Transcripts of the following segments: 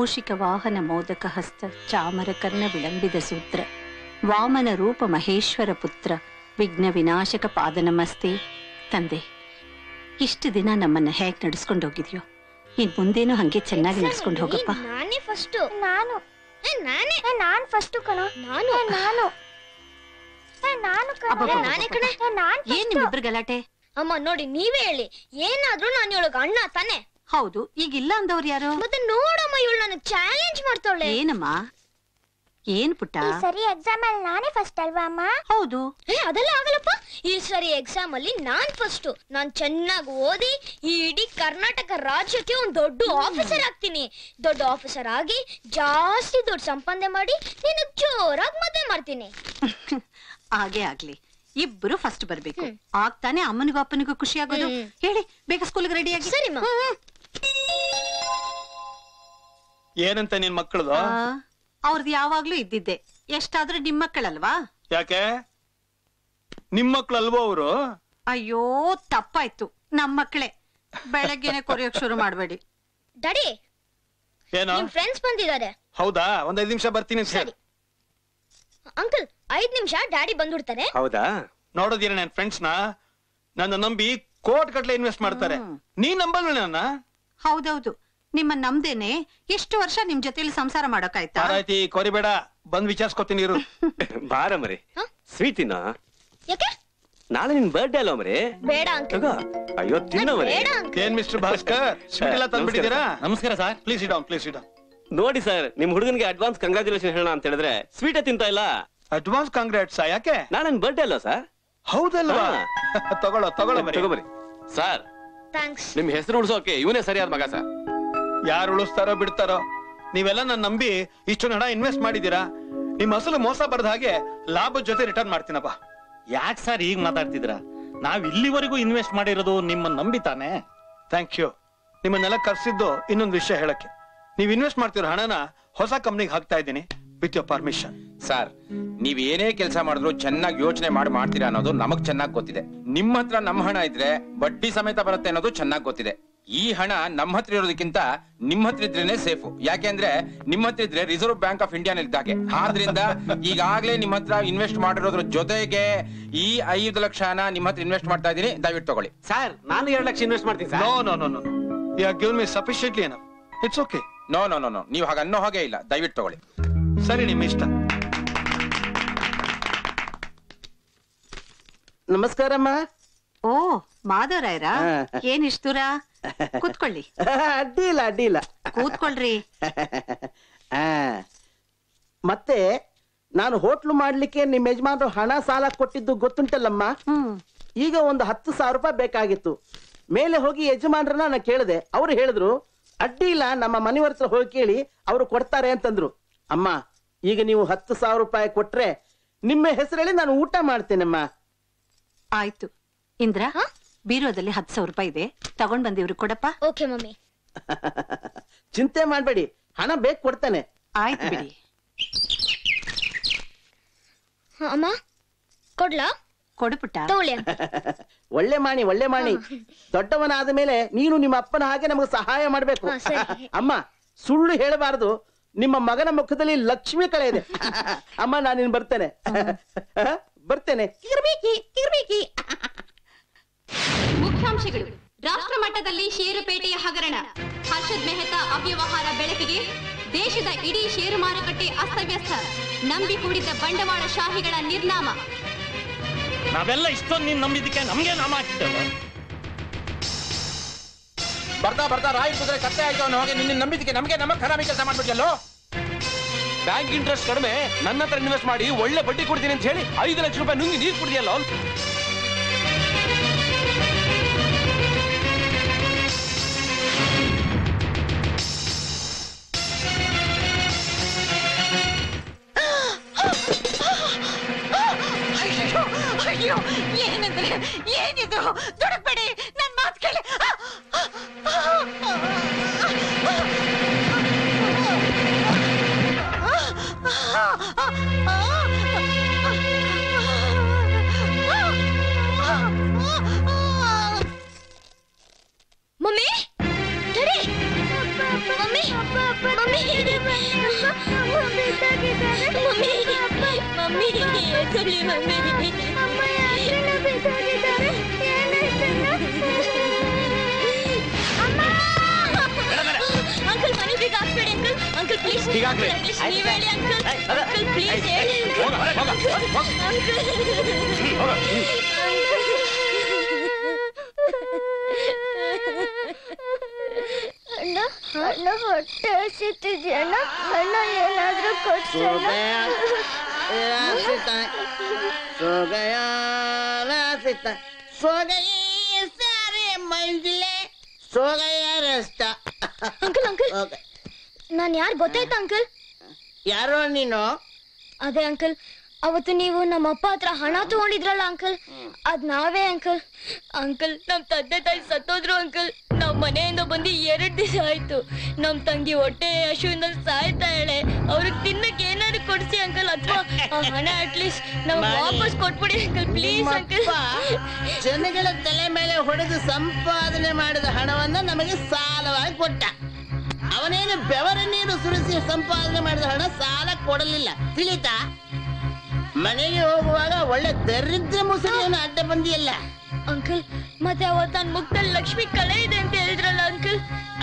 ಮೂಷಿಕ ವಾಹನ ಮೋದಕ ಹಸ್ತ ಚಾಮರ ಕರ್ಣ ವಿಳಂಬಿದ ಸೂತ್ರ ವಾಮನ ರೂಪ ಮಹೇಶ್ವರ ಪುತ್ರ ವಿಘ್ನ ವಿನಾಶಕ ಪಾದ ನಮಸ್ತೆ ತಂದೆ ಇಷ್ಟು ದಿನ ನಮ್ಮನ್ನ ಹೇಗ್ ನಡ್ಸ್ಕೊಂಡು ಹೋಗಿದ್ಯೋ ಇನ್ ಮುಂದೇನು ಹಂಗೆ ಚೆನ್ನಾಗಿ ನಡ್ಸ್ಕೊಂಡು ಹೋಗಪ್ಪ ನಾನೇ ಫಸ್ಟ್ ನಾನು ಏ, ನಾನೇ ಏ, ನಾನ್ ಫಸ್ಟ್ ಕಣೋ ನಾನು ಏ, ನಾನು ಏ, ನಾನು ಕಣೋ. ಅಬ್ಬಬ್ಬಬ್ಬ. ಏ, ನಾನೇ ಕಣೆ ಏ, ನಾನ್ ಏನ್ first. ನಿಮ್ಮಿಬ್ರು ಗಲಾಟೆ ಅಮ್ಮ ನೋಡಿ ನೀವೇ ಹೇಳಿ ಏನಾದ್ರೂ ನಾನು ಇವಳಿಗೆ ಅಣ್ಣ ತಾನೆ ಹೌದು ಈಗ ಇಲ್ಲ ಅಂದವ್ರು ಯಾರು ಮತ್ತೆ ನೋಡಮ್ಮ ಇವಳು ನನಗೆ ಚಾಲೆಂಜ್ ಮಾಡ್ತಾವಳೆ ಏನಮ್ಮ ಏನ್ ಪುಟ್ಟ ಈ ಸರಿ ಎಕ್ಸಾಮ್ ಅಲ್ಲಿ ನಾನೇ ಫಸ್ಟ್ ಅಲ್ವಾ ಅಮ್ಮ ಹೌದು ಏ ಅದೆಲ್ಲ ಆಗಲ್ಲಪ್ಪ ಈ ಸರಿ ಎಕ್ಸಾಮ್ ಅಲ್ಲಿ ನಾನ್ ಫಸ್ಟ್ ನಾನ್ ಚೆನ್ನಾಗಿ ಓದಿ ಈ ಇಡೀ ಕರ್ನಾಟಕ ರಾಜ್ಯಕ್ಕೆ ಒಂದ್ ದೊಡ್ಡ ಆಫೀಸರ್ ಆಗ್ತೀನಿ ದೊಡ್ಡ ಆಫೀಸರ್ ಆಗಿ ಜಾಸ್ತಿ ದುಡ್ಡು ಸಂಪಾದನೆ ಮಾಡಿ ನಿನಗ್ ಜೋರಾಗಿ ಮದ್ವೆ ಮಾಡ್ತೀನಿ ಹಾಗೆ ಆಗ್ಲಿ ಇಬ್ರು ಫಸ್ಟ್ ಬರ್ಬೇಕು ಆಗ್ತಾನೆ ಅಮ್ಮನಿಗೂ ಅಪ್ಪನಿಗೂ ಖುಷಿ ಆಗೋದು ಹ್ಮ್. ಹೇಳಿ ಬೇಗ ಸ್ಕೂಲ್ಗೆ ರೆಡಿ ಆಗಿ ಸರಿಮ್ಮ ಏನಂತ ನಿನ್ ಮಕ್ಕಳದು ಅವ್ರದ್ದು ಯಾವಾಗ್ಲೂ ಇದ್ದಿದ್ದೆ ಎಷ್ಟಾದ್ರೂ ನಿಮ್ ಮಕ್ಕಳಲ್ವಾ ಯಾಕೆ ನಿಮ್ ಮಕ್ಳಲ್ವೋ ಅವರು ಅಯ್ಯೋ ತಪ್ಪಾಯ್ತು ನಮ್ ಮಕ್ಕಳೇ ಬೆಳಗ್ಗೆನೆ ಕೊರಿಯೋಕ್ ಶುರು ಮಾಡ್ಬೇಡಿ ಡ್ಯಾಡಿ ಏನೋ ನಿಮ್ ಫ್ರೆಂಡ್ಸ್ ಬಂದಿದ್ದಾರೆ ಹೌದಾ ಒಂದ್ ಐದ್ ನಿಮಿಷ ಬರ್ತೀನಿ ಅಂತ ಹೇಳು. ಸರಿ ಅಂಕಲ್ ಐದ್ ನಿಮಿಷ ಡ್ಯಾಡಿ ಬಂದ್ಬಿಡ್ತಾರೆ ಹೌದಾ ನೋಡೋದಿರ ನನ್ ಫ್ರೆಂಡ್ಸ್ ನ ನನ್ನ ನಂಬಿ ಕೋಟ್ ಗಟ್ಲೆ ಇನ್ವೆಸ್ಟ್ ಮಾಡ್ತಾರೆ ಹ್ಮ್. ನೀ ನಂಬಲ್ ನನ್ನ ಹೌದೌದು ನಿಮ್ಮ ನಮ್ದೇನೆ ಎಷ್ಟು ವರ್ಷ ನಿಮ್ ಜೊತೆಲಿ ಸಂಸಾರ ಮಾಡೋಕಾಯ್ತಾ ಆರಾಯ್ತಿ ಕೊರಿಬೇಡ ಬಂದ್ ವಿಚಾರಿಸ್ಕೊತೀನಿ ಇರು ಬಾರ ಮರಿ ಹ? ಸ್ವೀಟ್ ತಿನ್ನ ಯಾಕೆ ನಾಳೆ ನಿನ್ ಬರ್ಡೇ ಅಲ್ವಾ ಮರಿ ಬೇಡ ಅಂಕಲ್ ತಗೋ ಅಯ್ಯೋ ತಿನ್ನ ಮರಿ ಬೇಡ ಅಂಕಲ್ ಏನ್ ಮಿಸ್ಟರ್ ಭಾಸ್ಕರ್ ಸ್ವೀಟ್ ಎಲ್ಲ ತಂದ್ಬಿಟ್ಟಿದ್ದೀರಾ ನಮಸ್ಕಾರ ಸರ್ ಪ್ಲೀಸ್ ಇಡೌನ್ ಪ್ಲೀಸ್ ಇಡೌನ್ ನೋಡಿ ಸರ್ ನಿಮ್ ಹುಡುಗನಿಗೆ ಅಡ್ವಾನ್ಸ್ ಕಂಗ್ರಾಚುಲೇಷನ್ ಹೇಳೋಣ ಅಂತ ಹೇಳಿದ್ರೆ ಸ್ವೀಟೇ ತಿಂತಾ ಇಲ್ಲ ಅಡ್ವಾನ್ಸ್ ಕಾಂಗ್ರಾಟ್ಸ್ ಯಾಕೆ ನಾಳೆ ನನ್ ಬರ್ಡೇ ಅಲ್ವಾ ಸರ್ ಹೌದಲ್ವಾ ತಗೊಳ್ಳೋ ತಗೊಳ್ಳೋ ಬರೀ ತಗೋಬರಿ ಸರ್ ಥ್ಯಾಂಕ್ಸ್ ನಿಮ್ ಹೆಸರು ಉಳಿಸೋಕೆ ಇವನೇ ಸರಿಯಾದ ಮಗ ಸರ್ ಯಾರು ಉಳಿಸ್ತಾರೋ ಬಿಡ್ತಾರೋ ನೀವೆಲ್ಲ ನನ್ನ ನಂಬಿ ಇಷ್ಟೊಂದು ಹಣ ಇನ್ವೆಸ್ಟ್ ಮಾಡಿದೀರಾ ನಿಮ್ ಅಸಲು ಮೋಸ ಬರದ ಹಾಗೆ ಲಾಭದ ಜೊತೆ ರಿಟರ್ನ್ ಮಾಡ್ತೀನಪ್ಪ ಯಾಕೆ ಸರ್ ಈಗ ಮಾತಾಡ್ತಿದ್ರ ನಾವ್ ಇಲ್ಲಿವರೆಗೂ ಇನ್ವೆಸ್ಟ್ ಮಾಡಿರೋದು ನಿಮ್ಮನ್ನ ನಂಬಿತಾನೆ ಥ್ಯಾಂಕ್ ಯು ನಿಮ್ಮನ್ನೆಲ್ಲ ಕರ್ಸಿದ್ದು ಇನ್ನೊಂದು ವಿಷಯ ಹೇಳಕ್ಕೆ ನೀವು ಇನ್ವೆಸ್ಟ್ ಮಾಡ್ತಿರೋ ಹಣನ ಹೊಸ ಕಂಪ್ನಿಗೆ ಹಾಕ್ತಾ ಇದ್ದೀನಿ ವಿತ್ ಯೋರ್ ಪರ್ಮಿಷನ್ ಸರ್ ನೀವ್ ಏನೇ ಕೆಲಸ ಮಾಡಿದ್ರು ಚೆನ್ನಾಗಿ ಯೋಚನೆ ಮಾಡಿ ಮಾಡ್ತೀರಾ ಅನ್ನೋದು ನಮಗ್ ಚೆನ್ನಾಗಿ ಗೊತ್ತಿದೆ ನಿಮ್ಮ ಹತ್ರ ನಮ್ಮ ಹಣ ಇದ್ರೆ ಬಡ್ಡಿ ಸಮೇತ ಬರುತ್ತೆ ಅನ್ನೋದು ಚೆನ್ನಾಗಿ ಗೊತ್ತಿದೆ ಈ ಹಣ ನಮ್ಮ ಹತ್ರ ಇರೋದಕ್ಕಿಂತ ನಿಮ್ಮ ಹತ್ರ ಇದ್ರೇನೆ ಸೇಫು ಯಾಕೆಂದ್ರೆ ನಿಮ್ಮ ಹತ್ರ ಇದ್ರೆ ರಿಸರ್ವ್ ಬ್ಯಾಂಕ್ ಆಫ್ ಇಂಡಿಯಾ ಇದ್ದಾಗೆ ಆದ್ರಿಂದ ಈಗಾಗ್ಲೇ ನಿಮ್ಮ ಹತ್ರ ಇನ್ವೆಸ್ಟ್ ಮಾಡಿರೋದ್ರ ಜೊತೆಗೆ ಈ ಐದು ಲಕ್ಷ ಹಣ ನಿಮ್ಮ ಹತ್ರ ಇನ್ವೆಸ್ಟ್ ಮಾಡ್ತಾ ಇದೀನಿ ದಯವಿಟ್ಟು ತಗೊಳ್ಳಿ ಸರ್ ನಾನು ಎರಡು ಲಕ್ಷ ಇನ್ವೆಸ್ಟ್ ಮಾಡ್ತೀನಿ no sir no no no you have given me sufficiently enough it's okay no no no no ನೀವು ಹಾಗೆ ಅನ್ನೋ ಹಾಗೆ ಇಲ್ಲ ದಯವಿಟ್ಟು ತಗೊಳ್ಳಿ ಸರಿ ನಿಮ್ಮ ಇಷ್ಟ ನಮಸ್ಕಾರಮ್ಮ ಓ ಮಾಧವರಾಯರ ಹಾ. ಏನ್ ಇಷ್ಟು ದೂರ ಕೂತ್ಕೊಳ್ಳಿ ಅಡ್ಡಿ ಇಲ್ಲ ಅಡ್ಡಿ ಇಲ್ಲ ಕೂತ್ಕೊಳ್ರಿ ಆ, ಮತ್ತೆ ನಾನು ಹೋಟ್ಲು ಮಾಡ್ಲಿಕ್ಕೆ ನಿಮ್ಮ ಯಜಮಾನರು ಹಣ ಸಾಲ ಕೊಟ್ಟಿದ್ದು ಗೊತ್ತುಂಟಲ್ಲಮ್ಮ ಹ್ಮ್ ಈಗ ಒಂದು ಹತ್ತು ಸಾವಿರ ರೂಪಾಯಿ ಬೇಕಾಗಿತ್ತು ಮೇಲೆ ಹೋಗಿ ಯಜಮಾನ್ರನ್ನ ನಾನು ಕೇಳಿದೆ ಅವ್ರು ಹೇಳಿದ್ರು ಅಡ್ಡಿ ಇಲ್ಲ ನಮ್ಮ ಮನೆಯವ್ರ ಹತ್ರ ಹೋಗಿ ಕೇಳಿ ಅವರು ಕೊಡ್ತಾರೆ ಅಂತಂದ್ರು ಅಮ್ಮ ಈಗ ನೀವು ಹತ್ತು ಸಾವಿರ ರೂಪಾಯಿ ಕೊಟ್ರೆ ನಿಮ್ಮ ಹೆಸರಲ್ಲಿ ನಾನು ಊಟ ಮಾಡ್ತೇನಮ್ಮ ಆಯ್ತು ಇಂದ್ರ ಬೀರೋದಲ್ಲಿ ಹತ್ತು ಸಾವಿರ ರೂಪಾಯಿ ಇದೆ ತಗೊಂಡ್ ಬಂದಿವ್ರು ಕೊಡಪ್ಪ ಓಕೆ ಮಮ್ಮಿ ಚಿಂತೆ ಮಾಡಬೇಡಿ ಹಣ ಬೇಕು ಕೊಡ್ತೇನೆ ಆಯ್ತು ಬಿಡಿ ಅಮ್ಮ ಕೊಡ್ಲಾ ಕೊಡು ಪುಟ್ಟ ತಗೊಳ್ಳಿ uncle. ಒಳ್ಳೆ ಮಾಣಿ ಒಳ್ಳೆ ಮಾಣಿ ದೊಡ್ಡವನಾದ ಮೇಲೆ ನೀನು ನಿಮ್ಮ ಅಪ್ಪನ ಹಾಗೆ ನಮಗೆ ಸಹಾಯ ಮಾಡಬೇಕು ಹಾ, ಸರಿ. ಅಮ್ಮ ಸುಳ್ಳು ಹೇಳಬಾರದು ನಿಮ್ಮ ಮಗನ ಮುಖದಲ್ಲಿ ಲಕ್ಷ್ಮಿ ಕಳೆ ಇದೆ ಅಮ್ಮ ನಾನು ಬರ್ತೇನೆ ಬರ್ತೇನೆ ಕಿರ್ಬೀಕಿ ಕಿರ್ಬೀಕಿ ಮುಖ್ಯಾಂಶಗಳು ರಾಷ್ಟ್ರ ಮಟ್ಟದಲ್ಲಿ ಷೇರುಪೇಟೆಯ ಹಗರಣ ಹರ್ಷದ್ ಮೆಹ್ತಾ ಅವ್ಯವಹಾರ ಬೆಳಕಿಗೆ ದೇಶದ ಇಡೀ ಷೇರು ಮಾರುಕಟ್ಟೆ ಅಸ್ತವ್ಯಸ್ತ ನಂಬಿ ಹೂಡಿದ್ದ ಬಂಡವಾಳ ಶಾಹಿಗಳ ನಿರ್ನಾಮ ನಾವೆಲ್ಲ ಇಷ್ಟೊಂದು ನೀನ್ ನಂಬಿದ್ದಕ್ಕೆ ನಮ್ಗೆ ನಾಮ ಹಾಕಿದ್ದೇವೆ ಬರ್ತಾ ಬರ್ತಾ ರಾಯಿ ಕುದುರೆ ಕತ್ತೆ ಆಯ್ತು ಅನ್ನೋ ಹಾಗೆ ನಿನ್ನ ನಂಬಿಕೆ ನಮಗೆ ನಮ್ಮ ಖರಾಬಿ ಕೆಲಸ ಮಾಡ್ಬಿಟ್ಯಲ್ಲೋ ಬ್ಯಾಂಕ್ ಇಂಟ್ರೆಸ್ಟ್ ಕಡಿಮೆ ನನ್ನ ಹತ್ರ ಇನ್ವೆಸ್ಟ್ ಮಾಡಿ ಒಳ್ಳೆ ಬಡ್ಡಿ ಕೊಡ್ತೀನಿ ಅಂತ ಹೇಳಿ ಐದು ಲಕ್ಷ ರೂಪಾಯಿ ನುಂಗಿ ನೀರು ಕುಡಿಯಲ್ಲ ಅಯ್ಯೋ ಏನಂದ್ರೆ ಏನಿದು ದುಡುಕ್ಬೇಡಿ ನನ್ ಮಾತು ಕೇಳಿ ಮಮ್ಮಿ ಡ್ಯಾಡಿ ಮಮ್ಮಿ ಮಮ್ಮಿ ಅಮ್ಮ ಯಾರನ್ನ ಬಿದ್ದೋಗಿದ್ದಾರೆ ಏನಾಯ್ತಣ್ಣ ಅಮ್ಮ ಅಂಕಲ್ ಮನೆ ಬೀಗ ಹಾಕ್ಬೇಡಿ ಅಂಕಲ್ ಅಂಕಲ್ ಪ್ಲೀಸ್ ಬೀಗ ಹಾಕ್ಬೇಡಿ. ನೀವ್ ಹೇಳಿ ಅಂಕಲ್ ಅಂಕಲ್ ಪ್ಲೀಸ್ ಹೇಳಿ ಹೋಗ, ಹೋಗ, ಹೋಗ. ಅಣ್ಣ ಅಣ್ಣ ಹೊಟ್ಟೆ ಹಸಿತಿದ್ಯಣ್ಣ ಅಣ್ಣ ಏನಾದ್ರೂ ಕೊಡ್ಸಣ್ಣ ಸಾರಿ ಮಂಜುಲೆ ಸೋಗಯ್ಯ ರಸ್ತ ಅಂಕಲ್ ಅಂಕಲ್ ನಾನ್ ಯಾರು ಗೊತ್ತಾಯ್ತಾ ಅಂಕಲ್ ಯಾರೋ ನೀನು ಅದೇ ಅಂಕಲ್ ಅವತ್ತು ನೀವು ನಮ್ಮ ಅಪ್ಪ ಹತ್ರ ಹಣ ತಗೊಂಡಿದ್ರಲ್ಲ ಅಂಕಲ್ ಅದ್ ನಾವೇ ಅಂಕಲ್ ಅಂಕಲ್ ನಮ್ ತಂದೆ ತಾಯಿ ಸತ್ತೋದ್ರು ಅಂಕಲ್ ನಾವ್ ಮನೆಯಿಂದ ಬಂದು ಎರಡ್ ದಿವಸ ಆಯ್ತು ನಮ್ ತಂಗಿ ಹೊಟ್ಟೆ ಹಶುವಿಂದ ಸಾಯ್ತಾ ಹೇಳೆ ಅವ್ರಿಗೆ ತಿನ್ನಕ್ ಏನಾದ್ರು ಕೊಡ್ಸಿ ಅಂಕಲ್ ಅಥವಾ ಆ ಹಣ ಅಟ್ಲೀಸ್ಟ್ ನಮ್ಗೆ ಮಾಡಿ. ವಾಪಸ್ ಕೊಟ್ಬಿಡಿ ಅಂಕಲ್ ಪ್ಲೀಸ್ ಅಂಕಲ್ ನಿಮ್ಮಪ್ಪ ಜನಗಳ ತಲೆ ಮೇಲೆ ಹೊಡೆದು ಸಂಪಾದನೆ ಮಾಡಿದ ಹಣವನ್ನ ನಮಗೆ ಸಾಲವಾಗಿ ಕೊಟ್ಟ ಅವನೇನು ಬೆವರ ನೀರು ಸುರಿಸಿ ಸಂಪಾದನೆ ಮಾಡಿದ ಹಣ ಸಾಲ ಕೊಡಲಿಲ್ಲ ತಿಳಿತಾ ಮನೆಗೆ ಹೋಗುವಾಗ ಒಳ್ಳೆ ದರಿದ್ರ ಮುಸುರಿಯನ್ನು ಅಡ್ಡ ಬಂದಿಯಲ್ಲ ಅಂಕಲ್ ಮತ್ತೆ ಅವತ್ತು ನನ್ ಮುಖದಲ್ಲಿ ಲಕ್ಷ್ಮಿ ಕಳೆ ಇದೆ ಅಂತ ಹೇಳಿದ್ರಲ್ಲ ಅಂಕಲ್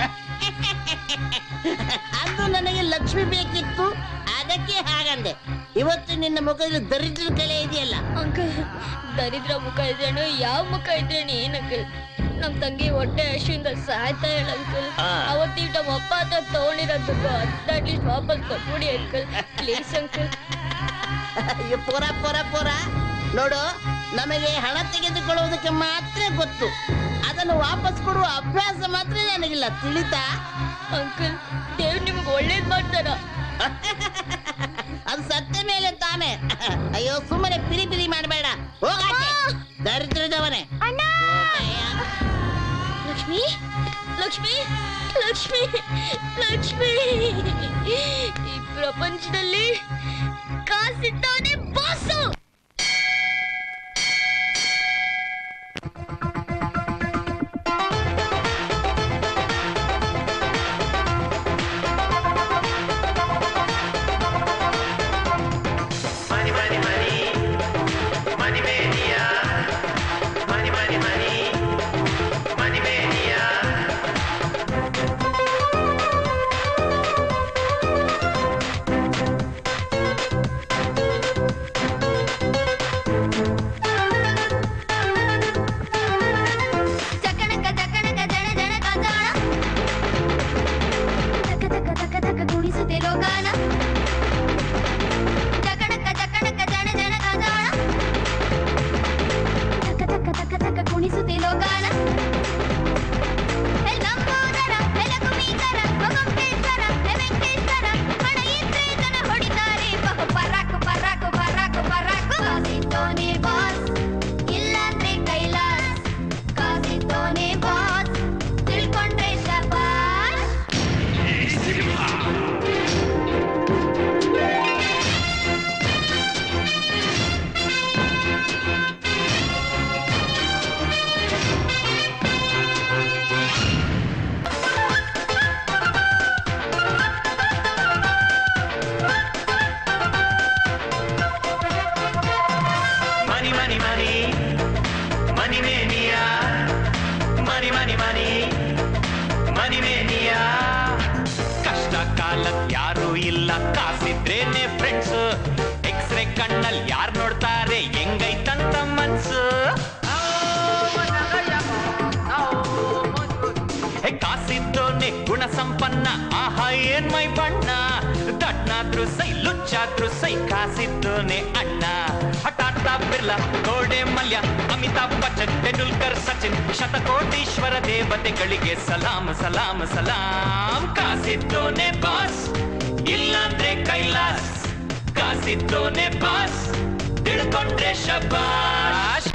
ಅಂದು ನನಗೆ ಲಕ್ಷ್ಮಿ ಬೇಕಿತ್ತು ಅದಕ್ಕೆ ಹಾಗಂದೆ ಇವತ್ತು ನಿನ್ನ ಮುಖದಲ್ಲಿ ದರಿದ್ರ ಕಲೆ ಇದೆಯಲ್ಲ ಅಂಕಲ್ ದರಿದ್ರ ಮುಖ ಇದ್ರೇನು ಯಾವ ಮುಖ ಇದ್ರೇನು ಏನ್ ಅಂಕಲ್ ನಮ್ ತಂಗಿ ಹೊಟ್ಟೆ ಹಶುವಿಂದ ಸಾಯ್ತಾ ಹೇಳ ಅಂಕಲ್ ಅವತ್ತು ನೀವು ನಮ್ಮ ಅಪ್ಪ ಹತ್ರ ತಗೊಂಡಿರೋ ದುಡ್ಡು ಅದ್ ಅಟ್ಲೀಸ್ಟ್ ವಾಪಸ್ ಕೊಟ್ಬಿಡಿ ಅಂಕಲ್ ಪ್ಲೀಸ್ ಅಂಕಲ್ ಅಯ್ಯೋ ಪುರ ಪುರ ಪುರ ನೋಡು ನಮಗೆ ಹಣ ತೆಗೆದುಕೊಳ್ಳುವುದಕ್ಕೆ ಮಾತ್ರ ಗೊತ್ತು ಅದನ್ನು ವಾಪಸ್ ಕೊಡುವ ಅಭ್ಯಾಸ ಮಾತ್ರ ನನಗಿಲ್ಲ ತಿಳಿತಾ ಅಂಕಲ್ ದೇವ್ರು ನಿಮ್ಗೆ ಒಳ್ಳೇದ್ ಮಾಡ್ತಾರ ಅದು ಸತ್ತ ಮೇಲೆ ತಾನೇ ಅಯ್ಯೋ ಸುಮ್ಮನೆ ಪಿರಿ ಪಿರಿ ಮಾಡಬೇಡ ಹೋಗಾಚೆ ದರಿದ್ರದವನೇ ಲಕ್ಷ್ಮಿ ಲಕ್ಷ್ಮಿ ಲಕ್ಷ್ಮಿ ಲಕ್ಷ್ಮಿ ಈ ಪ್ರಪಂಚದಲ್ಲಿ ಕಾಸಿದ್ದವನೇ ಬಾಸು ಚಕಣಕ ಚಕಣಕ ಜಣ ಜಣ ಕಾಂಚಾಣ ತಕ ತಕ ತಕ ತಕ ಗುಣಿಸುತ್ತೆ ಲೋಕಾನ ಚಕಣಕ ಚಕಣಕ ಜಣ ಜಣ ಕಾಂಚಾಣ ತಕ ತಕ ತಕ ತಕ ಗುಣಿಸುತ್ತೆ ಲೋಕಾನ ಹೇ ಲಂಬೋದರ ಹೇ ಲಕುಮೀಕರ ಭಗವಂತೇಶ್ವರ ಹೇ ವೆಂಕಟೇಶ್ವರ ಹಣ ಇದ್ರೆ ಜನ ಹೊಡಿತಾರೆ ಬಹು ಪರಾಕು ಪರಾಕು ಪರಾಕು ಪರಾಕು ಕಾಸಿದ್ದೋನೆ ಬಾಸ್ ಇಲ್ಲಾಂದ್ರೆ ಕೈಲಾಸ್ ಕಾಸಿದ್ದೋನೆ ಬಾಸ್ ತಿಳ್ಕೊಂಡ್ರೆ ಶಬಾಷ್ Money, money, money. Money mania. Money, money, money. Money mania. ಕಷ್ಟ ಕಾಲಕ್ ಯಾರು ಇಲ್ಲ ಕಾಸಿದ್ರೇನೆ ಫ್ರೆಂಡ್ಸ್ ಎಕ್ಸ್ರೇ ಕಣ್ಣಲ್ಲಿ ಯಾರು ನೋಡ್ತಾರೆ ಹೆಂಗೈತಂತ ಮನ್ಸು ಹೇ ಕಾಸಿದ್ದೋನೆ ಗುಣ ಸಂಪನ್ನ ಆಹಾ ಏನ್ ಮೈ ಬಣ್ಣ ದಟ್ನಾದ್ರು ಸೈ ಲುಚ್ಚಾದ್ರು ಸೈ ಕಾಸಿದ್ದೋನೆ ಅಣ್ಣ ಹಠಾತ್ತ ಬಿರ್ಲಾ ಗೋಡೆ ಮಲ್ಯ ಅಮಿತಾಬ್ ಬಚ್ಚನ್ ತೆಂಡೂಲ್ಕರ್ ಸಚಿನ್ ಶತಕೋಟೀಶ್ವರ ದೇವತೆಗಳಿಗೆ ಸಲಾಮ್ ಸಲಾಮ್ ಸಲಾಮ್ ಕಾಸಿದ್ದೋನೆ ಬಾಸ್ ಇಲ್ಲಾಂದ್ರೆ ಕೈಲಾಸ್ ಕಾಸಿದ್ದೋನೆ ಬಾಸ್ ತಿಳ್ಕೊಂಡ್ರೆ ಶಬಾಷ್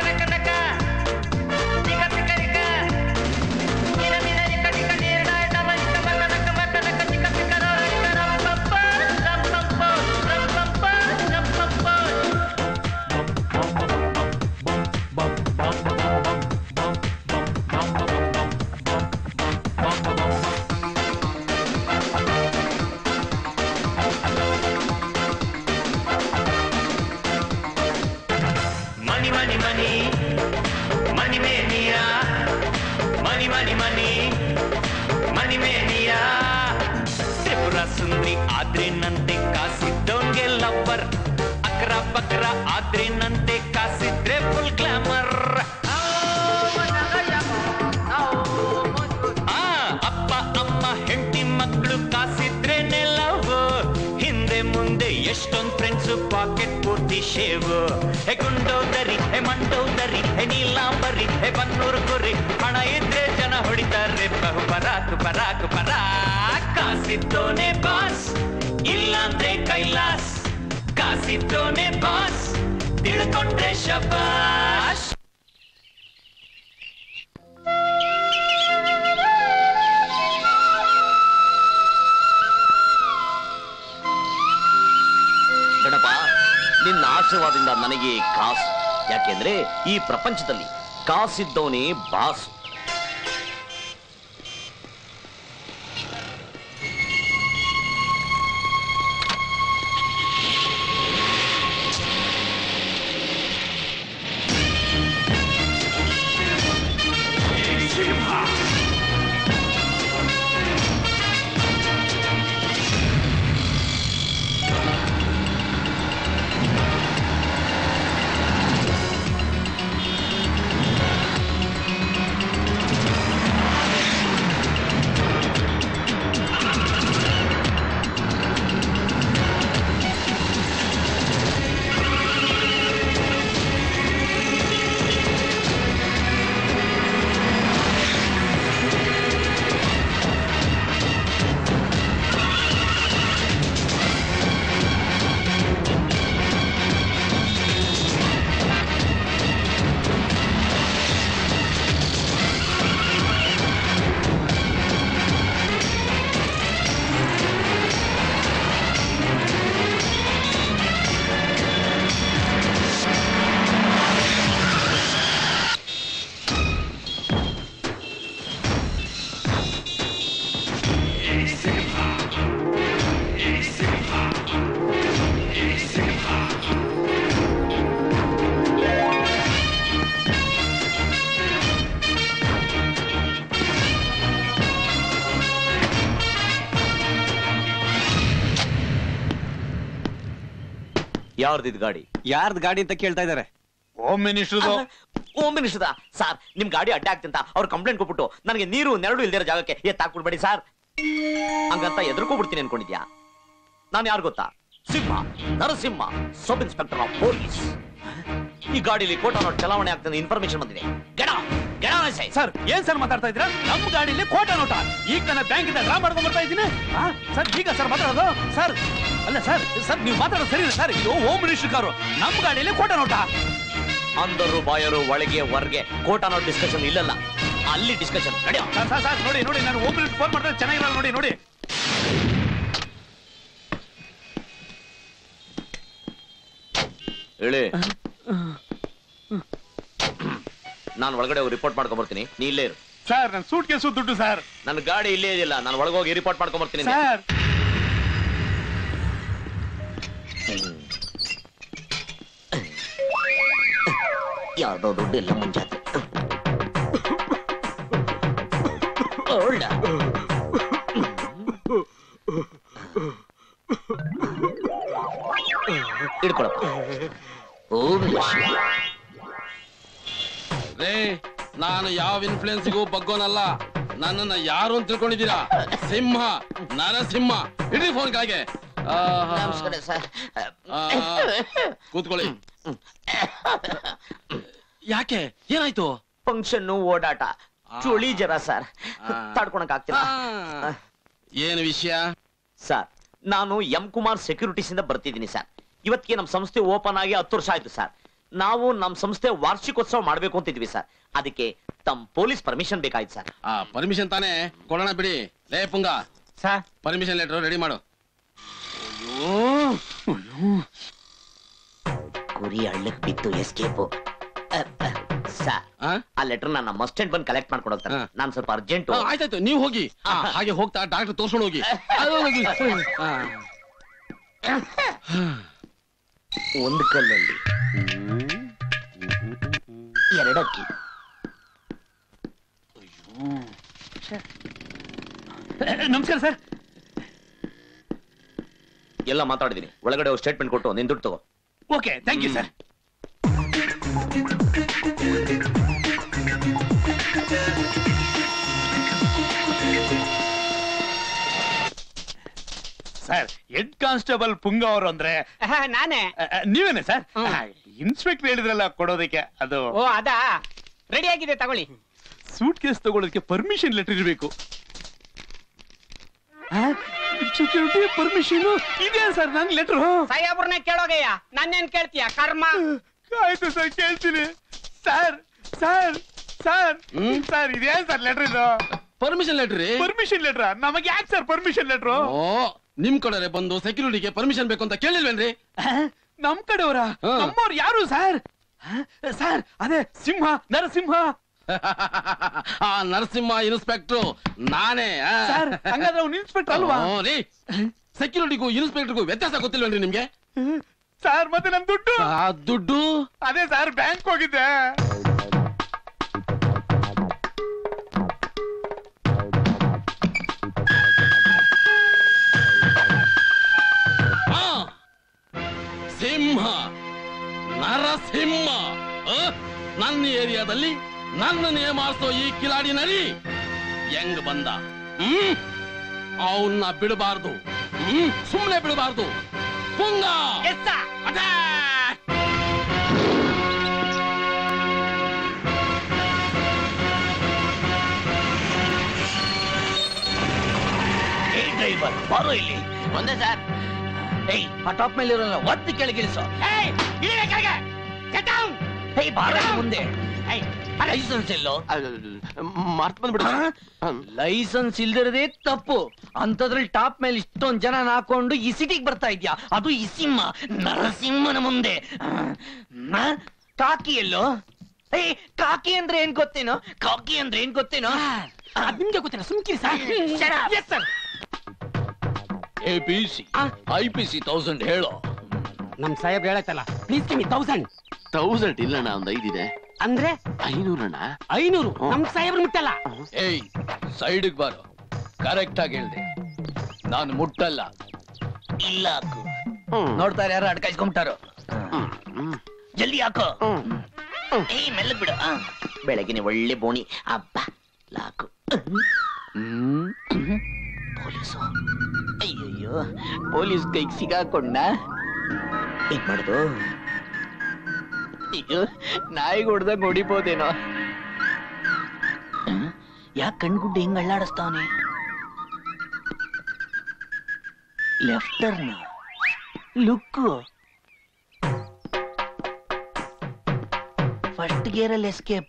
Mira, mira, ಆದ್ರೇನಂತೆ ಕಾಸಿದ್ದೋನ್ಗೆ ಲವ್ವರ್ ಅಕ್ರ ಬಕ್ರ ಆದ್ರೇನಂತೆ ಕಾಸಿದ್ರೆ ಫುಲ್ ಗ್ಲಾಮರ್ ಆ ಅಪ್ಪ ಅಮ್ಮ ಹೆಂಡತಿ ಮಕ್ಕಳು ಕಾಸಿದ್ರೇನೆ ಲವ್ ಹಿಂದೆ ಮುಂದೆ ಎಷ್ಟೊಂದ್ ಫ್ರೆಂಡ್ಸ್ ಪಾಕೆಟ್ ಪೂರ್ತಿ ಶೇವ್ ಹೆ ಗುಂಡೋದರಿ ಹೆ ಮಂಡೋದರಿ ಹೆ ನೀಲಾಂಬರಿ ಹೆ ಬನ್ನೂರು ಗುರಿ ಹಣ ಇದ್ರೆ ಜನ ಹೊಡಿತಾರೆ ಬಹು ಪರಾಕು ಪರಾಕು ಪರಾಕ್ ಕಾಸಿದ್ದೋನೆ ಬಾಸ್ ಇಲ್ಲಾಂದ್ರೆ ಕೈಲಾಸ್ ಕಾಸಿದ್ದೋನೆ ಬಾಸ್ ತಿಳ್ಕೊಂಡ್ರೆ ಶಬಾಷ್ ಗಣಪ ನಿನ್ನ ಆಶೀರ್ವಾದದಿಂದ ನನಗೆ ಕಾಸು ಯಾಕೆಂದ್ರೆ ಈ ಪ್ರಪಂಚದಲ್ಲಿ ಕಾಸಿದ್ದವನೇ ಬಾಸು ಯಾರ್ದಿದ್ ಗಾಡಿ ಯಾರ್ದು ಗಾಡಿ ಅಂತ ಕೇಳ್ತಾ ಇದಾರೆ ಹೋಮ್ ಮಿನಿಸ್ಟರ್ ಓ ಮಿನಿಸ್ಟರ್ ಸರ್ ನಿಮ್ ಗಾಡಿ ಅಡ್ಡ ಆಗ್ತಿಂತ ಅವ್ರು ಕಂಪ್ಲೇಂಟ್ ಕೊಟ್ಬಿಟ್ಟು ನನಗೆ ನೀರು ನೆರಳು ಇಲ್ದಿರೋ ಜಾಗಕ್ಕೆ ಎತ್ತಾಕ್ಬಿಡ್ಬೇಡಿ ಸರ್ ಹಂಗಂತ ಎದುರ್ಕೊಬಿಡ್ತೀನಿ ಅನ್ಕೊಂಡಿದ್ಯಾ ನಾನು ಯಾರು ಗೊತ್ತಾ Simha Narasimha sub inspector of police ಈ ಗಾಡಿಲಿ ಕೋಟ ನೋಟ್ ಚಲಾವಣೆ ಆಗ್ತದೆ ಇನ್ಫಾರ್ಮೇಶನ್ ಬಂದಿದೆ ಗೆಡ ಗೆಡ ಸೈ ಸರ್ ಏನ್ ಸರ್ ಮಾತಾಡ್ತಾ ಇದ್ರ ನಮ್ ಗಾಡಿಲಿ ಕೋಟ ನೋಟ ಈಗ ನನ್ನ ಬ್ಯಾಂಕ್ ಇಂದ ಡ್ರಾ ಮಾಡ್ಕೊಂಡ್ ಬರ್ತಾ ಇದ್ದೀನಿ ಸರ್ ಈಗ ಸರ್ ಮಾತಾಡೋದು ಸರ್ ಅಲ್ಲ ಸರ್ ಸರ್ ನೀವು ಮಾತಾಡೋದು ಸರಿ ಇಲ್ಲ ಸರ್ ಇದು ಹೋಮ್ ಮಿನಿಸ್ಟರ್ ಕಾರು ನಮ್ ಗಾಡಿಲಿ ಕೋಟ ನೋಟ ಅಂದರು ಬಾಯರು ಒಳಗೆ ಹೊರಗೆ ಕೋಟ ನೋಟ್ ಡಿಸ್ಕಷನ್ ಇಲ್ಲಲ್ಲ ಅಲ್ಲಿ ಡಿಸ್ಕಷನ್ ನಡೆಯೋ ಸರ್ ಸರ್ ಸರ್ ನೋಡಿ ನೋಡಿ ನಾನು ಹೋಮ್ ಮಿನಿಸ್ಟರ್ ಫೋನ್ ಮಾಡಿದ್ರೆ ಚೆನ್ನಾಗಿರಲ್ಲ ನೋಡಿ ನೋಡಿ ಹೇಳಿ ನಾನು ಒಳಗಡೆ ರಿಪೋರ್ಟ್ ಮಾಡ್ಕೊಂಡ್ ಬರ್ತೀನಿ ನೀ ಇಲ್ಲೇ ಇರು ಸರ್ ನನ್ನ ಸೂಟ್ ಕೇಸು ದುಡ್ಡು ಸರ್ ನನ್ನ ಗಾಡಿ ಇಲ್ಲೇ ಇದೆಯಲ್ಲ ನಾನು ಒಳಗೋಗಿ ರಿಪೋರ್ಟ್ ಮಾಡ್ಕೊಂಡ್ ಬರ್ತೀನಿ ಸರ್ ಯಾವ್ದೋ ದುಡ್ಡು ಇಲ್ಲ ಮುಂಜಾತೆ Hold on. ಹಿಡ್ಕೊಳಪ್ಪ ಓಂ ನಮಃ ಶಿವಾಯ. ರೇ ನಾನು ಯಾವ ಇನ್ಫ್ಲೂಯೆನ್ಸ್ಗೂ ಬಗ್ಗೋನಲ್ಲ ನನ್ನನ್ನ ಯಾರು ಅಂತ ತಿಳ್ಕೊಂಡಿದ್ದೀರಾ ಸಿಂಹ ನರಸಿಂಹ ಇಡೀ ಫೋನ್ ಕೆಳಗೆ ಆಹಾ. ನಮಸ್ಕಾರ ಸರ್ ಆ, ಕೂತ್ಕೊಳ್ಳಿ ಯಾಕೆ ಏನಾಯ್ತು ಫಂಕ್ಷನ್ ಓಡಾಟ ಚುಳಿ ಜರ ಸರ್ ತಡ್ಕೊಳಕ್ ಆಗ್ತಿಲ್ಲ ಆ, ಏನು ವಿಷಯ ಸರ್ ನಾನು ಎಂ ಕುಮಾರ್ ಸೆಕ್ಯೂರಿಟೀಸ್ ಇಂದ ಬರ್ತಿದ್ದೀನಿ ಸರ್ ಇವತ್ತಿಗೆ ನಮ್ಮ ಸಂಸ್ಥೆ ಓಪನ್ ಆಗಿ ಹತ್ತು ವರ್ಷ ಆಯ್ತು ಸರ್ ನಾವು ನಮ್ಮ ಸಂಸ್ಥೆ ವಾರ್ಷಿಕೋತ್ಸವ ಮಾಡ್ಬೇಕು ಅಂತಿದ್ವಿ ಸರ್ ಅದಕ್ಕೆ ತಮ್ಮ ಪೊಲೀಸ್ ಪರ್ಮಿಷನ್ ಬೇಕಾಯ್ತು ಸರ್ ಆ ಪರ್ಮಿಷನ್ ತಾನೇ ಕೊಡೋಣ ಬಿಡಿ ಲೇ ಪುಂಗ ಸರ್ ಪರ್ಮಿಷನ್ ಲೆಟರ್ ರೆಡಿ ಮಾಡು ಕುರಿ ಹಳ್ಳಕ್ ಬಿತ್ತು ಎಸ್ಕೇಪು ಸರ್ ಆ ಲೆಟರ್ ನನ್ನ ಮಸ್ಟೆಂಟ್ ಬಂದು ಕಲೆಕ್ಟ್ ಮಾಡ್ಕೊಂಡು ಹೋಗ್ತಾರೆ ನಾನು ಸ್ವಲ್ಪ ಅರ್ಜೆಂಟ್ ಆ, ಆಯ್ತಾಯ್ತು ನೀವು ಹೋಗಿ ಆ, ಹಾಗೆ ಹೋಗ್ತಾ ಡಾಕ್ಟರ್ ತೋರ್ಸ್ಕೊಂಡು ಹೋಗಿ ಅದು ಹೋಗಿ. ಆ. ಒಂದು ಕಲ್ಲಲ್ಲಿ ಎರಡಕ್ಕಿ ನಮಸ್ಕಾರ ಸರ್ ಎಲ್ಲ ಮಾತಾಡಿದೀನಿ ಒಳಗಡೆ ಹೋಗಿ ಸ್ಟೇಟ್ಮೆಂಟ್ ಕೊಟ್ಟು ನಿನ್ ದುಡ್ಡು ತಗೋ okay thank you sir sir head constable ಪುಂಗ ಅವರು ಅಂದ್ರೆ ನಾನೇ ಆ, ಆ, ನೀವೇನೆ ಸರ್ ಇನ್ಸ್ಪೆಕ್ಟರ್ ಹೇಳಿದ್ರಲ್ಲ ಕೊಡೋದಕ್ಕೆ ಅದು ಓ ಅದಾ ರೆಡಿ ಆಗಿದೆ ತಗೊಳ್ಳಿ ಸೂಟ್ ಕೇಸ್ ತಗೊಳ್ಳೋದಕ್ಕೆ ಪರ್ಮಿಷನ್ ಲೆಟರ್ ಇರಬೇಕು ಸೆಕ್ಯೂರಿಟಿ ಪರ್ಮಿಷನ್ ಇದೆ ಸರ್ ನನ್ ಲೆಟರ್ ಸಾಯಾಬ್ರನ್ನ ಕೇಳೋಗಯ್ಯ ನನ್ನೇನ್ ಕೇಳ್ತೀಯ ಕರ್ಮ ಆಯ್ತು ಸರ್ ಕೇಳ್ತೀನಿ ಸರ್ ಸರ್ ಸರ್ ಸರ್ ಇದೇನ್ ಸರ್ ಲೆಟರ್ ಇದು ಪರ್ಮಿಷನ್ ಲೆಟರ್ ಪರ್ಮಿಷನ್ ಲೆಟರ್ ನಮಗೆ ಯಾಕೆ ಸರ್ ಪರ್ಮಿಷನ್ ಲೆಟರ್ ಓ ನಿಮ್ ಕಡೆ ಬಂದು ಸೆಕ್ಯೂರಿಟಿಗೆ ಪರ್ಮಿಷನ್ ಬೇಕು ಅಂತ ಕೇಳಿಲ್ವೇನ್ರಿ ನಮ್ ಕಡೆಯವರ ನಮ್ಮವ್ರು ಯಾರು ಸರ್ ಸರ್ ಅದೇ ಸಿಂಹ ನರಸಿಂಹ ಆ ನರಸಿಂಹ ಇನ್ಸ್ಪೆಕ್ಟ್ರು ನಾನೇ ಆ. ಸರ್ ಹಂಗಾದ್ರೆ ಅವ್ನು ಇನ್ಸ್ಪೆಕ್ಟರ್ ಅಲ್ವಾ ಹ್ಞೂ ರೀ ಸೆಕ್ಯೂರಿಟಿಗೂ ಇನ್ಸ್ಪೆಕ್ಟರ್ಗೂ ವ್ಯತ್ಯಾಸ ಗೊತ್ತಿಲ್ವೇನ್ರಿ ನಿಮ್ಗೆ ಸರ್ ಮತ್ತೆ ನನ್ ದುಡ್ಡು ಆ ದುಡ್ಡು ಅದೇ ಸರ್ ಬ್ಯಾಂಕ್ ಹೋಗಿದ್ದೆ ಆ, ಸಿಂಹ ನರಸಿಂಹ ಆ, ನನ್ನ ಏರಿಯಾದಲ್ಲಿ ನನ್ನನ್ನೇ ಮಾಡಿಸೋ ಈ ಕಿಲಾಡಿ ನರಿ ಹೆಂಗ್ ಬಂದ ಹ್ಮ್ ಅವನ್ನ ಬಿಡಬಾರ್ದು ಹ್ಮ್ ಸುಮ್ಮನೆ ಬಿಡಬಾರ್ದು ಪುಂಗ Attack! ಏಯ್ ಡ್ರೈವರ್ ಬಾರೋ ಇಲ್ಲಿ ಒಂದೇ ಸರ್ ಏಯ್ ಆ ಟಾಪ್ ಮೇಲೆ ಇರೋಲ್ಲ ಒತ್ತಿ ಕೆಳಗಿಳಿಸು ಏಯ್ ಇಳಿವೆ ಕೆಳಗೆ ಗೆಟ್ ಡೌನ್ ಏಯ್ ಬಾರೋ ಇಲ್ಲಿ ಮುಂದೆ ಏಯ್ ಲೈಸೆನ್ಸ್ ಎಲ್ಲೋ ಮರ್ತ್ ಬಂದ್ಬಿಡು ಲೈಸೆನ್ಸ್ ಇಲ್ದಿರದೇ ತಪ್ಪು ಅಂತದ್ರಲ್ಲಿ ಟಾಪ್ ಮೇಲೆ ಇಷ್ಟೊಂದ್ ಜನ ಹಾಕೊಂಡು ಈ ಸಿಟಿಗೆ ಬರ್ತಾ ಇದ್ಯಾ ಅದು ಈ ಸಿಂಹ ನರಸಿಂಹನ ಮುಂದೆ ನ? ಕಾಕಿ ಎಲ್ಲೋ ಏಯ್ ಕಾಕಿ ಅಂದ್ರೆ ಏನ್ ಗೊತ್ತೇನೋ ಕಾಕಿ ಅಂದ್ರೆ ಏನ್ ಗೊತ್ತೇನೋ ಅದ್ ನಿಮ್ಗೆ ಗೊತ್ತಿಲ್ಲ ಸುಮ್ಕಿರಿ yes sir A P C I P C thousand ಹೇಳೋ ನಮ್ ಸಾಹೇಬ್ ಹೇಳತ್ತಲ್ಲ ಪ್ಲೀಸ್ ಕಿಮಿ ತೌಸಂಡ್ ತೌಸಂಡ್ ಇಲ್ಲಣ್ಣ ಒಂದ್ ಐದಿದೆ ಅಂದ್ರೆ ಐನೂರಣ್ಣ ಐನೂರು ನಮ್ ಸಾಹೇಬ್ರು ಮುಟ್ಟಲ್ಲ ಏಯ್ ಸೈಡ್ಗ್ ಬಾರು ಕರೆಕ್ಟ್ ಆಗಿ ಹೇಳ್ದೆ ನಾನು ಮುಟ್ಟಲ್ಲ ಇಲ್ಲ ಹಾಕು ನೋಡ್ತಾರೆ ಯಾರು ಅಡ್ಕಾಯಿಸ್ಕೊಂಬಿಟ್ಟಾರು ಜಲ್ದಿ ಹಾಕು ಏಯ್ ಮೆಲ್ಲಗ್ ಬಿಡು ಆ. ಬೆಳಗಿನ ಒಳ್ಳೆ ಬೋಣಿ ಅಬ್ಬ ಲಾಕು ಪೊಲೀಸು ಅಯ್ಯಯ್ಯೋ ಪೊಲೀಸ್ ಕೈಗೆ ಸಿಗಾಕೊಂಡ ಏನ್ ಮಾಡುದು ಅಯ್ಯೋ ನಾಯಿಗೆ ಹೊಡ್ದಂಗ್ ಹೊಡಿಬೋದೇನೋ ಯಾಕೆ ಕಣ್ಗುಡ್ಡೆ ಹಿಂಗ್ ಅಳ್ಳಾಡಿಸ್ತಾವನೆ ಲೆಫ್ಟ್ ಟರ್ನ್ ಲುಕ್ಕು ಫಸ್ಟ್ ಗೇರಲ್ಲಿ ಎಸ್ಕೇಪ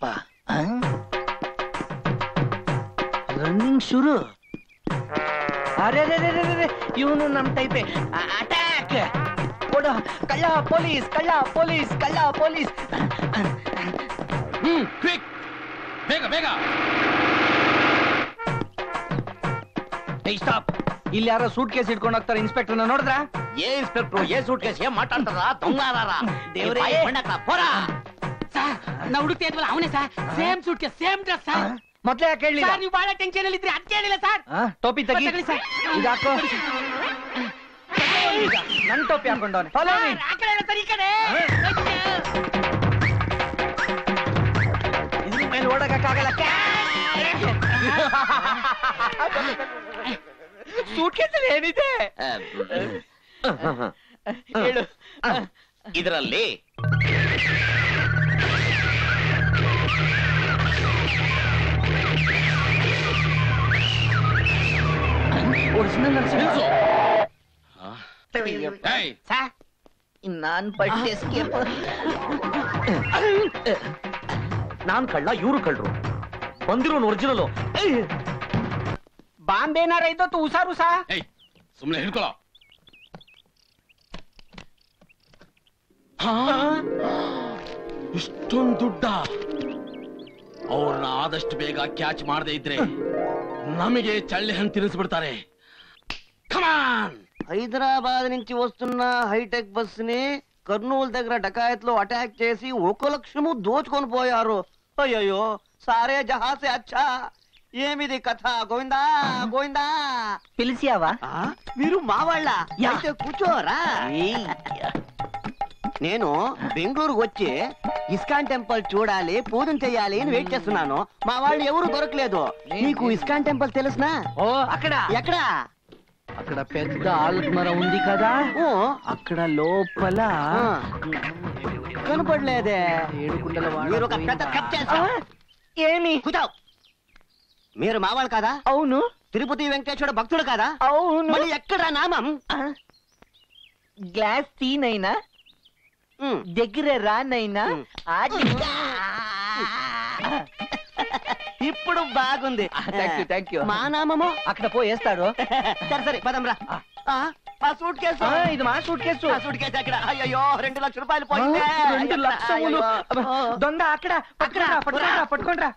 ರನ್ನಿಂಗ್ ಶುರು ಅರೆ ಇವನು ನಮ್ ಟೈಪೆ ಅಟ್ಯಾಕ್ ಕೊಡು ಕಳ್ಳ ಪೊಲೀಸ್ ಕಳ್ಳ ಪೊಲೀಸ್ ಕಳ್ಳ ಪೊಲೀಸ್ ಹ್ಮ್ ಕ್ವಿಕ್ ಬೇಗ ಬೇಗ ಸ್ಟಾಪ್ ಇಲ್ಲಿ ಯಾರೋ ಸೂಟ್ ಕೇಸ್ ಇಟ್ಕೊಂಡು ಹೋಗ್ತಾರೆ ಇನ್ಸ್ಪೆಕ್ಟರ್ನ ನೋಡಿದ್ರ ಏ ಇನ್ಸ್ಪೆಕ್ಟರ್ ಏ ಸೂಟ್ ಕೇಸ್ ಏನ್ ಮಾತಾಡ್ತಾರ ದೊಂಗಾರ ದೇವ್ರೇ ಹೋರ ನಾವು ಹುಡುಕ್ತಾ ಇದ್ವಲ್ಲ ಅವನೇ sir same suit same dress sir ಮೊದ್ಲೇ ಯಾಕೆ ಹೇಳಿಲ್ಲ ಸರ್ ನೀವು ಬಹಳ ಟೆನ್ಷನ್ ಅಲ್ಲಿ ಇದ್ರಿ ಅದ್ ಕೇಳಿಲ್ಲ ಸರ್ ಆ, ಟೋಪಿ ತೆಗಿ ತಗೊಳ್ಳಿ ಸರ್. ಇದಾಕೋ ನನ್ ಟೋಪಿ ಹಾಕೊಂಡವನೆ ಫಾಲೋ ಮೀ ಆ ಕಡೆ ಇಲ್ಲ ಸರ್ ಈ ಕಡೆ ಇದ್ರ ಮೇಲೆ ಓಡಕ್ಕಾಗಲ್ಲ ಸೂಟ್ ಕೇಸಲ್ಲಿ ಏನಿದೆ ಹೇಳು ಇದರಲ್ಲಿ ಒರಿಜಿನಲ್ ನಿಲ್ಸು. ಏಯ್ ನಾನ್ ಪಟ್ಟಿ escape. ನಾನ್ ಕಳ್ಳ ಇವ್ರು ಕಳ್ರು ಬಂದಿರೋನ್ ಒರಿಜಿನಲ್ ಬಾಂಬೇನಾರ ಇದ್ದತ್ತು ಉಸಾರು ಸಾ ಏಯ್ ಸುಮ್ನೆ ಹಿಡ್ಕೊಳ ಇಷ್ಟೊಂದು ದುಡ್ಡ ಅವ್ರನ್ನ ಆದಷ್ಟು ಬೇಗ ಕ್ಯಾಚ್ ಮಾಡದೇ ಇದ್ರೆ ನಮಗೆ చల్లి ಹಣ್ಣು తినిసిಬಿಡ್ತಾರೆ కమాన్ హైదరాబాద్ నుంచి వస్తున్న హైటెక్ బస్సుని కర్నూలు దగ్గర డకాయత్లో అటాక్ చేసి ఒక లక్షము దోచుకొని పోయారు అయ్యయ్యో సారే జహాసే అచ్చా ఏమిది కథ గోవిందా గోవిందా పిలిచావా మీరు మావాళ్ళ యా. అయితే కూర్చోరా నేను బెంగళూరుకు వచ్చి ఇస్కాన్ టెంపుల్ చూడాలి పూజన చేయాలి అని వెయిట్ చేస్తున్నాను మా వాళ్ళు ఎవరు దొరకలేదు నీకు ఇస్కాన్ టెంపుల్ తెలుసునా ఓ అక్కడ ఎక్కడా అక్కడ పెద్ద ఆలుమరం ఉంది కదా ఓ అక్కడ లోపల ఆ. కనపడలేదే ఏడుకుండల వాడ మీరు ఒక పెద్ద తప్పు చేశారు. ఏమి కూర్చోవ్. మీరు మావాళ్ళు కాదా అవును తిరుపతి వెంకటేశ్వర భక్తుడు కాదా అవును మళ్ళీ ఎక్కడ నామం గ్లాస్ తీనైనా ఉమ్. దగ్గర రానైనా ఉమ్. అది ఇప్పుడు బాగుంది థ్యాంక్ యూ థ్యాంక్ యూ మా నామము అక్కడ పోయేస్తాడు సరే సరే పదంరా ఆ, ఆ సూట్ కేసు ఆ, ఇది మా సూట్ కేసు ఆ సూట్ కేసు అక్కడ అయ్యో రెండు లక్షల రూపాయలు పోయిందే రెండు అయ్యో, లక్షములు అయ్యో. అబ్బ, దొంగ అక్కడ అక్కడ, పట్టుకోండి పట్టుకోండి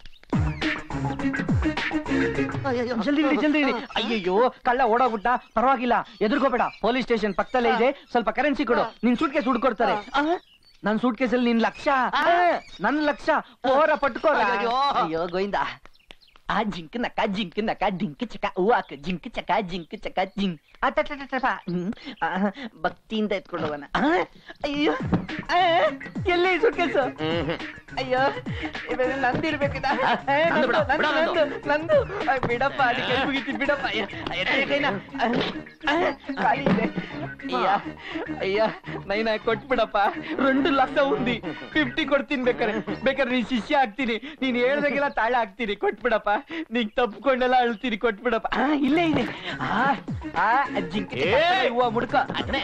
ಅಯ್ಯಯ್ಯೋ. ಜಲ್ದಿ ಇಡಿ ಜಲ್ದಿ ಇಡಿ ಅಯ್ಯಯ್ಯೋ ಕಳ್ಳ ಓಡೋಗ್ಬಿಟ್ಟ ಪರವಾಗಿಲ್ಲ ಎದುರ್ಕೋಬೇಡ ಪೊಲೀಸ್ ಸ್ಟೇಷನ್ ಪಕ್ಕದಲ್ಲೇ ಇದೆ ಸ್ವಲ್ಪ ಕರೆನ್ಸಿ ಕೊಡು ನಿನ್ ಸೂಟ್ ಕೇಸ್ ಹುಡ್ಕೊಡ್ತಾರೆ ನನ್ ಸೂಟ್ ಕೇಸಲ್ಲಿ ನಿನ್ ಲಕ್ಷ ಆ, ನನ್ ಲಕ್ಷ ಓರ ಪಟ್ಕೋರ ಅಯ್ಯಯ್ಯೋ. ಅಯ್ಯೋ ಗೋವಿಂದ ಆ ಜಿಂಕ್ ನಕ ಜಿಂಕ್ ನಕ ಡಿಂಕ್ ಚಕ ಹೂವಾಕ ಜಿಂಕ್ ಚಕ ಜಿಂಕ್ ಚಕ ಜಿಂಕ್ ಅಟಟಟಟಪ. ಹ್ಮ್. ಆ, ಭಕ್ತಿಯಿಂದ ಎತ್ಕೊಂಡು ಹೋಗೋಣ ಆ, ಅಯ್ಯೋ ಆ, ಎಲ್ಲಿ ಸೂಟ್ ಕೇಸು ಅಯ್ಯೋ ಇವೆಲ್ಲ ನಂದಿರ್ಬೇಕಿದ ಏ, ನಂದು ಬಿಡು, ನಂದು, ಬಿಡು ನಂದು, ನಂದು. ನಂದು ಅಯ್ಯ, ಬಿಡಪ್ಪ ಅದಕ್ಕೆ ಮುಗಿತಿ ಬಿಡಪ್ಪ ಅಯ್ಯ, ಅಯ್ಯ, ಅಯ್ಯ, ಕೈನ ಅಹ್, ಅಹ್, ಖಾಲಿ ಇದೆ ಅಯ್ಯ ಅಯ್ಯ ನೈನ ಕೊಟ್ಬಿಡಪ್ಪ రెండు లక్ష ఉంది ఫిఫ్టీ కొడుತೀನಿ ಬೇಕಾರೆ ಬೇಕಾದ್ರೆ ನೀನ್ ಶಿಷ್ಯ ಆಗ್ತೀನಿ ನೀನ್ ಹೇಳ್ದಾಗೆಲ್ಲ ತಾಳ ಹಾಕ್ತೀನಿ ಕೊಟ್ಬಿಡಪ್ಪ ನೀನ್ ತಪ್ಪಿಕೊಂಡೆಲ್ಲ ಅಳ್ತೀನಿ ಕೊಟ್ಬಿಡಪ್ಪ ಆ, ಇಲ್ಲೇ ಇದೆ ಆ ಆ ಜಿಂಕ ಹೂವ ಮುಡ್ಕ ಅದನ್ನೇ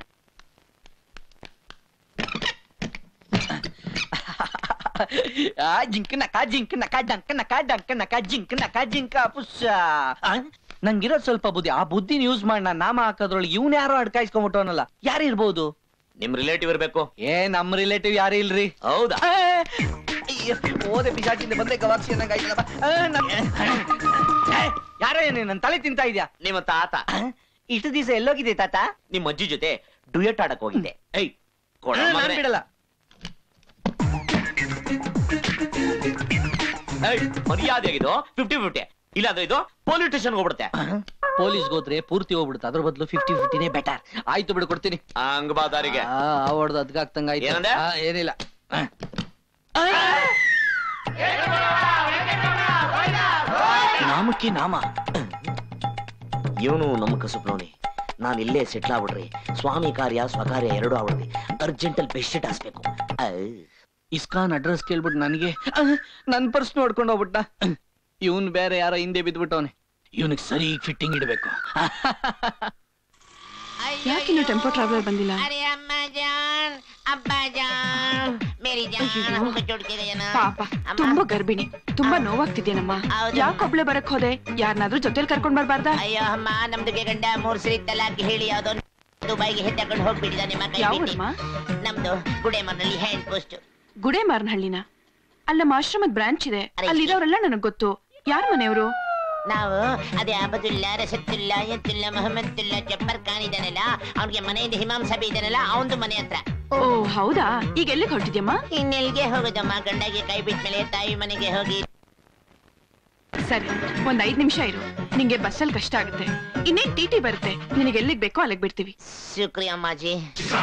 ಆ ಜಿಂಕ್ ನಕ ಜಿಂಕ್ ನಕ ಡಂಕ್ ನಕ ಡಂಕ್ ನಕ ಜಿಂಕ್ ನಕ ಜಿಂಕ ಪುಷ ನಂಗಿರೋದ್ ಸ್ವಲ್ಪ ಬುದ್ಧಿ ಆ ಬುದ್ಧಿನ ಯೂಸ್ ಮಾಡಿ ನಾನ್ ನಾಮ ಹಾಕೋದ್ರೊಳಗೆ ಇವ್ನ ಯಾರೋ ಅಡ್ಕಾಯಿಸ್ಕೊಂಬಿಟ್ಟವನಲ್ಲ ಯಾರಿರ್ಬೋದು ನಿಮ್ ರಿಲೇಟಿವ್ ಇರ್ಬೇಕು ಏ ನಮ್ ರಿಲೇಟಿವ್ ಯಾರು ಇಲ್ರಿ ಹೌದಾ ಆ, ಅಯ್ಯೋ, ಓದೆ ಪಿಶಾಚಿಂದ ಬಂದೆ ಗವಾಕ್ಷಿ ಅನ್ನಂಗ್ ಆಯ್ತಲ್ಲಪ್ಪ. ಆ, ನಮ್- ಏ, ಯಾರೋ ಏನೇ ನನ್ ತಲೆ ತಿಂತಾ ಇದ್ಯಾ ನಿಮ್ಮ ತಾತ ಇಷ್ಟು ದಿವಸ ಎಲ್ಲೋಗಿದೆ ತಾತ ನಿಮ್ ಅಜ್ಜಿ ಜೊತೆ ಡುಯೆಟ್ ಆಡಕ್ ಹೋಗಿದ್ದೆ ಏಯ್ ಕೊಡ ಆ, ನಾನ್ ಬಿಡಲ್ಲ ಮರ್ಯಾದೆ ಆಗಿದ್ದು ಫಿಫ್ಟಿ ಫಿಫ್ಟಿ ಇಲ್ಲಾಂದ್ರೆ ಇದು ಪೊಲೀಸ್ ಸ್ಟೇಷನ್ ಹೋಗ್ಬಿಡುತ್ತೆ ಪೊಲೀಸ್ ಹೋದ್ರೆ ಪೂರ್ತಿ ಹೋಗ್ಬಿಡುತ್ತೆ ಅದ್ರ ಬದಲು ಫಿಫ್ಟಿ ಫಿಫ್ಟಿನೇ ಬೆಟರ್ ಆಯ್ತು ಬಿಡು ಕೊಡ್ತೀನಿ ಹಂಗ ಬಾ ದಾರಿಗೆ ಆ ಹೊಡ್ದು ಅದ್ಗಾಗ್ತಂಗ ಆಯ್ತು ಏನಂದೆ? ಆ, ಏನಿಲ್ಲ ಆ. ನಾಮಕ್ಕೆ ನಾಮ ಇವನು ನಮ್ಮ ಕಸುಬ್ನವನಿ ನಾನು ಇಲ್ಲೇ ಸೆಟ್ಲ್ ಆಗ್ಬಿಡ್ರಿ ಸ್ವಾಮಿ ಕಾರ್ಯ ಸ್ವಕಾರ್ಯ ಎರಡು ಆಗ್ಬಿಡ್ರಿ ಅರ್ಜೆಂಟ್ ಅಲ್ಲಿ ಬೆಸ್ಟ್ ಹಾಸ್ಬೇಕು ಇಸ್ಕಾನ್ ಅಡ್ರೆಸ್ ಕೇಳ್ಬಿಟ್ಟು ನನಗೆ ನನ್ ಪರ್ಸ್ ನೋಡ್ಕೊಂಡು ಹೋಗ್ಬಿಟ್ಟ ಇವನ್ ಬೇರೆ ಯಾರೋ ಹಿಂದೆ ಬಿದ್ಬಿಟ್ಟವನೆ ಇವನಿಗೆ ಸರಿ ಫಿಟ್ಟಿಂಗ್ ಇಡಬೇಕು ಯಾಕಿನ್ನು ಟೆಂಪೋ ಟ್ರಾವೆಲರ್ ಬಂದಿಲ್ಲ अरे अम्मा जान अब्बा जान मेरी जान हमको छोड़ के गए ना ಪಾಪ ತುಂಬಾ ಗರ್ಭಿಣಿ ತುಂಬಾ ನೋವಾಗ್ತಿದ್ಯೇನಮ್ಮ ಹೌದು. ಯಾಕೊಬ್ಳೆ ಬರಕ್ ಹೋದೆ ಯಾರನ್ನಾದ್ರೂ ಜೊತೆಲಿ ಕರ್ಕೊಂಡ್ ಬರ್ಬಾರ್ದಾ ಅಯ್ಯೋ ಅಮ್ಮ ನಮ್ದುಗೆ ಗಂಡ ಮೂರ್ ಸರಿ ತಲಾಕ್ ಹೇಳಿ ಯಾವ್ದೋ ದುಬೈಗೆ ಹೆತ್ತಕೊಂಡು ಹೋಗ್ಬಿಟ್ಟಿದ ನಿಮ್ಮ ಕೈ ಯಾವ ಬಿಟ್ಟು ಊರಮ್ಮ? ನಮ್ದು ಗುಡೇಮನಲ್ಲಿ ಹ್ಯಾಂಡ್ ಪೋಸ್ಟ್ ಗುಡೇಮಾರ್ನಹಳ್ಳಿನ ಅಲ್ಲ ನಮ್ಮ ಆಶ್ರಮದ ಬ್ರಾಂಚ್ ಇದೆ ಅರೆ, ಅಲ್ಲಿರೋರೆಲ್ಲ ನನಗ್ ಗೊತ್ತು ಯಾರ ಮನೆಯವರು ನಾವು ಅದೇ ಅಬದುಲ್ಲಾ ರಸತ್ತುಲ್ಲಾ ಯತ್ತುಲ್ಲಾ ಮೊಹಮ್ಮದ್ದುಲ್ಲಾ ಜಬ್ಬರ್ ಖಾನ್ ಇದಾನಲ್ಲ ಅವ್ನಿಗೆ ಮನೆಯಿಂದ ಹಿಮಾಮ್ ಸಭೆ ಇದಾನಲ್ಲ ಅವಂದು ಮನೆ ಹತ್ರ ಓ ಹೌದಾ ಈಗ ಎಲ್ಲಿಗೆ ಹೊರಟಿದ್ಯಮ್ಮ ಇನ್ನೆಲ್ಗೆ ಹೋಗೋದಮ್ಮ ಗಂಡಗೆ ಕೈ ಬಿಟ್ಟ ಮೇಲೆ ತಾಯಿ ಮನೆಗೆ ಹೋಗಿ ಸರಿ ಒಂದ್ ಐದ್ ನಿಮಿಷ ಇರು ನಿಂಗೆ ಬಸ್ಸಲ್ಲಿ ಕಷ್ಟ ಆಗುತ್ತೆ ಇನ್ನೇನ್ ಟಿ ಟಿ ಬರುತ್ತೆ ನಿನಗೆ ಎಲ್ಲಿಗ್ ಬೇಕೋ ಅಲ್ಲಿಗೆ ಬಿಡ್ತೀವಿ ಶುಕ್ರಿಯ ಅಮ್ಮಾಜಿ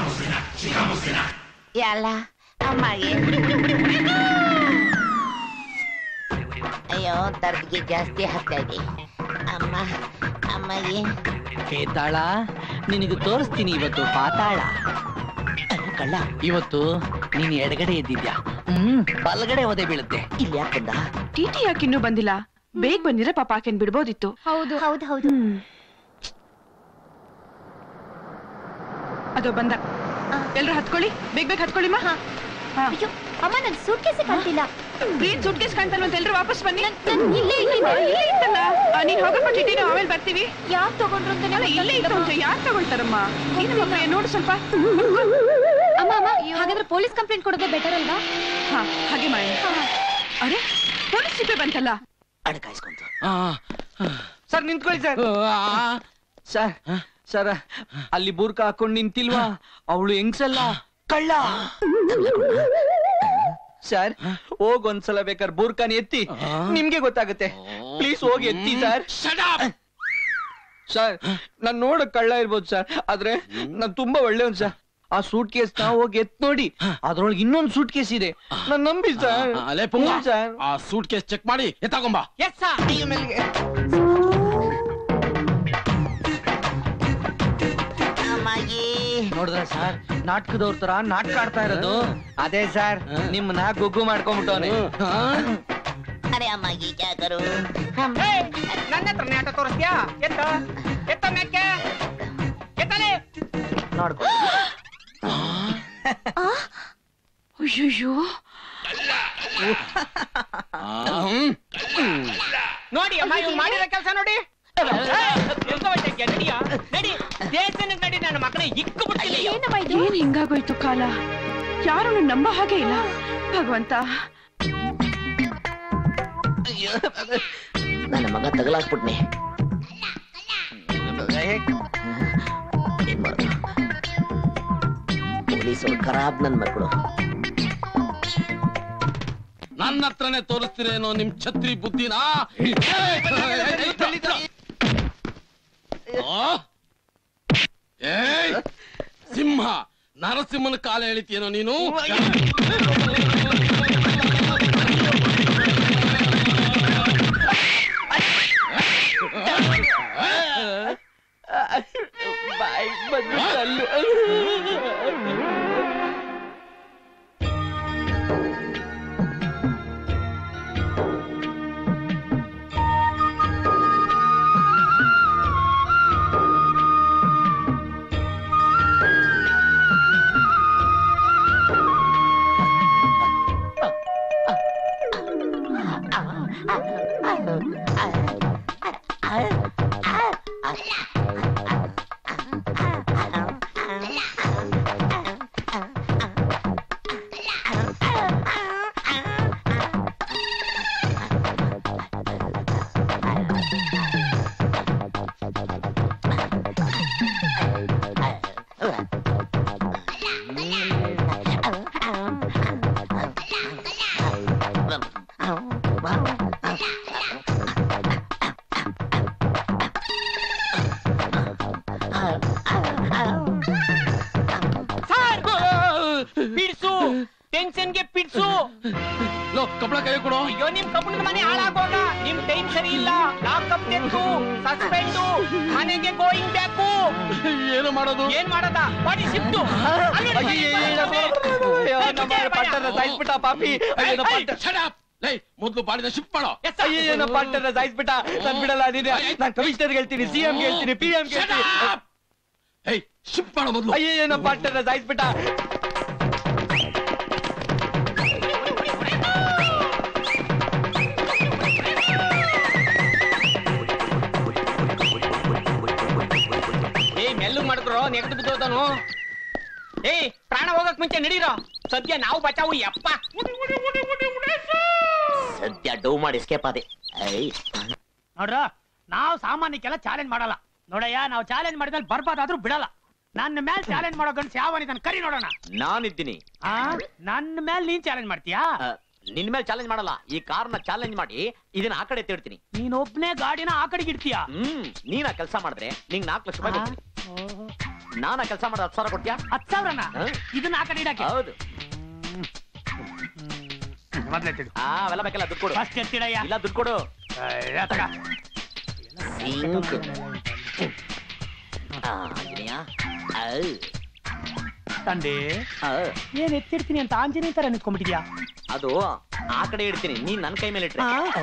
ಯಾಲ ಅಮ್ಮಗೆ ಅಯ್ಯೋ ದರ್ದ್ಗೆ ಜಾಸ್ತಿ ಆಗ್ತಾ ಇದೆ ಅಮ್ಮ ಅಮ್ಮಗೆ ಹೇತಾಳ ನಿನಗೆ ತೋರಿಸ್ತೀನಿ ಇವತ್ತು ಪಾತಾಳ ಕಳ್ಳ ಇವತ್ತು ನೀನ್ ಎಡಗಡೆ ಎದ್ದಿದ್ಯಾ ಹ್ಮ್ ಬಲಗಡೆ ಒದೆ ಬೀಳುತ್ತೆ ಇಲ್ಲಿ ಯಾಕಂದ ಟಿ ಟಿ ಯಾಕೆ ಇನ್ನೂ ಬಂದಿಲ್ಲ ಬೇಗ ಬಂದಿರ ಪಾಪ ಆಕೆನ್ ಬಿಡ್ಬೋದಿತ್ತು ಹೌದು ಹೌದು ಹೌದು ಅದು ಬಂದ ಎಲ್ರು ಹತ್ಕೊಳ್ಳಿ ಬೇಗ ಬೇಗ ಹತ್ಕೊಳ್ಳಿ ಮಾ ಅಯ್ಯೋ ಅಮ್ಮ ನನ್ ಸೂಟ್ಕೇಸೆ ಕಾಣ್ತಿಲ್ಲ ಗ್ರೀನ್ ಸೂಟ್ ಕೇಸ್ ಕಾಣ್ತಲ್ವಂತ ಎಲ್ರು ವಾಪಸ್ ಬನ್ನಿ ನನ್ ಇಲ್ಲೇ ಇಲ್ಲೇ ಇದೆ. ಇಲ್ಲೇ ಇತ್ತಲ್ಲ ಆ, ನೀನ್ ಹೋಗಪ್ಪ ಟಿ ಟಿನ ಆಮೇಲೆ ಬರ್ತೀವಿ ಯಾರ್ ತಗೊಂಡ್ರು ಅಂತಾನೆ ಅಲ್ಲ ಇಲ್ಲೇ ಇತ್ತು ಅಂತ ಯಾರು ತಗೊಳ್ತಾರಮ್ಮ ನೀನು ಮಕ್ಕಳ ನೋಡು ಸ್ವಲ್ಪ ಅಮ್ಮ ಅಮ್ಮ ಹಾಗಾದ್ರೆ ಪೊಲೀಸ್ ಕಂಪ್ಲೇಂಟ್ ಕೊಡೋದೇ ಬೆಟರ್ ಅಲ್ವಾ ಹಾ ಹಾಗೆ ಮಾಡಿ ಅರೆ ಪೊಲೀಸ್ ಜಿಪೆ ಬಂತಲ್ಲ ಅಡ್ಕಾಯಿಸ್ಕೊಂತ ಸರ್ ನಿಂತ್ಕೊಳ್ಳಿ ಸರ್ ಸರ್ ಸರ್ ಅಲ್ಲಿ ಬೂರ್ಕ ಹಾಕೊಂಡ್ ನಿಂತಿಲ್ವಾ ಅವಳು ಹೆಂಗ್ಸಲ್ಲ ಕಳ್ಳ ಸರ್ ಹೋಗ್ ಒಂದ್ಸಲ ಬೇಕಾದ್ರೆ ಬೂರ್ಕಾನ ಎತ್ತಿ ನಿಮ್ಗೆ ಗೊತ್ತಾಗುತ್ತೆ ಪ್ಲೀಸ್ ಹೋಗಿ ಎತ್ತಿ ಸರ್ ಸರ್ ನಾನ್ ನೋಡಕ್ ಕಳ್ಳ ಇರ್ಬೋದು ಸರ್ ಆದ್ರೆ ನಾನ್ ತುಂಬಾ ಒಳ್ಳೆಯವನ್ ಸರ್ ಆ ಸೂಟ್ ಕೇಸ್ ನ ಹೋಗಿ ಎತ್ ನೋಡಿ ಅದ್ರೊಳಗೆ ಇನ್ನೊಂದ್ ಸೂಟ್ ಕೇಸ್ ಇದೆ ನಾನ್ ನಂಬಿ ಸರ್ ಅಲೆ ಪುಂಗ ಹ್ಞೂ ಸರ್ ಆ ಸೂಟ್ ಕೇಸ್ ಚೆಕ್ ಮಾಡಿ ಎತ್ತಾಕೊಂಬ ಎಸ್ ಸರ್ ನೋಡಿದ್ರ ಸರ್ ನಾಟಕದವ್ರ ತರ ನಾಟಕ ಆಡ್ತಾ ಇರೋದು ಅದೇ ಸರ್ ನಿಮ್ಮನ್ನ ಗುಗ್ಗು ಮಾಡ್ಕೊಂಡ್ಬಿಟ್ಟವನೆ ಅರೆ ಅಮ್ಮಾಗಿ ಕ್ಯಾ ಕರು ನನ್ನ ಹತ್ರ ನಾಟ ತೋರಿಸ್ತೀಯಾ ಎತ್ತ ಎತ್ತ ಮ್ಯಾಕೆ ಎತ್ತಲೆ ನೋಡ್ಕೊ ಅಯ್ಯಯ್ಯೋ ನೋಡಿ ಅಮ್ಮ ಇವ್ ಮಾಡಿರೋ ಕೆಲಸ ನೋಡಿ ನಡಿಯ ನಡಿ ದೇಶನಕ್ಕೆ ನಡಿ ನನ್ನ ಮಕ್ಕಳ ಇಕ್ಕು ಬಿಡ್ತೀನಿ ಏನ್ ಹಿಂಗಾಗೋಯ್ತು ಕಾಲ ಯಾರು ನನ್ ನಂಬೋ ಹಾಗೆ ಇಲ್ಲ ಭಗವಂತ ನನ್ನ ಮಗ ತಗಲಾಕ್ಬಿಟ್ನೆ ಏನ್ ಮಾಡೋದು ಪೊಲೀಸರು ಖರಾಬ್ ನನ್ ಮಕ್ಕಳು ನನ್ನ ಹತ್ರನೇ ತೋರಿಸ್ತೀರೇನೋ ನಿಮ್ ಛತ್ರಿ ಬುದ್ಧಿನ ಏಯ್ ಸಿಂಹ ನರಸಿಂಹನ ಕಾಲ ಎಳಿತೀಯನೋ ನೀನು ಬಾಯ್ ಬಂದು ಕಲ್ಲು ಸರ್ ಪಿಡ್ಸು ಟೆನ್ಷನ್ಗೆ ಪಿಡ್ಸು ಲೋ ಕಪಡ ಕೈ ಕೊಡು ಅಯ್ಯೋ ನಿಮ್ ಕಬ್ಬಣದ ಮನೆ ಹಾಳಾಗೋಗ ನಿಮ್ ಟೈಮ್ ಸರಿ ಇಲ್ಲ ಲಾಕಪ್ ಡೆತ್ತು ಸಸ್ಪೆಂಡು ಮನೆಗೆ ಗೋಯಿಂಗ್ ಬ್ಯಾಕು ಏನು ಮಾಡೋದು ಏನ್ ಮಾಡದ ಬಾಡಿ ಶಿಫ್ಟು ಪಟ್ಟಣ ಸಾಯಿಸ್ಬಿಟ್ಟ ಪಾಪಿ ಅಯ್ಯೋ ಪಟ್ಟ ಲೈ ಮೊದ್ಲು ಬಾಡಿದ ಶಿಫ್ಟ್ ಮಾಡೋ ಅಯ್ಯೋ ಪಟ್ಟಣ ಸಾಯಿಸ್ಬಿಟ್ಟ ನನ್ ಬಿಡಲ್ಲ ನೀನೆ ನಾನ್ ಕಮಿಷನರ್ ಹೇಳ್ತೀನಿ ಸಿಎಂ ಹೇಳ್ತೀನಿ ಪಿ ಎಂ ಹೇಳ್ತೀನಿ ಏಯ್ ಶಿಫ್ಟ್ ಮಾಡೋ ಮೊದ್ಲು ಅಯ್ಯೋ ನಮ್ಮ ಪಟ್ಟಣ ಸಾಯಿಸ್ಬಿಟ್ಟ ಏಯ್ ಮೆಲ್ಲಗ್ ಮಾಡ್ಕೊರೋ ನೆಗದು ಬಿದ್ದೋತಾನು ಏಯ್ ಪ್ರಾಣ ಹೋಗಕ್ ಮುಂಚೆ ನಡೀರೋ ಸದ್ಯ ನಾವು ಬಚಾವು ಯಪ್ಪ ಸದ್ಯ ಡೌ ಮಾಡಿ ಎಸ್ಕೇಪ್ ಆದೆ ಐ ನೋಡ್ರ ನಾವು ಸಾಮಾನ್ಯಕ್ಕೆಲ್ಲ ಚಾಲೆಂಜ್ ಮಾಡಲ್ಲ ನೋಡಯ್ಯ ನಾವು ಚಾಲೆಂಜ್ ಮಾಡಿದ್ಮೇಲೆ ಬರ್ಬಾದಾದ್ರೂ ಬಿಡಲ್ಲ ನನ್ನ ಮೇಲೆ ಚಾಲೆಂಜ್ ಮಾಡೋ ಗಂಡ್ಸ್ ಯಾವನಿದ್ದಾನೆ ಕರಿ ನೋಡೋಣ ನಾನಿದ್ದೀನಿ ಆ ನನ್ನ ಮೇಲೆ ನೀನ್ ಚಾಲೆಂಜ್ ಮಾಡ್ತೀಯಾ ಆ, ನಿನ್ ಮೇಲೆ ಚಾಲೆಂಜ್ ಮಾಡಲ್ಲ ಈ ಕಾರ್ನ ಚಾಲೆಂಜ್ ಮಾಡಿ ಇದನ್ನ ಆ ಕಡೆ ತಿಡ್ತೀನಿ ನೀನ್ ಒಬ್ನೇ ಗಾಡಿನ ಆ ಕಡೆಗೆ ಇಡ್ತೀಯಾ ಹ್ಮ್ ನೀನ್ ಆ ಕೆಲಸ ಮಾಡಿದ್ರೆ ನಿಂಗ್ ನಾಲ್ಕು ಲಕ್ಷ ರೂಪಾಯಿ ಕೊಡ್ತೀನಿ ನಾನ್ ಆ ಕೆಲಸ ಮಾಡಿದ್ರೆ ಹತ್ತು ಸಾವಿರ ಕೊಡ್ತೀಯಾ ಹತ್ ಸಾವಿರನ ಇದನ್ನ ಆ ಕಡೆ ಇಡಕ್ಕೆ ಹೌದು ಮೊದ್ಲೇ ತಿಡು ಆ ಅವೆಲ್ಲ ಬೇಕಲ್ಲ ದುಡ್ಡು ಕೊಡು ಫಸ್ಟ್ ಎತ್ತಿಡಯ್ಯ ಇಲ್ಲ ದುಡ್ಡು ಕೊಡು ಸಿಂಕ್ ಆ, ಆಂಜನೇಯ ಔ. ತಂದೆ ಆ, ಏನ್ ಎತ್ತಿಡ್ತೀನಿ ಅಂತ ಆಂಜನೇಯ ತರ ನಿಂತ್ಕೊಂಡ್ಬಿಟ್ಟಿದ್ಯಾ ಅದು ಆ ಕಡೆ ಇಡ್ತೀನಿ ನೀನ್ ನನ್ ಕೈ ಮೇಲೆ ಇಟ್ರೆ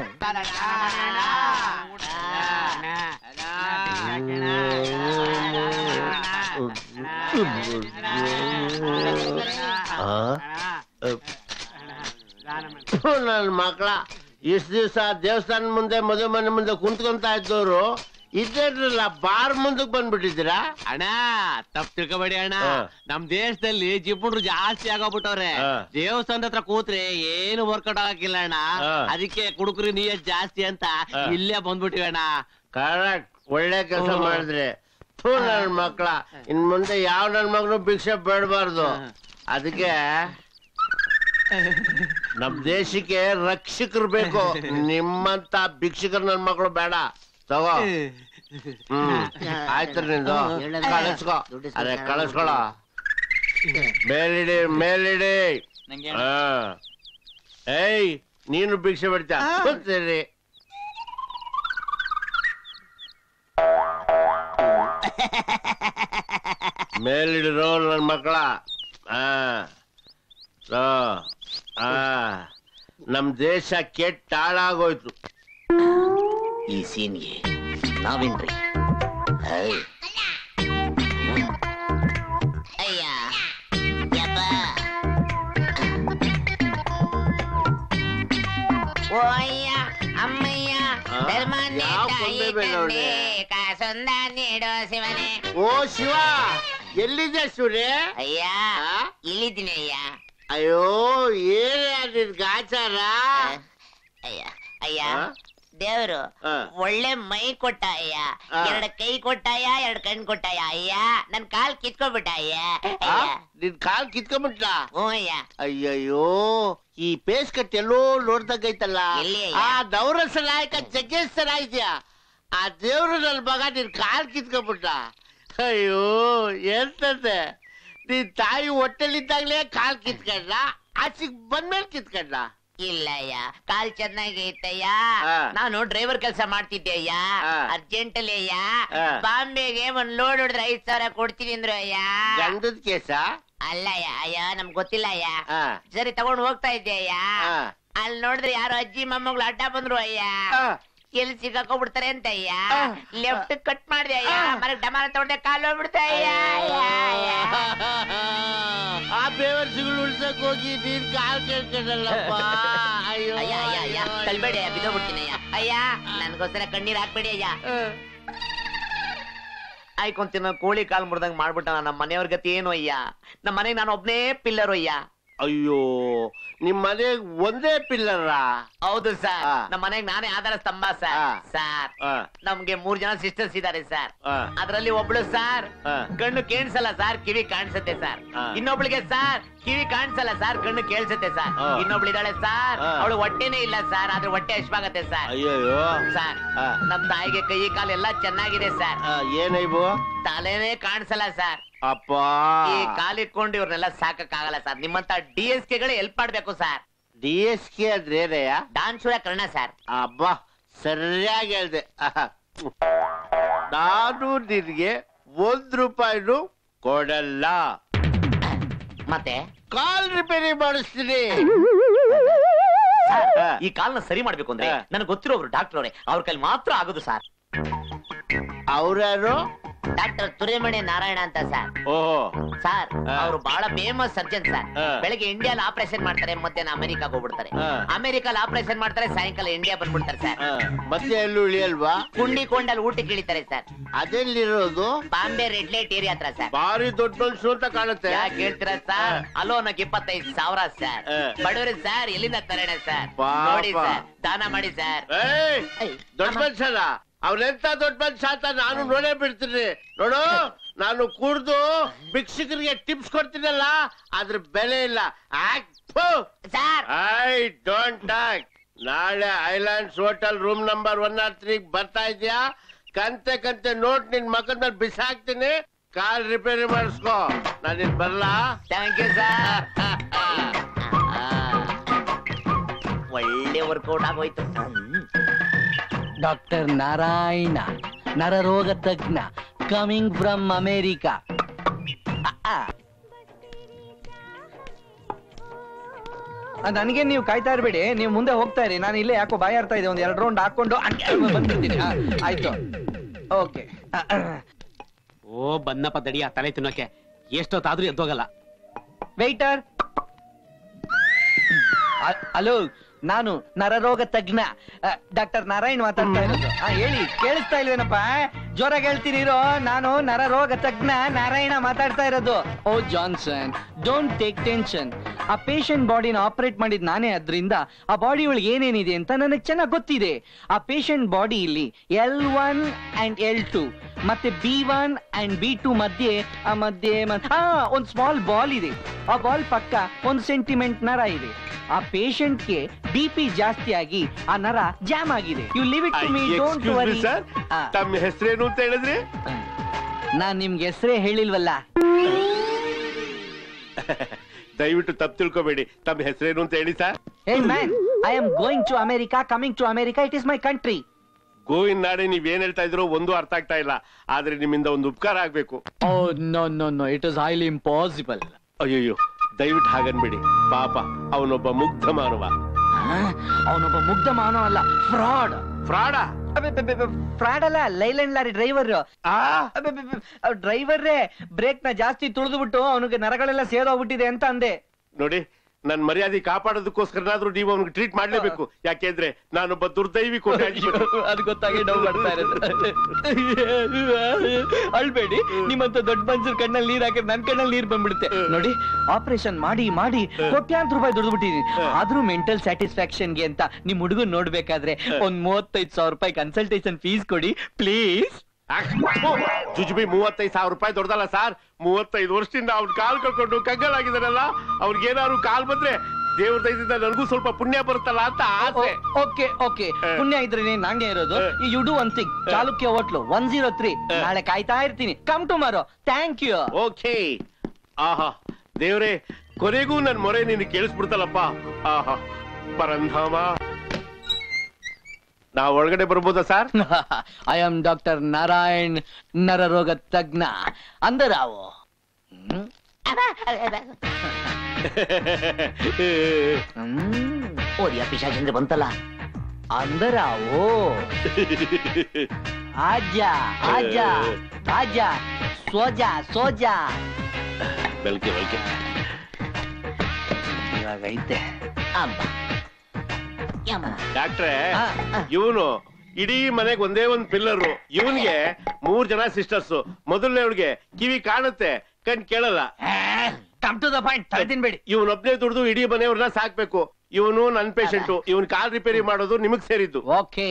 ನನ್ನ ಮಕ್ಕಳ ಇಷ್ಟ ದಿವಸ ದೇವಸ್ಥಾನ ಮುಂದೆ ಮದುವೆ ಮನೆ ಮುಂದೆ ಕುಂತ್ಕೊಂತ ಇದ್ದವರು ಇದ್ದಿರಲಿಲ್ಲ ಬಾರ್ ಮುಂದಕ್ಕೆ ಬಂದ್ಬಿಟ್ಟಿದ್ದೀರಾ ಅಣ್ಣ ತಪ್ಪು ತಿಳ್ಕೊಬೇಡಿ ಅಣ್ಣ ಹಾ. ನಮ್ ದೇಶದಲ್ಲಿ ಜಿಪ್ಪುಡ್ರು ಜಾಸ್ತಿ ಆಗೋಗ್ಬಿಟ್ಟವ್ರೆ ಹಾ. ದೇವಸ್ಥಾನದ ಹತ್ರ ಕೂತ್ರೆ ಏನು ವರ್ಕೌಟ್ ಆಗಕ್ಕಿಲ್ಲ ಅಣ್ಣ ಹಾ. ಅದಕ್ಕೆ ಕುಡುಕರು ನೀಯತ್ ಜಾಸ್ತಿ ಅಂತ ಹಾ. ಇಲ್ಲೇ ಬಂದ್ಬಿಟ್ಟಿವಿ ಅಣ್ಣ ಕರೆಕ್ಟ್ ಒಳ್ಳೆ ಕೆಲಸ ಮಾಡಿದ್ರಿ ಥೂ ನನ್ನ ಮಕ್ಕಳ ಇನ್ ಮುಂದೆ ಯಾವ ನನ್ನ ಮಗನು ಭಿಕ್ಷೆ ಬೇಡಬಾರ್ದು ಅದಕ್ಕೆ ನಮ್ ದೇಶಕ್ಕೆ ರಕ್ಷಕರು ಬೇಕು ನಿಮ್ಮಂತ ಭಿಕ್ಷಕರು ನನ್ ಮಕ್ಕಳು ಬೇಡ ತಗೋ ಹ್ಮ್ ಆಯ್ತು ನಿಂದು ಕಳಿಸ್ಕೋ ಅದೇ ಕಳಿಸ್ಕೊಳ ಮೇಲಿಡಿ ಮೇಲಿಡಿ ಹಾ ಏಯ್ ನೀನು ಭಿಕ್ಷೆ ಬಿಡ್ತಾ ಕೂತ್ತೀರಿ ಮೇಲಿಡಿರೋ ನನ್ ಮಕ್ಕಳ ಆ ಆ, ಆ. ನಮ್ ದೇಶ ಕೆಟ್ಟ ಹಾಳಾಗೋಯ್ತು ಈ ಸೀನ್ಗೆ ನಾವೇನ್ರಿ ಹೈ. ಅಯ್ಯ ಯಪ್ಪ ಓ ಅಯ್ಯ ಅಮ್ಮಯ್ಯ ಆ? ಧರ್ಮನ್ನೇ ಯಾವ ತಾಯಿ ಕೊಂದೆ ಬೇಡವ್ನೆ? ತಂದೆ ಕಾಸೊಂದ ನೀಡೋ ಶಿವನೇ ಓ ಶಿವ ಎಲ್ಲಿದೆ ಶಿವ್ರೆ ಅಯ್ಯ ಇಲ್ಲಿದ್ದೀನಿ ಅಯ್ಯ ಅಯ್ಯೋ ಏನೇ ನಿನ್ ಗಾಚಾರ ಅಯ್ಯ ಅಯ್ಯ ಆ? ದೇವ್ರು ಆ. ಒಳ್ಳೆ ಮೈ ಕೊಟ್ಟ ಅಯ್ಯ ಆ. ಎರಡ್ ಕೈ ಕೊಟ್ಟಾಯ ಎರಡ್ ಕಣ್ ಕೊಟ್ಟಾಯ ಅಯ್ಯ ನನ್ ಕಾಲ್ ಕಿತ್ಕೊಬಿಟ್ಟ ಅಯ್ಯ ಆ? ಅಯ್ಯ ನಿನ್ ಕಾಲ್ ಕಿತ್ಕೊಂಬಿಟ್ಟ ಹ್ಞೂ ಅಯ್ಯ ಅಯ್ಯಯ್ಯೋ ಈ ಪೇಸ್ ಕಟ್ ಎಲ್ಲೋ ನೋಡ್ದಂಗೈತಲ್ಲ ಎಲ್ಲಿ ಅಯ್ಯ? ಆ ನವರಸ ನಾಯಕ ಜಗ್ಗೇಶ್ವರ ಇದೆಯಾ ಆ ದೇವ್ರು ನನ್ ಮಗ ನಿನ್ ಕಾಲ್ ಕಿತ್ಕೊಂಬಿಟ್ಟ ಅಯ್ಯೋ ಎಂತದೆ ನಿನ್ ತಾಯಿ ಹೊಟ್ಟೆಲಿದ್ದಾಗ್ಲೇ ಕಾಲ್ ಕಿತ್ಕೊಂಡ ಆಚೆಗ್ ಬಂದ್ಮೇಲೆ ಕಿತ್ಕೊಂಡ ಇಲ್ಲ ಅಯ್ಯ ಕಾಲ್ ಚೆನ್ನಾಗಿ ಐತಯ್ಯ ಆ. ನಾನು ಡ್ರೈವರ್ ಕೆಲಸ ಮಾಡ್ತಿದ್ದೆ ಅಯ್ಯ ಆ. ಅರ್ಜೆಂಟ್ ಅಲ್ಲಿ ಅಯ್ಯ ಆ. ಬಾಂಬೆಗೆ ಒಂದ್ ಲೋಡ್ ಹೊಡೆದ್ರೆ ಐದ್ ಸಾವಿರ ಕೊಡ್ತೀನಿ ಅಂದ್ರು ಅಯ್ಯ ಗಂಡದ ಕೇಸ ಅಲ್ಲ ಅಯ್ಯ ಅಯ್ಯ ನಮ್ಗ್ ಗೊತ್ತಿಲ್ಲ ಅಯ್ಯ ಆ. ಸರಿ ತಗೊಂಡ್ ಹೋಗ್ತಾ ಇದ್ದೆ ಅಯ್ಯ ಆ. ಅಲ್ಲಿ ನೋಡಿದ್ರೆ ಯಾರೋ ಅಜ್ಜಿ ಮೊಮ್ಮಗಳು ಅಡ್ಡ ಬಂದ್ರು ಅಯ್ಯ ಆ. ಎಲ್ಲಿ ಸಿಕ್ಕಾಕೊಂಡ್ಬಿಡ್ತಾರೆ ಅಂತ ಅಯ್ಯ ಲೆಫ್ಟ್ ಕಟ್ ಮಾಡಿದೆ ಅಯ್ಯ ಮರ ಡಮಾರ ತಗೊಂಡೆ ಕಾಲು ಹೋಗ್ಬಿಡ್ತಾ ಅಯ್ಯ ಅಯ್ಯ, ಅಯ್ಯ. ಆ ಬೇವರ್ಸಿಗಳು ಉಳ್ಸಕ್ ಹೋಗಿ ನೀನ್ ಕಾಲ್ ಕೇಳ್ಕೊಂಡಲ್ಲಪ್ಪ ಅಯ್ಯೋ ಅಯ್ಯ ಅಯ್ಯ ಅಯ್ಯ ಅಯ್ಯೋ, ತಳ್ಬೇಡಿ ಅಯ್ಯ ಬಿದ್ದೋಗ್ಬಿಡ್ತೀನಿ ಅಯ್ಯ ಅಯ್ಯ ನನ್ಗೋಸ್ಕರ ಕಣ್ಣೀರ್ ಹಾಕ್ಬೇಡಿ ಅಯ್ಯ ಆಯ್ಕೊಂತಿನ ಕೋಳಿ ಕಾಲ್ ಮುರ್ದಂಗ್ ಮಾಡ್ಬಿಟ್ಟ ನಮ್ಮ ಮನೆಯವ್ರ ಗತಿ ಏನು ಅಯ್ಯ ನಮ್ಮ ಮನೆಗೆ ನಾನು ಒಬ್ನೇ ಪಿಲ್ಲರು ಅಯ್ಯ ಅಯ್ಯೋ ನಿಮ್ ಮನೆಗ್ ಒಂದೇ ಪಿಲ್ಲರ ಹೌದು ಸರ್ ಆ. ನಮ್ಮ ಮನೆಗೆ ನಾನೇ ಆಧಾರ ಸ್ತಂಭ ಸರ್ ಆ. ಸರ್ ಆ. ನಮ್ಗೆ ಮೂರ್ ಜನ ಸಿಸ್ಟರ್ಸ್ ಇದಾರೆ ಸರ್ ಆ. ಅದ್ರಲ್ಲಿ ಒಬ್ಳು ಸರ್ ಆ. ಕಣ್ಣು ಕೇಳಿಸಲ್ಲ ಸರ್ ಕಿವಿ ಕಾಣಿಸುತ್ತೆ ಸರ್ ಆ. ಇನ್ನೊಬ್ಳಿಗೆ ಸರ್ ಕಿವಿ ಕಾಣಿಸಲ್ಲ ಸರ್ ಕಣ್ಣು ಕೇಳಿಸುತ್ತೆ ಸರ್ ಆ. ಇನ್ನೊಬ್ಳಿದಾಳೆ ಸರ್ ಆ. ಅವಳು ಹೊಟ್ಟೆನೇ ಇಲ್ಲ ಸರ್ ಆದ್ರೆ ಹೊಟ್ಟೆ ಹಶ್ವಾಗತ್ತೆ ಸರ್ ಅಯ್ಯಯ್ಯೋ ಸರ್ ಆ. ನಮ್ ತಾಯಿಗೆ ಕೈ ಕಾಲು ಎಲ್ಲ ಚೆನ್ನಾಗಿದೆ ಸರ್ ಆ, ಏನೈಬು ತಲೆನೇ ಕಾಣಿಸಲ್ಲ ಸರ್ ಅಪ್ಪ ಈ ಕಾಲಿಟ್ಕೊಂಡು ಇವ್ರನ್ನೆಲ್ಲ ಸಾಕಕ್ ಆಗಲ್ಲ ಸರ್ ನಿಮ್ಮಂತ ಡಿ ಎಸ್ ಕೆಗಳೇ ಹೆಲ್ಪ್ ಮಾಡ್ಬೇಕು ಸರ್ ಡಿ ಎಸ್ ಕೆ ಅಂದ್ರೆ ಏನಯ್ಯ ಡಾನ್ಸೂರ ಕರ್ಣ ಸರ್ ಅಬ್ಬಾ ಸರಿಯಾಗಿ ಹೇಳ್ದೆ ಆಹಾ. ನಾನು ನಿನ್ಗೆ ಒಂದ್ ರೂಪಾಯಿನು ಕೊಡಲ್ಲ ಮತ್ತೆ ಕಾಲ್ ರಿಪೇರಿ ಮಾಡಿಸ್ತೀನಿ ಸರ್, ಆ. ಈ ಕಾಲ್ನ ಸರಿ ಮಾಡ್ಬೇಕು ಅಂದ್ರೆ ಆ. ನನಗೆ ಗೊತ್ತಿರೋರು ಡಾಕ್ಟರ್ ಅವರೇ ಅವ್ರ ಕೈಲಿ ಮಾತ್ರ ಆಗೋದು ಸರ್ ಅವ್ರ್ಯಾರು ಡಾಕ್ಟರ್ ತುರಿಮಣಿ ನಾರಾಯಣ ಅಂತ ಸರ್ ಓಹೋ ಸರ್ ಆ. ಅವರು ಬಹಳ ಫೇಮಸ್ ಸರ್ಜನ್ ಸರ್ ಆ. ಬೆಳಗ್ಗೆ ಇಂಡಿಯಾಲ್ ಆಪರೇಷನ್ ಮಾಡ್ತಾರೆ ಮಧ್ಯಾಹ್ನ ಅಮೆರಿಕಾಗ ಹೋಗ್ಬಿಡ್ತಾರೆ ಆ. ಅಮೆರಿಕಲ್ ಆಪರೇಷನ್ ಮಾಡ್ತಾರೆ ಸಾಯಂಕಾಲ ಇಂಡಿಯಾ ಬಂದ್ಬಿಡ್ತಾರೆ ಸರ್ ಆ, ಮತ್ತೆ ಎಲ್ಲೂ ಇಳಿಯಲ್ವಾ ಕುಂಡಿ ಕೊಂಡಲ್ಲಿ ಊಟಕ್ಕೆ ಇಳಿತಾರೆ ಸರ್ ಅದೆಲ್ಲಿರೋದು ಬಾಂಬೆ ರೆಡ್ ಲೈಟ್ ಏರಿಯಾ ಹತ್ರ ಸರ್ ಭಾರಿ ದೊಡ್ಡ ಮನ್ಸು ಅಂತ ಕಾಣುತ್ತೆ ಯಾಕೆ ಹೇಳ್ತೀರಾ ಸರ್ ಅಲೋ ನನಗೆ ಇಪ್ಪತ್ತೈದು ಸಾವಿರ ಸರ್ ಆ. ಬಡವರು ಸರ್ ಎಲ್ಲಿಂದ ತರೋಣ ಸರ್ ಪಾಪ. ನೋಡಿ ಸರ್ ದಾನ ಮಾಡಿ ಸರ್ ಏಯ್ ಏಯ್, ದೊಡ್ಡ ಅಮ್ಮ. ಮನುಷ್ಯನ ಅವ್ನೆಂತ ದೊಡ್ಡ ಮನುಷ್ಯ ಅಂತ ನಾನು ನೋಡೇ ಬಿಡ್ತೀನಿ ನೋಡು ನಾನು ಕುಡ್ದು ಭಿಕ್ಷಕರಿಗೆ ಟಿಪ್ಸ್ ಕೊಡ್ತೀನಲ್ಲ ಅದ್ರ ಬೆಲೆ ಇಲ್ಲ ಸರ್ ಐ ಡೋಂಟ್ ಟಾಕ್ ನಾಳೆ islands hotel room number one not three ಬರ್ತಾ ಇದ್ಯಾ ಕಂತೆ ಕಂತೆ ನೋಟ್ ನಿನ್ ಮಗನ ಮೇಲೆ ಬಿಸಾಕ್ತೀನಿ ಕಾಲ್ ರಿಪೇರಿ ಮಾಡಿಸ್ಕೋ ನಾನು ಇನ್ ಬರ್ಲಾ ಥ್ಯಾಂಕ್ ಯು ಸರ್ ಒಳ್ಳೆ ವರ್ಕೌಟ್ ಆಗೋಯ್ತು ಡಾಕ್ಟರ್ ನಾರಾಯಣ ನರರೋಗ ತಜ್ಞ ಕಮಿಂಗ್ ಫ್ರಮ್ ಅಮೇರಿಕಾ ನನಗೆ ನೀವು ಕಾಯ್ತಾ ಇರ್ಬೇಡಿ ನೀವು ಮುಂದೆ ಹೋಗ್ತಾ ಇರಿ ನಾನು ಇಲ್ಲೇ ಯಾಕೋ ಬಾಯ ಆಡ್ತಾ ಇದೆ ಒಂದ್ ಎರಡು ರೌಂಡ್ ಹಾಕೊಂಡು ಹಂಗೆ ಬಂದ್ಬಿಡ್ತೀನಿ ಆ, ಆಯ್ತು ಓಕೆ ಓ ಬನ್ನಪ್ಪ ದಡಿಯ ತಲೆ ತಿನ್ನೋಕೆ ಎಷ್ಟೊತ್ತಾದ್ರೂ ಎದ್ದೋಗಲ್ಲ ವೆಯ್ಟರ್ ಹಲೋ ನಾನು ನರರೋಗ ತಜ್ಞ ಡಾಕ್ಟರ್ ನಾರಾಯಣ್ ಮಾತಾಡ್ತಾ ಇರೋದು ಆ, ಹೇಳಿ ಕೇಳಿಸ್ತಾ ಇಲ್ವೇನಪ್ಪ ಜೋರಾಗಿ ಹೇಳ್ತೀರಿರೋ ನಾನು ನರರೋಗ ತಜ್ಞ ನಾರಾಯಣ ಮಾತಾಡ್ತಾ ಇರೋದು oh Johnson don't take tension ಆ ಪೇಷಂಟ್ ಬಾಡಿನ ಆಪರೇಟ್ ಮಾಡಿದ್ ನಾನೇ ಅದ್ರಿಂದ ಆ ಬಾಡಿ ಒಳಗೆ ಏನೇನಿದೆ ಅಂತ ನನಗೆ ಚೆನ್ನಾಗಿ ಗೊತ್ತಿದೆ ಆ ಪೇಷಂಟ್ ಬಾಡಿಯಲ್ಲಿ L one and L two ಮತ್ತೆ B one and B two ಮಧ್ಯೆ ಆ ಮಧ್ಯೆ ಮ- ಆ ಒಂದ್ ಸ್ಮಾಲ್ ಬಾಲ್ ಇದೆ ಆ ಬಾಲ್ ಪಕ್ಕ ಒಂದು ಸೆಂಟಿಮೆಂಟ್ ನರ ಇದೆ ಆ ಪೇಷಂಟ್ಗೆ ಬಿ ಪಿ ಜಾಸ್ತಿ ಆಗಿ ಆ ನರ ಜಾಮ್ ಆಗಿದೆ you leave it to me don't Excuse me, worry sir. ತಮ್ಮ ಹೆಸರೇನು ಅಂತ ಹೇಳಿದ್ರಿ ನಾನ್ ನಿಮ್ಗೆ ಹೆಸರೇ ಹೇಳಿಲ್ವಲ್ಲ ದಯವಿಟ್ಟು ತಪ್ಪು ತಿಳ್ಕೊಬೇಡಿ ತಮ್ಮ ಹೆಸರೇನು ಅಂತ ಹೇಳಿ sir hey man I am going to America coming to America it is my country Govinda ನಾಡೆ ನೀವ್ ಏನ್ ಹೇಳ್ತಾ ಇದ್ರೋ ಒಂದು ಅರ್ಥ ಆಗ್ತಾ ಇಲ್ಲ ಆದ್ರೆ ನಿಮ್ಮಿಂದ ಒಂದು ಉಪಕಾರ ಆಗ್ಬೇಕು oh no no no it is highly impossible ಅಯ್ಯಯ್ಯೋ ದಯವಿಟ್ಟು ಹಾಗನ್ಬೇಡಿ ಪಾಪ ಅವನೊಬ್ಬ ಮುಗ್ಧ ಮಾನವ ಅವನೊಬ್ಬ ಮುಗ್ಧ ಮಾನವ ಅಲ್ಲ ಫ್ರಾಡ್ ಫ್ರಾಡ ಫ್ರಾಡ್ ಅಲ್ಲ ಲೈಲ್ಯಾಂಡ್ ಲಾರಿ ಡ್ರೈವರ್ ಡ್ರೈವರ್ರೇ ಬ್ರೇಕ್ ನ ಜಾಸ್ತಿ ತುಳಿದು ಬಿಟ್ಟು ಅವನಿಗೆ ನರಗಳೆಲ್ಲ ಸೇದೋಗ್ಬಿಟ್ಟಿದೆ ಅಂತ ಅಂದೆ ನೋಡಿ ನನ್ ಮರ್ಯಾದೆ ಕಾಪಾಡೋದಕ್ಕೋಸ್ಕರನಾದ್ರೂ ನೀವು ಅವ್ನಿಗೆ ಟ್ರೀಟ್ ಮಾಡ್ಲೇಬೇಕು ಯಾಕೆಂದ್ರೆ ನಾನೊಬ್ಬ ದುರ್ದೈವಿ ಕೊಂಡಾಡಿಬಿಟ್ಟು ಅದು ಗೊತ್ತಾಗಿ ಡೌ ಮಾಡ್ತಾ ಇರೋದು ಅಳ್ಬೇಡಿ ನಿಮ್ಮಂತ ದೊಡ್ಡ ಮನುಷ್ಯರ ಕಣ್ಣಲ್ಲಿ ನೀರ್ ಹಾಕಿದ್ರೆ ನನ್ ಕಣ್ಣಲ್ಲಿ ನೀರ್ ಬಂದ್ಬಿಡುತ್ತೆ ನೋಡಿ ಆಪರೇಷನ್ ಮಾಡಿ ಮಾಡಿ ಕೋಟ್ಯಾಂತರ ರೂಪಾಯಿ ದುಡ್ದು ಬಿಟ್ಟಿದೀನಿ ಆದ್ರೂ ಮೆಂಟಲ್ ಸ್ಯಾಟಿಸ್ಫ್ಯಾಕ್ಷನ್ಗೆ ಅಂತ ನಿಮ್ ಹುಡುಗನ್ ನೋಡ್ಬೇಕಾದ್ರೆ ಒಂದ್ ಮೂವತ್ತೈದು ಸಾವಿರ ರೂಪಾಯಿ ಕನ್ಸಲ್ಟೇಷನ್ ಫೀಸ್ ಕೊಡಿ ಪ್ಲೀಸ್ ಜುಜುಬಿ ಮೂವತ್ತೈದು ಸಾವಿರ ರೂಪಾಯಿ ದೊಡ್ಡದಲ್ಲ ಸರ್ ಮೂವತ್ತೈದು ವರ್ಷದಿಂದ ಅವ್ನ ಕಾಲ್ ಕಳ್ಕೊಂಡು ಕಂಗಲಾಗಿದಾರಲ್ಲ ಅವ್ರಿಗೇನಾದ್ರು ಕಾಲ್ ಬಂದ್ರೆ ದೇವ್ರ ದಯದಿಂದ ನನಗೂ ಸ್ವಲ್ಪ ಪುಣ್ಯ ಬರುತ್ತಲ್ಲ ಅಂತ ಆಸೆ ಓಕೆ ಓಕೆ ಪುಣ್ಯ ಇದ್ರೆ ನಂಗೆ ಇರೋದು you do one thing Chalukya hotel one zero three ನಾಳೆ ಕಾಯ್ತಾ ಇರ್ತೀನಿ come tomorrow thank you okay ಆಹಾ ದೇವ್ರೆ ಕೊನೆಗೂ ನನ್ ಮೊರೆ ನೀನು ಕೇಳಿಸ್ಬಿಡ್ತಲ್ಲಪ್ಪ ಆಹಾ ಪರಂಧಾಮ ನಾ ಒಳಗಡೆ ಬರ್ಬೋದಾ sir I am doctor Narayan ನರರೋಗ ತಜ್ಞ ಅಂದರಾವು ಓರಿಯ ಪಿಶಾಚಂದ್ರೆ ಬಂತಲ್ಲ ಅಂದರಾವು ಆಜ ಆಜ ಆಜ ಸೋಜಾ ಸೋಜಾ ಬೆಲ್ಕೆ ಬೆಲ್ಕೆ ಇವಾಗ ಐತೆ ಡಾಕ್ಟ್ರೆ ಇವನು ಇಡೀ ಮನೆಗೆ ಒಂದೇ ಒಂದ್ ಪಿಲ್ಲರು ಇವನ್ಗೆ ಮೂರ್ ಜನ ಸಿಸ್ಟರ್ಸ್ ಮೊದಲನೇವಳಿಗೆ ಕಿವಿ ಕಾಣುತ್ತೆ ಕಣ್ ಕೇಳಲ್ಲ ಕಮ್ ಟು ದ ಪಾಯಿಂಟ್ ತಲೆ ತಿನ್ಬೇಡಿ ಇವನೊಬ್ನೇ ದುಡ್ದು ಇಡೀ ಮನೆಯವ್ರನ್ನ ಸಾಕ್ಬೇಕು ಇವನು ನನ್ ಪೇಷಂಟ್ ಇವನ್ ಕಾಲ್ ರಿಪೇರಿ ಮಾಡೋದು ನಿಮಗ್ ಸೇರಿದ್ದು ಓಕೆ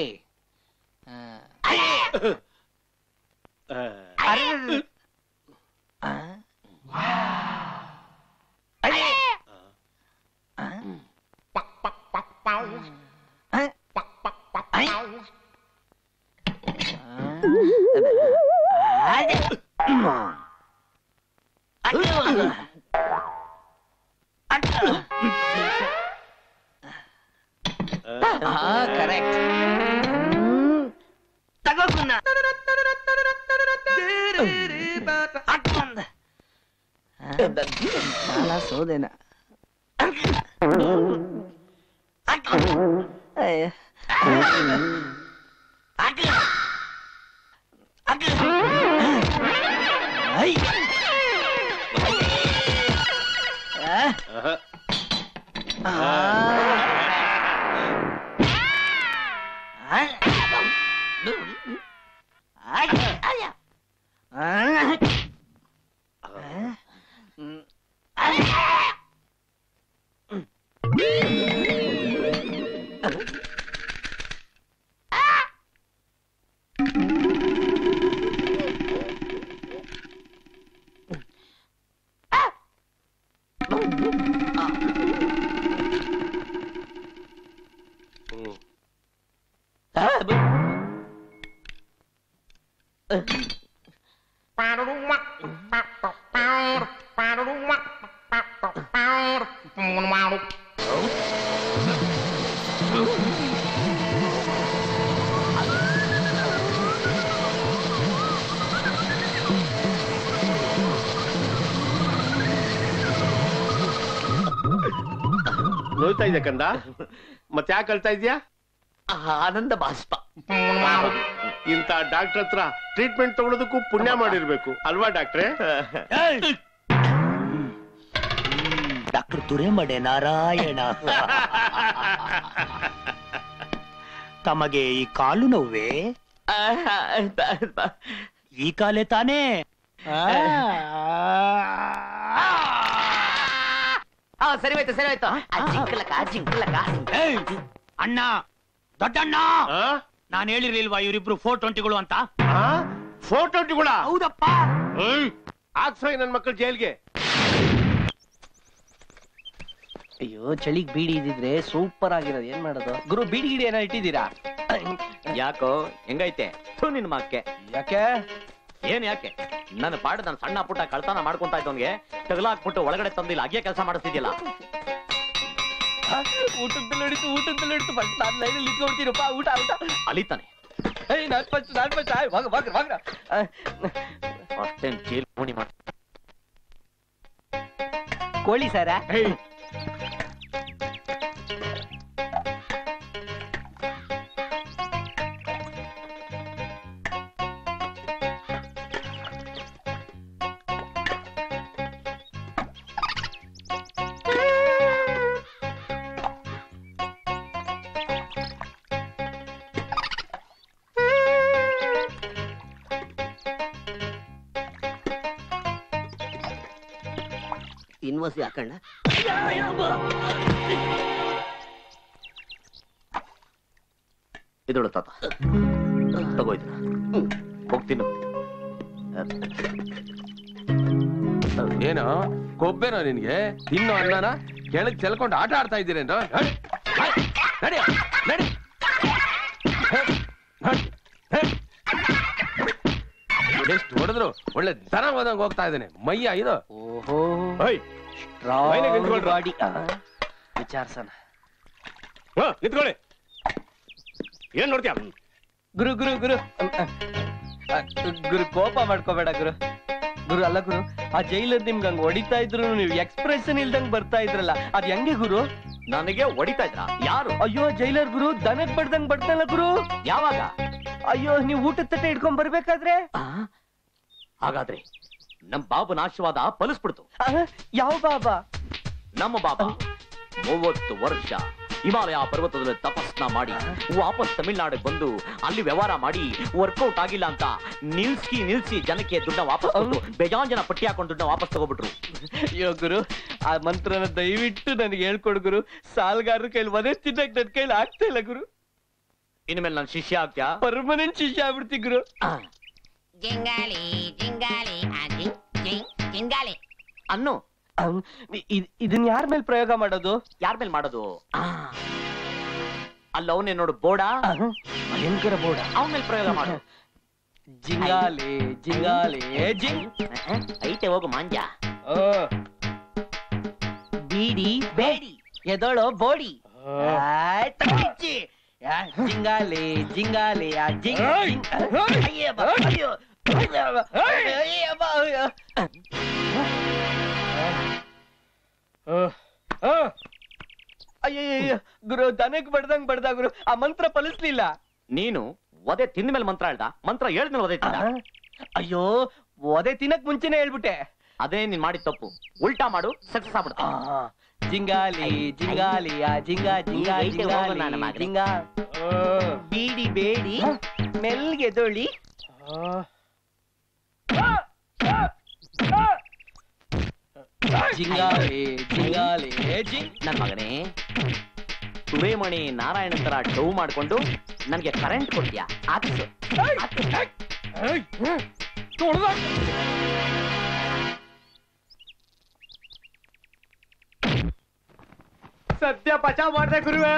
ಕರೆಕ್ಟ್ ತಗೋಕುನ್ನ ಸಾಲ ಸೋದೆನ ಅಯ್ಯ. ಐ. ಆ? ನೋಯ್ತಾ ಇದೆ ಕಂದ ಮತ್ತೆ ಯಾಕೆ ಅಳ್ತಾ ಇದ್ಯಾ ಆನಂದ ಬಾಷ್ಪ ಇಂತ ಡಾಕ್ಟರ್ ಹತ್ರ ಟ್ರೀಟ್ಮೆಂಟ್ ತಗೊಳೋದಕ್ಕೂ ಪುಣ್ಯ ಮಾಡಿರ್ಬೇಕು ಅಲ್ವಾ ಡಾಕ್ಟ್ರೆ ಡಾಕ್ಟರ್ ತುರೆಮಡೆ ನಾರಾಯಣ ತಮಗೆ ಈ ಕಾಲು ನೋವೇ ಈ ಕಾಲೇ ತಾನೇ ಆ ಸರಿ ಹೋಯ್ತು ಸರಿ ಹೋಯ್ತು ಆ ಜಿಂಕಲಕ ಆ ಜಿಂಕಲಕ ಅಣ್ಣ ದೊಡ್ಡಣ್ಣ ನಾನ್ ಹೇಳಿರ್ಲಿಲ್ವಾ ಇವರಿಬ್ರು ಫೋರ್ ಟ್ವೆಂಟಿಗಳು ಅಂತ ಫೋಟೋ ಕೂಡ ಹೌದಪ್ಪ ಹಾಕ್ಸೋ ನನ್ ಮಕ್ಕಳು ಜೈಲ್ಗೆ ಅಯ್ಯೋ ಚಳಿಗ್ ಬೀಡಿ ಇದ್ದಿದ್ರೆ ಸೂಪರ್ ಆಗಿರೋದು ಏನ್ ಮಾಡೋದು ಗುರು ಬೀಡಿ ಗಿಡಿ ಏನೋ ಇಟ್ಟಿದ್ದೀರಾ ಯಾಕೋ ಹೆಂಗೈತೆ ಥು ನಿನ್ ಮಕ್ಕೆ ಯಾಕೆ ಏನ್ ಯಾಕೆ ನನ್ನ ಪಾಡ ನಾನು ಸಣ್ಣ ಪುಟ್ಟ ಕಳ್ತನ ಮಾಡ್ಕೊಂತ ಇದ್ದವನ್ಗೆ ತಗಲಾಕ್ಬಿಟ್ಟು ಒಳಗಡೆ ತಂದಿಲ್ಲ ಹಾಗೆ ಕೆಲಸ ಮಾಡಿಸ್ತಿದ್ಯಲ್ಲ ಊಟದಲ್ಲಿ ಹೊಡಿತು ಊಟದಲ್ಲಿ ಹೊಡಿತು ಫಸ್ಟ್ ನಾನು ಲೈನಲ್ಲಿ ಇಟ್ಕೊಡ್ತೀನಪ್ಪ ಊಟ ಊಟ ಅಲಿತಾನೆ ಏಯ್ ನಾನ್ ಫಸ್ಟ್ ನಾನ್ ಫಸ್ಟ್ ವಾಗ ವಾಗ ವಾಗ ಅಷ್ಟೇನ್ ಚೀಲ್ ಮುಣಿ ಮಾಡ ಕೋಳಿ ಸಾರ ಇನ್ವಸಿ ಹಾಕಣ್ಣ ಇದಳು ತಾತ ತಗೋ ಇದನ್ನ ಹೋಗ್ತೀನಿ ಏನೋ ಕೊಬ್ಬೆನೋ ನಿನ್ಗೆ ಇನ್ನು ಅನ್ನನ ಕೆಳಗ್ ಚೆಲ್ಕೊಂಡು ಆಟ ಆಡ್ತಾ ಇದ್ದೀರೇನೋ ನಡಿ ನಡಿ ನಡಿ ಎಷ್ಟು ಹೊಡೆದ್ರು ಒಳ್ಳೆ ದನ ಹೋದಂಗ್ ಹೋಗ್ತಾ ಇದ್ದಾನೆ ಮಯ್ಯ ಇದು ಓಹೋ ಓಯ್ ಮೈನೆ ನಿಂತ್ಕೊಳ್ರಿ. ಬಾಡಿ ವಿಚಾರ್ಸಣ ಹಾ, ನಿಂತ್ಕೊಳ್ಳಿ ಏನ್ ನೋಡ್ತೀಯ ಗುರು ಗುರು ಗುರು ಅಮ್, ಅ, ಅ, ಗುರು ಕೋಪ ಮಾಡ್ಕೋಬೇಡ ಗುರು ಗುರು ಅಲ್ಲ ಗುರು ಆ ಜೈಲರ್ ನಿಮ್ಗೆ ಹಂಗ್ ಹೊಡಿತಾ ಇದ್ರು ನೀವು ಎಕ್ಸ್ಪ್ರೆಷನ್ ಇಲ್ದಂಗ್ ಬರ್ತಾ ಇದ್ರಲ್ಲ ಅದ್ ಹೆಂಗೆ ಗುರು ನನಗೆ ಹೊಡಿತಾ ಇದ್ರ ಯಾರು ಅಯ್ಯೋ ಜೈಲರ್ ಗುರು ದನಕ್ ಬಡ್ದಂಗ್ ಬಡ್ತಲ್ಲ ಗುರು ಯಾವಾಗ ಅಯ್ಯೋ ನೀವು ಊಟದ ತಟ್ಟೆ ಇಟ್ಕೊಂಡ್ ಬರ್ಬೇಕಾದ್ರೆ ಹಾಗಾದ್ರೆ ನಮ್ ಬಾಬುನ ಆಶೀರ್ವಾದ ಫಲಿಸ್ಬಿಡ್ತು ಆ, ಯಾವ ಬಾಬಾ ನಮ್ಮ ಬಾಬಾ ಮೂವತ್ತು ವರ್ಷ ಹಿಮಾಲಯ ಪರ್ವತದಲ್ಲಿ ತಪಸ್ನ ಮಾಡಿ ವಾಪಸ್ ತಮಿಳ್ನಾಡಿಗೆ ಬಂದು ಅಲ್ಲಿ ವ್ಯವಹಾರ ಮಾಡಿ ವರ್ಕೌಟ್ ಆಗಿಲ್ಲ ಅಂತ ನಿಲ್ಸಿ ನಿಲ್ಸಿ ಜನಕ್ಕೆ ದುಡ್ಡ ವಾಪಸ್ ಕೊಟ್ಟು ಬೇಜಾನ್ ಜನ ಪಟ್ಟಿ ಹಾಕೊಂಡು ದುಡ್ಡ ವಾಪಸ್ ತಗೋಬಿಟ್ರು ಅಯ್ಯೋ ಗುರು ಆ ಮಂತ್ರನ ದಯವಿಟ್ಟು ನನಗೆ ಹೇಳ್ಕೊಡು ಗುರು ಸಾಲ್ಗಾರರ ಕೈಲಿ ಮನೆ ತಿನ್ನಕ್ ನನ್ ಕೈಲಿ ಆಗ್ತಾ ಇಲ್ಲ ಗುರು ಇನ್ಮೇಲೆ ನನ್ನ ಶಿಷ್ಯ ಆಗ್ತ್ಯಾ ಪರ್ಮನೆಂಟ್ ಶಿಷ್ಯ ಆಗ್ಬಿಡ್ತಿ ಗುರು ಜಿಂಗಾಲಿ ಜಿಂಗಾಲಿ ಆ, ಜಿಂಗ್ ಜಿಂಗ್ ಜಿಂಗಾಲಿ ಅನ್ನು ಅಮ್, ಇ- ಇದ್- ಇದನ್ ಯಾರ ಮೇಲೆ ಪ್ರಯೋಗ ಮಾಡೋದು ಯಾರ ಮೇಲೆ ಮಾಡೋದು ಆ. ಅಲ್ಲ ಅವನೇ ನೋಡು ಬೋಡ ಭಯಂಕರ ಬೋಡ ಅವನ ಮೇಲೆ ಪ್ರಯೋಗ ಮಾಡು ಜಿಂಗಾಲೆ ಜಿಂಗಾಲೆ ಜಿಂಗ್ ಐತೆ ಹೋಗು ಮಾಂಜ ಆ. ಬೀಡಿ ಬೇಡಿ ಎದೋಳೋ ಬೋಡಿ ಆಯ್ತ್ ಬಿಚ್ಚಿ. ಯಾ, ಜಿಂಗಾಲೆ ಜಿಂಗಾಲೆ ಆ ಜಿಂಗ್ ಜಿಂಗ್. ಅಯ್ಯಬ್ಬ, ಅಯ್ಯೋ ಅಯ್ಯಬ್ಬ, ಅಯ್ಯಬ್ಬ, ಅಯ್ಯೋ. ಅಯ್ಯಯ್ಯಯ್ಯ ಗುರು ದನಕ್ ಬಡ್ದಂಗ್ ಬಡ್ದ ಗುರು ಆ ಮಂತ್ರ ಫಲಿಸ್ಲಿಲ್ಲ ನೀನು ಒದೆ ತಿಂದ ಮೇಲೆ ಮಂತ್ರ ಹೇಳ್ದ ಮಂತ್ರ ಹೇಳ್ದ್ಮೇಲೆ ಒದೆ ತಿಂದ ಅಯ್ಯೋ ಒದೆ ತಿನ್ನಕ್ ಮುಂಚೆನೆ ಹೇಳ್ಬಿಟ್ಟೆ ಅದೇ ನೀನ್ ಮಾಡಿದ ತಪ್ಪು ಉಲ್ಟಾ ಮಾಡು ಸಕ್ಸಸ್ ಆಗ್ಬಿಡ್ತಾ ಜಿಂಗಾಲಿ ಜಿಂಗಾಲಿ ಆ ಜಿಂಗ ಜಿಂಗ ಈಗ ಐತೆ ಹೋಗು ನನ್ನ ಜಿಂಗಾಲಿ ಮಗನೇ. ಜಿಂಗ ಬೀಡಿ ಬೇಡಿ ಮೆಲ್ಗೆ ಎದೊಳಿ ಜಿಂಗಾಲಿ ಜಿಂಗಾಲಿ ಜಿಂಗ್ ನನ್ ಮಗನೇ ಸುರೇಮಣಿ ನಾರಾಯಣ ತರ ಡೌ ಮಾಡ್ಕೊಂಡು ನನ್ಗೆ ಕರೆಂಟ್ ಕೊಡ್ತೀಯಾ ಹಾಕ್ಸು ಸದ್ಯ ಬಚಾವ್ ಮಾಡ್ದೆ ಗುರುವೆ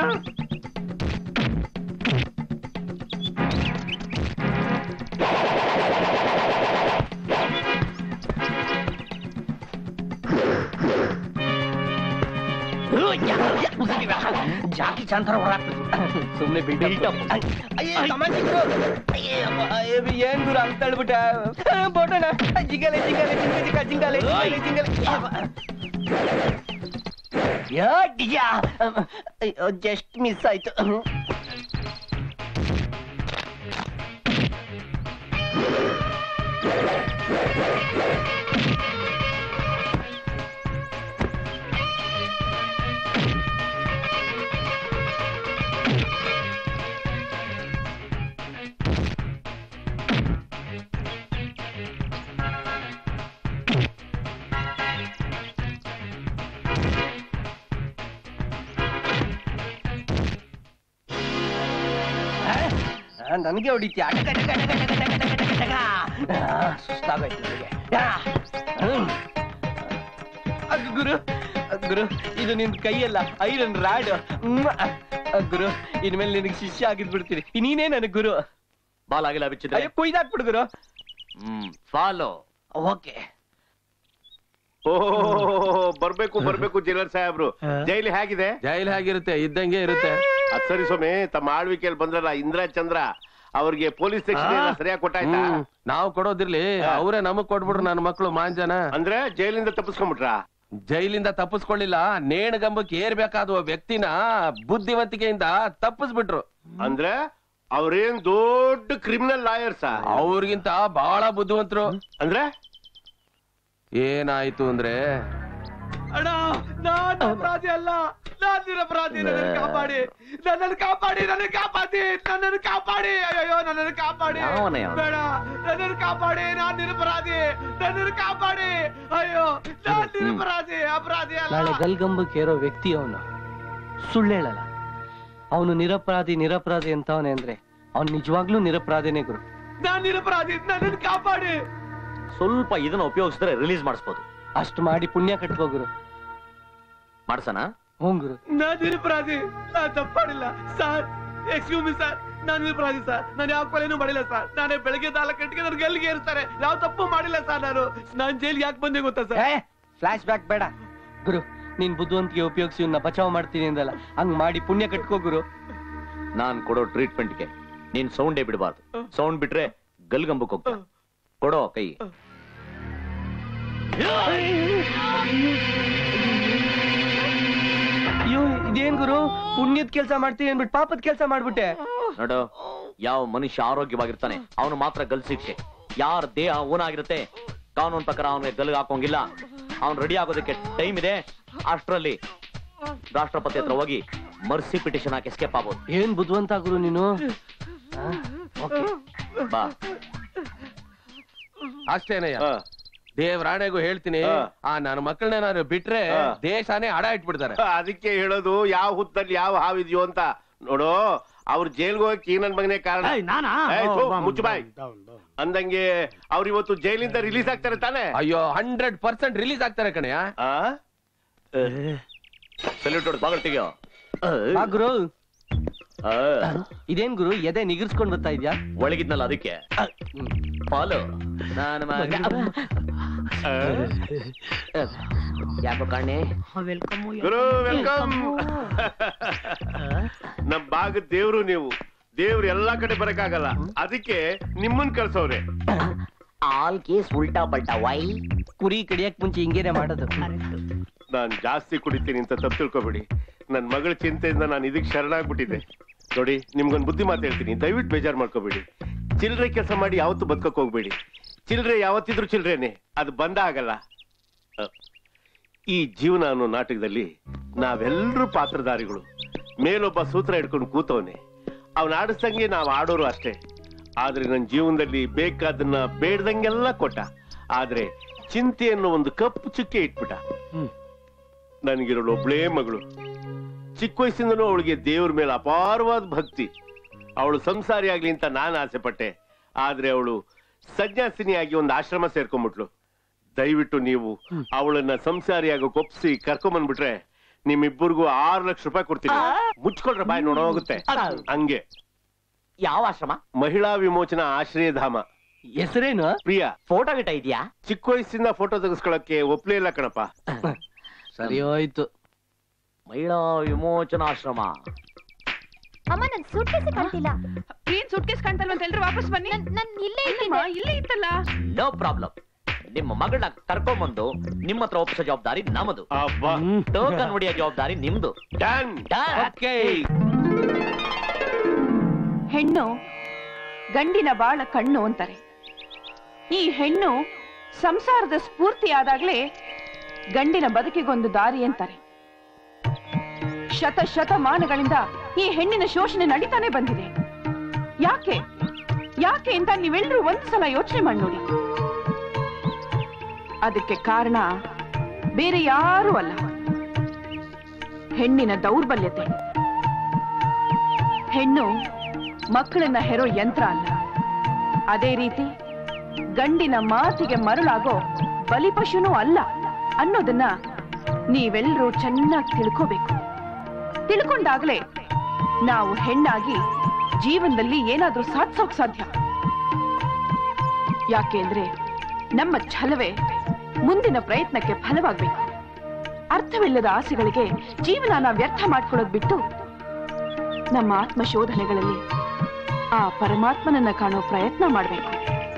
ಜಾಕಿ ಚಾಂತರ ಹೊರಾಕ್ಬಿಟ್ಟು ಸುಮ್ನೆ ಬಿಲ್ಡಪ್ ಅಯ್ಯೋ ತಮಾಷೆ ಗುರು ಅಯ್ಯೇ ಅಮ್ಮ, ಅಯ್ಯೋ, ಏನ್ ಗುರು ಅಂತ ಹೇಳ್ಬಿಟ್ಟ ಬೋಟಣ ಜಿಂಗಲೆ ಜಿಂಗಲೆ ಜಿಂಗ ಜಿಂಗ ಜಿಂಗಲೆ ಜಿಂಗಲೆ ಜಿಂಗಲೆ ಯಾ ಯಾ ಅಯ್ಯೋ ಜಸ್ಟ್ ಮಿಸ್ ಆಯ್ತು ನನಗೆ ಹೊಡಿತೀಯ ಯಾ ಆ, ಸುಸ್ತಾಗೋಯ್ತು ನನಗೆ ಯಾ ಹ್ಮ್. ಅಗ್ ಗುರು ಅಗ್ ಗುರು ಇದು ನಿನ್ ಕೈಯಲ್ಲ ಐರನ್ ರಾಡ್ ಗುರು ಇನ್ಮೇಲೆ ನಿನಗೆ ಶಿಷ್ಯ ಆಗಿದ್ಬಿಡ್ತೀನಿ ನೀನೇ ನನಗೆ ಗುರು ಬಾಲ್ ಆಗಿಲ್ಲ ಬಿಚ್ಚಿದ್ರೆ ಅಯ್ಯೋ ಕೊಯ್ದಾಕ್ಬಿಡು ಗುರು ಹ್ಮ್ ಫಾಲೋ ಓಕೆ ಓ ಬರ್ಬೇಕು ಬರ್ಬೇಕು ಜೈಲರ್ ಸಾಹೇಬ್ರು ಜೈಲು ಹೇಗಿದೆ ಜೈಲ್ ಹೇಗಿರುತ್ತೆ ಇದ್ದಂಗೆ ಇರುತ್ತೆ ಅದ್ ಸರಿ ಸ್ವಾಮಿ ತಮ್ಮ ಆಳ್ವಿಕೆಯಲ್ಲಿ ಬಂದ್ರಲ್ಲ ಇಂದ್ರ ಚಂದ್ರ ಅವ್ರಿಗೆ ಪೊಲೀಸ್ ಸೆಕ್ಷನ್ ಸರಿಯಾಗಿ ಕೊಟ್ಟಾಯ್ತಾ ಹ್ಮ್. ನಾವು ಕೊಡೋದಿರ್ಲಿ ಅವರೇ ನಮಗ್ ಕೊಟ್ಬಿಟ್ರು ನನ್ನ ಮಕ್ಕಳು ಮಾಂಜನ ಅಂದ್ರೆ ಜೈಲಿಂದ ತಪ್ಪಿಸ್ಕೊಂಡ್ಬಿಟ್ರ ಜೈಲಿಂದ ತಪ್ಪಿಸ್ಕೊಳ್ಳಿಲ್ಲ ನೇಣಗಂಬಕ್ಕೆ ಏರ್ಬೇಕಾದ ವ್ಯಕ್ತಿನ ಬುದ್ಧಿವಂತಿಕೆಯಿಂದ ತಪ್ಪಿಸ್ಬಿಟ್ರು ಅಂದ್ರೆ ಅವ್ರೇನ್ ದೊಡ್ಡ ಕ್ರಿಮಿನಲ್ ಲಾಯರ್ಸ್ ಅವ್ರಿಗಿಂತ ಬಹಳ ಬುದ್ಧಿವಂತರು ಅಂದ್ರೆ ಏನಾಯ್ತು ಅಂದ್ರೆ ಅಣ್ಣ ನಾನು ಅಪರಾಧಿ ಅಲ್ಲ ನಾನ್ ನಿರಪರಾಧಿ ನನ್ನನ್ನು ಕಾಪಾಡಿ ನನ್ನನ್ನು ಕಾಪಾಡಿ ನನ್ನನ್ನು ಕಾಪಾಡಿ ನನ್ನನ್ನು ಕಾಪಾಡಿ ಅಯ್ಯೋ ನನ್ನನ್ನು ಕಾಪಾಡಿ ಯಾವನ ಯಾವನ? ಬೇಡ ನನ್ನನ್ನು ಕಾಪಾಡಿ ನಾನ್ ನಿರಪರಾಧಿ ನನ್ನನ್ನು ಕಾಪಾಡಿ ಅಯ್ಯೋ ನಾನ್ ನಿರಪರಾಧಿ ಅಪರಾಧಿ ಅಲ್ಲ ನಾಳೆ ಗಲ್ಗಂಬಕ್ಕೆ ಏರೋ ವ್ಯಕ್ತಿ ಅವನು ಸುಳ್ಳು ಹೇಳಲ್ಲ ಅವನು ನಿರಪರಾಧಿ ನಿರಪರಾಧಿ ಅಂತವನೆ ಅಂದ್ರೆ ಅವ್ನು ನಿಜವಾಗ್ಲೂ ನಿರಪರಾಧಿನೇ ಗುರು ನಾನ್ ನಿರಪರಾಧಿ ನನ್ನನ್ನು ಕಾಪಾಡಿ ಸ್ವಲ್ಪ ಇದನ್ನ ಉಪಯೋಗಿಸಿದ್ರೆ ರಿಲೀಸ್ ಮಾಡಿಸ್ಬೋದು ಅಷ್ಟು ಮಾಡಿ ಪುಣ್ಯ ಕಟ್ಕೋ ಗುರು ಮಾಡ್ಸಣ ಹ್ಞೂ ಗುರು ನಾನ್ ನಿರಪರಾಧಿ ನಾನ್ ತಪ್ಪಾಡಿಲ್ಲ ಸರ್ ಎಕ್ಸ್ಕ್ಯೂಸ್ ಮಿ ಸರ್ ನಾನು ನಿರಪರಾಧಿ ಸರ್ ನಾನು ಯಾವ ಕೊಲೆನೂ ಮಾಡಿಲ್ಲ ಸರ್ ನಾನೇ ಬೆಳಗ್ಗೆ ನಾಲ್ಕು ಗಂಟೆಗೆ ನನ್ಗೆ ಗಲ್ಲಿಗೆ ಇರ್ತಾರೆ ಯಾವ ತಪ್ಪು ಮಾಡಿಲ್ಲ ಸರ್ ನಾನು ನಾನ್ ಜೈಲ್ಗೆ ಯಾಕೆ ಬಂದೆ ಗೊತ್ತಾ ಸರ್ ಫ್ಲಾಶ್ ಬ್ಯಾಕ್ ಬೇಡ ಗುರು ನೀನ್ ಬುದ್ಧಿವಂತಿಗೆ ಉಪಯೋಗಿಸಿ ಇವ್ನ ಬಚಾವ್ ಮಾಡ್ತೀನಿ ಅಂದಲ್ಲ ಹಂಗ್ ಮಾಡಿ ಪುಣ್ಯ ಕಟ್ಕೋ ಗುರು ನಾನ್ ಕೊಡೋ ಟ್ರೀಟ್ಮೆಂಟ್ಗೆ ನೀನ್ ಸೌಂಡೇ ಬಿಡಬಾರ್ದು ಸೌಂಡ್ ಬಿಟ್ರೆ ಗಲ್ಗಂಬಕ್ ಹೋಗ್ತಾ ಕೊಡೋ ಕೈ ಅಯ್ಯೋ ಇದೇನ್ ಗುರು ಪುಣ್ಯದ ಕೆಲಸ ಮಾಡ್ತೀನಿ ಅಂದ್ಬಿಟ್ಟು ಪಾಪದ ಕೆಲಸ ಮಾಡ್ಬಿಟ್ಟೆ ನೋಡು ಯಾವ ಮನುಷ್ಯ ಆರೋಗ್ಯವಾಗಿರ್ತಾನೆ ಅವನು ಮಾತ್ರ ಗಲ್ ಶಿಕ್ಷೆ ಯಾರ ದೇಹ ಊನಾಗಿರುತ್ತೆ ಕಾನೂನ್ ಪ್ರಕಾರ ಅವನಿಗೆ ಗಲ್ಗೆ ಹಾಕೋಂಗಿಲ್ಲ ಅವ್ನು ರೆಡಿ ಆಗೋದಕ್ಕೆ ಟೈಮ್ ಇದೆ ಅಷ್ಟರಲ್ಲಿ ರಾಷ್ಟ್ರಪತಿ ಹತ್ರ ಹೋಗಿ ಮರ್ಸಿ ಪಿಟಿಷನ್ ಹಾಕಿ ಎಸ್ಕೇಪ್ ಆಗ್ಬೋದು ಏನ್ ಬುದ್ಧಿವಂತ ಗುರು ನೀನು ಬಾ ಅಷ್ಟೇನಯ್ಯ ದೇವ್ರಾಣೆಗೂ ಹೇಳ್ತೀನಿ ಆ ನನ್ನ ಮಕ್ಕಳನ್ನ ನಾನು ಬಿಟ್ರೆ ದೇಶನೇ ಅಡ ಇಟ್ಬಿಡ್ತಾರೆ ಅದಕ್ಕೆ ಹೇಳೋದು ಯಾವ ಹುತ್ತಲ್ಲಿ ಯಾವ ಹಾವಿದ್ಯೋ ಅಂತ ನೋಡು ಅವ್ರ ಜೈಲ್ಗೆ ಹೋಗಕ್ಕೆ ಈ ನನ್ ಮಗನೇ ಕಾರಣ ಏಯ್, ನಾನಾ? ಏಯ್, ಥು, ಓ, ಬಾ, ಮುಚ್ಚು ಬಾಯ್ ಅಂದಂಗೆ ಅವ್ರು ಇವತ್ತು ಜೈಲಿಂದ ರಿಲೀಸ್ ಆಗ್ತಾರೆ ತಾನೆ ಅಯ್ಯೋ ಹಂಡ್ರೆಡ್ ಪರ್ಸೆಂಟ್ ರಿಲೀಸ್ ಆಗ್ತಾರೆ ಕಣಯ್ಯ ಸಲ್ಯೂಟ್ ಹೊಡೆದು ಬಾಗಲ್ ತೆಗಿಯೋ ಆ ಗುರು ಇದೇನ್ ಗುರು ಎದೆ ನಿಗಿರ್ಸ್ಕೊಂಡ್ ಬರ್ತಾ ಇದ್ಯಾ ಒಳಗಿದ್ನಲ್ಲ ಅದಕ್ಕೆ ಪಾಲು ನಾನು ಮಗ ಯಾಕೋ ಕಾಣೆ ಗುರು ವೆಲ್ಕಮ್ ನಮ್ ಭಾಗದ ದೇವ್ರು ನೀವು ದೇವ್ರು ಎಲ್ಲಾ ಕಡೆ ಬರಕ್ಕಾಗಲ್ಲ ಅದಕ್ಕೆ ನಿಮ್ಮನ್ ಕಳ್ಸವ್ರೆ ಆಲ್ ಕೇಸ್ ಉಲ್ಟಾ ಪಲ್ಟಾ ವೈ ಕುರಿ ಕಡಿಯಕ್ ಮುಂಚೆ ಹಿಂಗೇನೆ ಮಾಡೋದು ನಾನ್ ಜಾಸ್ತಿ ಕುಡಿತೀನಿ ಅಂತ ತಪ್ಪು ತಿಳ್ಕೊಬೇಡಿ ನನ್ ಮಗಳ ಚಿಂತೆಯಿಂದ ನಾನು ಇದಕ್ ಶರಣಾಗ್ಬಿಟ್ಟಿದ್ದೆ ನೋಡಿ ನಿಮ್ಗೊಂದ್ ಬುದ್ಧಿ ಮಾತು ಹೇಳ್ತೀನಿ ದಯವಿಟ್ಟು ಬೇಜಾರ್ ಮಾಡ್ಕೋಬೇಡಿ ಚಿಲ್ರೆ ಕೆಲಸ ಮಾಡಿ ಯಾವತ್ತೂ ಬದುಕಕ್ ಹೋಗ್ಬೇಡಿ ಚಿಲ್ರೆ ಯಾವತ್ತಿದ್ರು ಚಿಲ್ರೆನೆ ಅದು ಬಂದ ಆಗಲ್ಲ ಅಹ್, ಈ ಜೀವನ ಅನ್ನೋ ನಾಟಕದಲ್ಲಿ ನಾವೆಲ್ಲರೂ ಪಾತ್ರಧಾರಿಗಳು ಮೇಲೊಬ್ಬ ಸೂತ್ರ ಹಿಡ್ಕೊಂಡು ಕೂತವನೆ ಅವನ ಆಡಿಸ್ದಂಗೆ ನಾವು ಆಡೋರು ಅಷ್ಟೇ ಆದ್ರೆ ನನ್ನ ಜೀವನದಲ್ಲಿ ಬೇಕಾದನ್ನ ಬೇಡ್ದಂಗೆಲ್ಲ ಕೊಟ್ಟ ಆದ್ರೆ ಚಿಂತೆ ಅನ್ನೋ ಒಂದು ಕಪ್ಪು ಚುಕ್ಕೆ ಇಟ್ಬಿಟ್ಟ ನನಗಿರೋಳು ಒಬ್ಳೇ ಮಗಳು ಚಿಕ್ಕ ವಯಸ್ಸಿಂದನೂ ಅವಳಿಗೆ ದೇವ್ರ ಮೇಲೆ ಅಪಾರವಾದ ಭಕ್ತಿ ಅವಳು ಸಂಸಾರಿ ಆಗ್ಲಿ ಅಂತ ನಾನು ಆಸೆ ಪಟ್ಟೆ ಆದ್ರೆ ಅವಳು ಸನ್ಯಾಸಿನಿಯಾಗಿ ಒಂದು ಆಶ್ರಮ ಸೇರ್ಕೊಂಡ್ಬಿಟ್ಲು ದಯವಿಟ್ಟು ನೀವು ಅವಳನ್ನ ಸಂಸಾರಿಯಾಗಿ ಒಪ್ಸಿ ಕರ್ಕೊಂಬಂದ್ಬಿಟ್ರೆ ನಿಮ್ಮಿಬ್ಬರಿಗೂ ಆರು ಲಕ್ಷ ರೂಪಾಯಿ ಕೊಡ್ತೀನಿ ಮುಚ್ಕೊಳ್ರೆ ಬಾಯ್ ನೋಡೋಗುತ್ತೆ ಹಂಗೆ ಯಾವ ಆಶ್ರಮ ಮಹಿಳಾ ವಿಮೋಚನಾ ಆಶ್ರಯಧಾಮ ಹೆಸರೇನು ಪ್ರಿಯಾ ಫೋಟೋ ಗಿಟ ಇದೆಯಾ ಚಿಕ್ಕ ವಯಸ್ಸಿಂದ ಫೋಟೋ ತೆಗೆಸ್ಕೊಳಕ್ಕೆ ಒಪ್ಲೇ ಇಲ್ಲ ಕಣಪ್ಪ ಸರಿ ಹೋಯ್ತು ಮಹಿಳಾ ವಿಮೋಚನಾಶ್ರಮ ಅಮ್ಮ ನನ್ ಸೂಟ್ ಕೇಸೆ ಕಾಣ್ತಿಲ್ಲ ಏನ್ ಸೂಟ್ ಕೇಸ್ ಕಾಣ್ತಲ್ವಂತ ಎಲ್ರು ವಾಪಸ್ ಬನ್ನಿ ನನ್ ಇಲ್ಲೇ ಇಲ್ಲಮ್ಮ, ಇಲ್ಲೇ ಇತ್ತಲ್ಲ ನೋ ಪ್ರಾಬ್ಲಮ್ ನಿಮ್ಮ ಮಗಳನ್ನ ಕರ್ಕೊಂಬಂದು ನಿಮ್ಮ ಹತ್ರ ಒಪ್ಪಿಸೋ ಜವಾಬ್ದಾರಿ ನಮ್ಮದು ಟೋಕನ್ ಹೊಡಿಯೋ ಜವಾಬ್ದಾರಿ ನಿಮ್ದು ಡನ್ ಹೆಣ್ಣು ಗಂಡಿನ ಬಾಳ ಕಣ್ಣು ಅಂತಾರೆ ಈ ಹೆಣ್ಣು ಸಂಸಾರದ ಸ್ಫೂರ್ತಿ ಆದಾಗ್ಲೇ ಗಂಡಿನ ಬದುಕಿಗೊಂದು ದಾರಿ ಅಂತಾರೆ ಶತ ಶತಮಾನಗಳಿಂದ ಈ ಹೆಣ್ಣಿನ ಶೋಷಣೆ ನಡೀತಾನೆ ಬಂದಿದೆ ಯಾಕೆ ಯಾಕೆ ಅಂತ ನೀವೆಲ್ಲರೂ ಒಂದ್ಸಲ ಯೋಚನೆ ಮಾಡಿ ನೋಡಿ ಅದಕ್ಕೆ ಕಾರಣ ಬೇರೆ ಯಾರೂ ಅಲ್ಲ ಹೆಣ್ಣಿನ ದೌರ್ಬಲ್ಯತೆ ಹೆಣ್ಣು ಮಕ್ಕಳನ್ನ ಹೆರೋ ಯಂತ್ರ ಅಲ್ಲ ಅದೇ ರೀತಿ ಗಂಡಿನ ಮಾತಿಗೆ ಮರಳಾಗೋ ಬಲಿಪಶುನೂ ಅಲ್ಲ ಅನ್ನೋದನ್ನ ನೀವೆಲ್ಲರೂ ಚೆನ್ನಾಗಿ ತಿಳ್ಕೋಬೇಕು ತಿಳ್ಕೊಂಡಾಗ್ಲೇ ನಾವು ಹೆಣ್ಣಾಗಿ ಜೀವನದಲ್ಲಿ ಏನಾದ್ರೂ ಸಾಧಿಸೋಕ್ ಸಾಧ್ಯ ಯಾಕೆಂದ್ರೆ ನಮ್ಮ ಛಲವೇ ಮುಂದಿನ ಪ್ರಯತ್ನಕ್ಕೆ ಫಲವಾಗ್ಬೇಕು ಅರ್ಥವಿಲ್ಲದ ಆಸೆಗಳಿಗೆ ಜೀವನನ ವ್ಯರ್ಥ ಮಾಡ್ಕೊಳ್ಳೋದ್ ಬಿಟ್ಟು ನಮ್ಮ ಆತ್ಮಶೋಧನೆಗಳಲ್ಲಿ ಆ ಪರಮಾತ್ಮನನ್ನ ಕಾಣೋ ಪ್ರಯತ್ನ ಮಾಡ್ಬೇಕು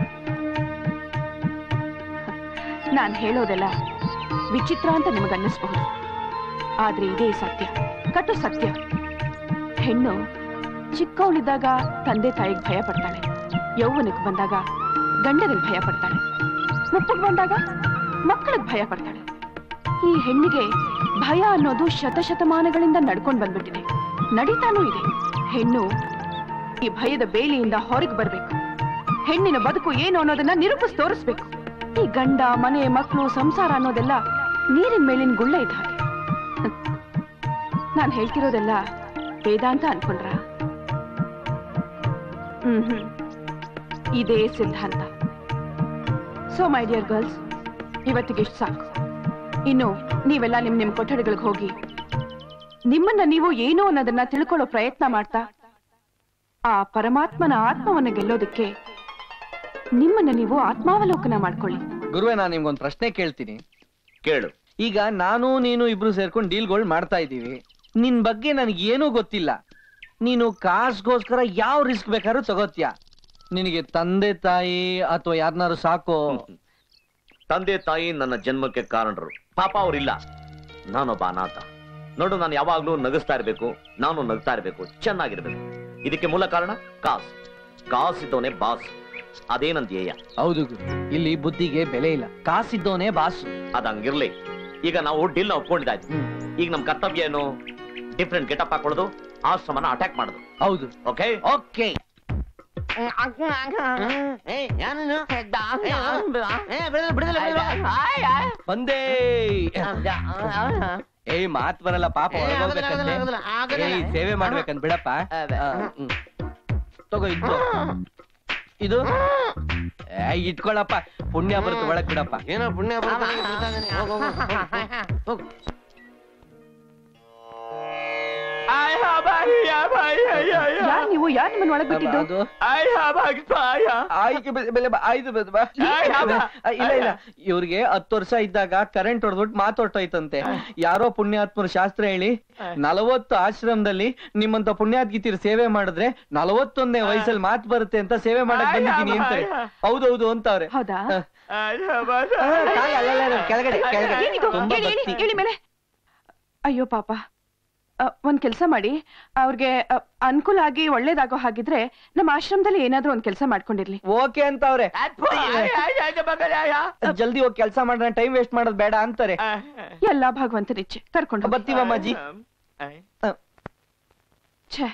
ನಾನ್ ಹೇಳೋದೆಲ್ಲ ವಿಚಿತ್ರ ಅಂತ ನಿಮಗನ್ನಿಸ್ಬಹುದು ಆದ್ರೆ ಇದೇ ಸತ್ಯ ಕಟು ಸತ್ಯ ಹೆಣ್ಣು ಚಿಕ್ಕವಳಿದ್ದಾಗ ತಂದೆ ತಾಯಿಗೆ ಭಯ ಪಡ್ತಾಳೆ ಯೌವನಕ್ಕೆ ಬಂದಾಗ ಗಂಡನಿಗೆ ಭಯ ಪಡ್ತಾಳೆ ಮುಪ್ಪಗೆ ಬಂದಾಗ ಮಕ್ಕಳಿಗೆ ಭಯ ಪಡ್ತಾಳೆ ಈ ಹೆಣ್ಣಿಗೆ ಭಯ ಅನ್ನೋದು ಶತಶತಮಾನಗಳಿಂದ ನಡ್ಕೊಂಡು ಬಂದ್ಬಿಟ್ಟಿದೆ ನಡೀತಾನೂ ಇದೆ ಹೆಣ್ಣು ಈ ಭಯದ ಬೇಲಿಯಿಂದ ಹೊರಗೆ ಬರ್ಬೇಕು ಹೆಣ್ಣಿನ ಬದುಕು ಏನು ಅನ್ನೋದನ್ನ ನಿರೂಪಿಸಿ ತೋರಿಸ್ಬೇಕು ಈ ಗಂಡ ಮನೆ ಮಕ್ಕಳು ಸಂಸಾರ ಅನ್ನೋದೆಲ್ಲ ನೀರಿನ ಮೇಲಿನ ಗುಳ್ಳ ಇದ್ದ ಹಾಗೆ ನಾನು ಹೇಳ್ತಿರೋದೆಲ್ಲ ವೇದಾಂತ ಅನ್ಕೊಂಡ್ರ ಹ್ಮ್ ಹ್ಮ್ ಇದೇ ಸಿದ್ಧಾಂತ ಸೊ ಮೈ ಡಿಯರ್ ಗರ್ಲ್ಸ್ ಇವತ್ತಿಗೆ ಇಷ್ಟು ಸಾಕು ಇನ್ನು ನೀವೆಲ್ಲ ನಿಮ್ ನಿಮ್ ಕೊಠಡಿಗಳಿಗೆ ಹೋಗಿ ನಿಮ್ಮನ್ನ ನೀವು ಏನು ಅನ್ನೋದನ್ನ ತಿಳ್ಕೊಳ್ಳೋ ಪ್ರಯತ್ನ ಮಾಡ್ತಾ ಆ ಪರಮಾತ್ಮನ ಆತ್ಮವನ್ನ ಗೆಲ್ಲೋದಕ್ಕೆ ನಿಮ್ಮನ್ನ ನೀವು ಆತ್ಮಾವಲೋಕನ ಮಾಡ್ಕೊಳ್ಳಿ ಗುರುವೆ ನಾನು ನಿಮ್ಗೊಂದು ಪ್ರಶ್ನೆ ಕೇಳ್ತೀನಿ ಕೇಳು ಈಗ ನಾನು ನೀನು ಇಬ್ರು ಸೇರ್ಕೊಂಡು ಡೀಲ್ಗಳು ಮಾಡ್ತಾ ಇದ್ದೀವಿ ನಿನ್ ಬಗ್ಗೆ ನನಗೆ ಏನೂ ಗೊತ್ತಿಲ್ಲ ನೀನು ಕಾಸ್ಗೋಸ್ಕರ ಯಾವ ರಿಸ್ಕ್ ಬೇಕಾದ್ರೂ ತಗೋತ್ಯಾ ನಿನಗೆ ತಂದೆ ತಾಯಿ ಅಥವಾ ಯಾರನ್ನಾರು ಸಾಕೋ ತಂದೆ ತಾಯಿ ನನ್ನ ಜನ್ಮಕ್ಕೆ ಕಾರಣರು ಪಾಪ ಅವ್ರಿಲ್ಲ ನಾನೊಬ್ಬ ಅನಾಥ ನೋಡು ನಾನು ಯಾವಾಗ್ಲೂ ನಗಿಸ್ತಾ ಇರ್ಬೇಕು ನಾನು ನಗ್ತಾ ಇರ್ಬೇಕು ಚೆನ್ನಾಗಿರ್ಬೇಕು ಇದಕ್ಕೆ ಮೂಲ ಕಾರಣ ಕಾಸ್ ಕಾಸ್ ಇದ್ದವನೇ ಬಾಸ್ ಅದೇನಂತೀಯ ಹೌದು ಗುರು ಇಲ್ಲಿ ಬುದ್ಧಿಗೆ ಬೆಲೆ ಇಲ್ಲ ಕಾಸಿದ್ದವನೇ ಬಾಸು ಅದಂಗಿರ್ಲಿ ಈಗ ನಾವು ಡೀಲ್ ಒಪ್ಕೊಂಡಿದ್ದಾಯ್ತು ಈಗ ನಮ್ ಕರ್ತವ್ಯ ಏನು ಡಿಫ್ರೆಂಟ್ ಗೆಟಪ್ ಹಾಕೊಳ್ಳೋದು ಆಶ್ರಮನ ಅಟ್ಯಾಕ್ ಮಾಡೋದು ಹೌದು ಓಕೆ ಓಕೆ ಬಂದೇ ಏಯ್ ಮಾತ್ ಬರಲ್ಲ ಪಾಪ ಏ, ಆಗೋದಿಲ್ಲ, ಹೊರಗೋಗ್ಬೇಕಂತೆ. ಆಗೋದಿಲ್ಲ, ಆಗೋದಿಲ್ಲ. ಏಯ್ ಸೇವೆ ಮಾಡ್ಬೇಕಂತ ಬಿಡಪ್ಪ ಆ, ಹ್ಮ್. ತಗೋ ಇದು ಇದು ಏ, ಇಟ್ಕೊಳಪ್ಪ ಪುಣ್ಯ ಬರುತ್ತೆ ಒಳಗ್ ಬಿಡಪ್ಪ ಏನೋ ಪುಣ್ಯ ಯಾರ್ ನೀವು ಯಾರ್ ನಿಮ್ಮನ್ನ ಒಳಗ್ ಬಿಟ್ಟಿದ್ದು ಇಲ್ಲ ಇಲ್ಲ ಇವ್ರಿಗೆ ಹತ್ತು ವರ್ಷ ಇದ್ದಾಗ ಕರೆಂಟ್ ಹೊಡೆದ್ಬಿಟ್ಟು ಮಾತೊಟ್ಟೋಯ್ತಂತೆ ಯಾರೋ ಪುಣ್ಯಾತ್ಮರು ಶಾಸ್ತ್ರ ಹೇಳಿ ನಲವತ್ತು ಆಶ್ರಮದಲ್ಲಿ ನಿಮ್ಮಂತ ಪುಣ್ಯಾತ್ಗಿತಿರ್ ಸೇವೆ ಮಾಡಿದ್ರೆ ನಲವತ್ತೊಂದನೇ ವಯಸ್ಸಲ್ಲಿ ಮಾತು ಬರುತ್ತೆ ಅಂತ ಸೇವೆ ಮಾಡಕ್ ಬಂದಿದ್ದೀನಿ ಅಂತ ಹೌದೌದು ಅಂತವ್ರೆ ಹೌದಾ ಆ, ಕಾಲ್ ಅಲ್ಲ, ಅಲ್ಲ, ಅಲ್ಲ, ಕೆಳಗಡೆ ಕೆಳಗಡೆ ಏನಿದು? ತುಂಬಾ ಹೇಳಿ, ಹೇಳಿ, ಭಕ್ತಿ. ಹೇಳಿ ಮೇಲೆ ಅಯ್ಯೋ ಪಾಪ ಆ, ಒಂದ್ ಕೆಲ್ಸ ಮಾಡಿ ಅವ್ರಿಗೆ ಆ, ಅನುಕೂಲ ಆಗಿ ಒಳ್ಳೇದಾಗೋ ಹಾಗಿದ್ರೆ ನಮ್ಮ ಆಶ್ರಮದಲ್ಲಿ ಏನಾದ್ರೂ ಒಂದ್ ಕೆಲ್ಸ ಮಾಡ್ಕೊಂಡಿರ್ಲಿ ಓಕೆ ಅಂತವ್ರೆ ಜಲ್ದಿ ಹೋಗಿ ಕೆಲಸ ಮಾಡೋಣ ಟೈಮ್ ವೇಸ್ಟ್ ಮಾಡೋದು ಬೇಡ ಅಂತಾರೆ ಎಲ್ಲಾ ಭಗವಂತನಿಚ್ಛೆ ಕರ್ಕೊಂಡು ಬರ್ತೀವಮ್ಮಾಜಿ ಛೇ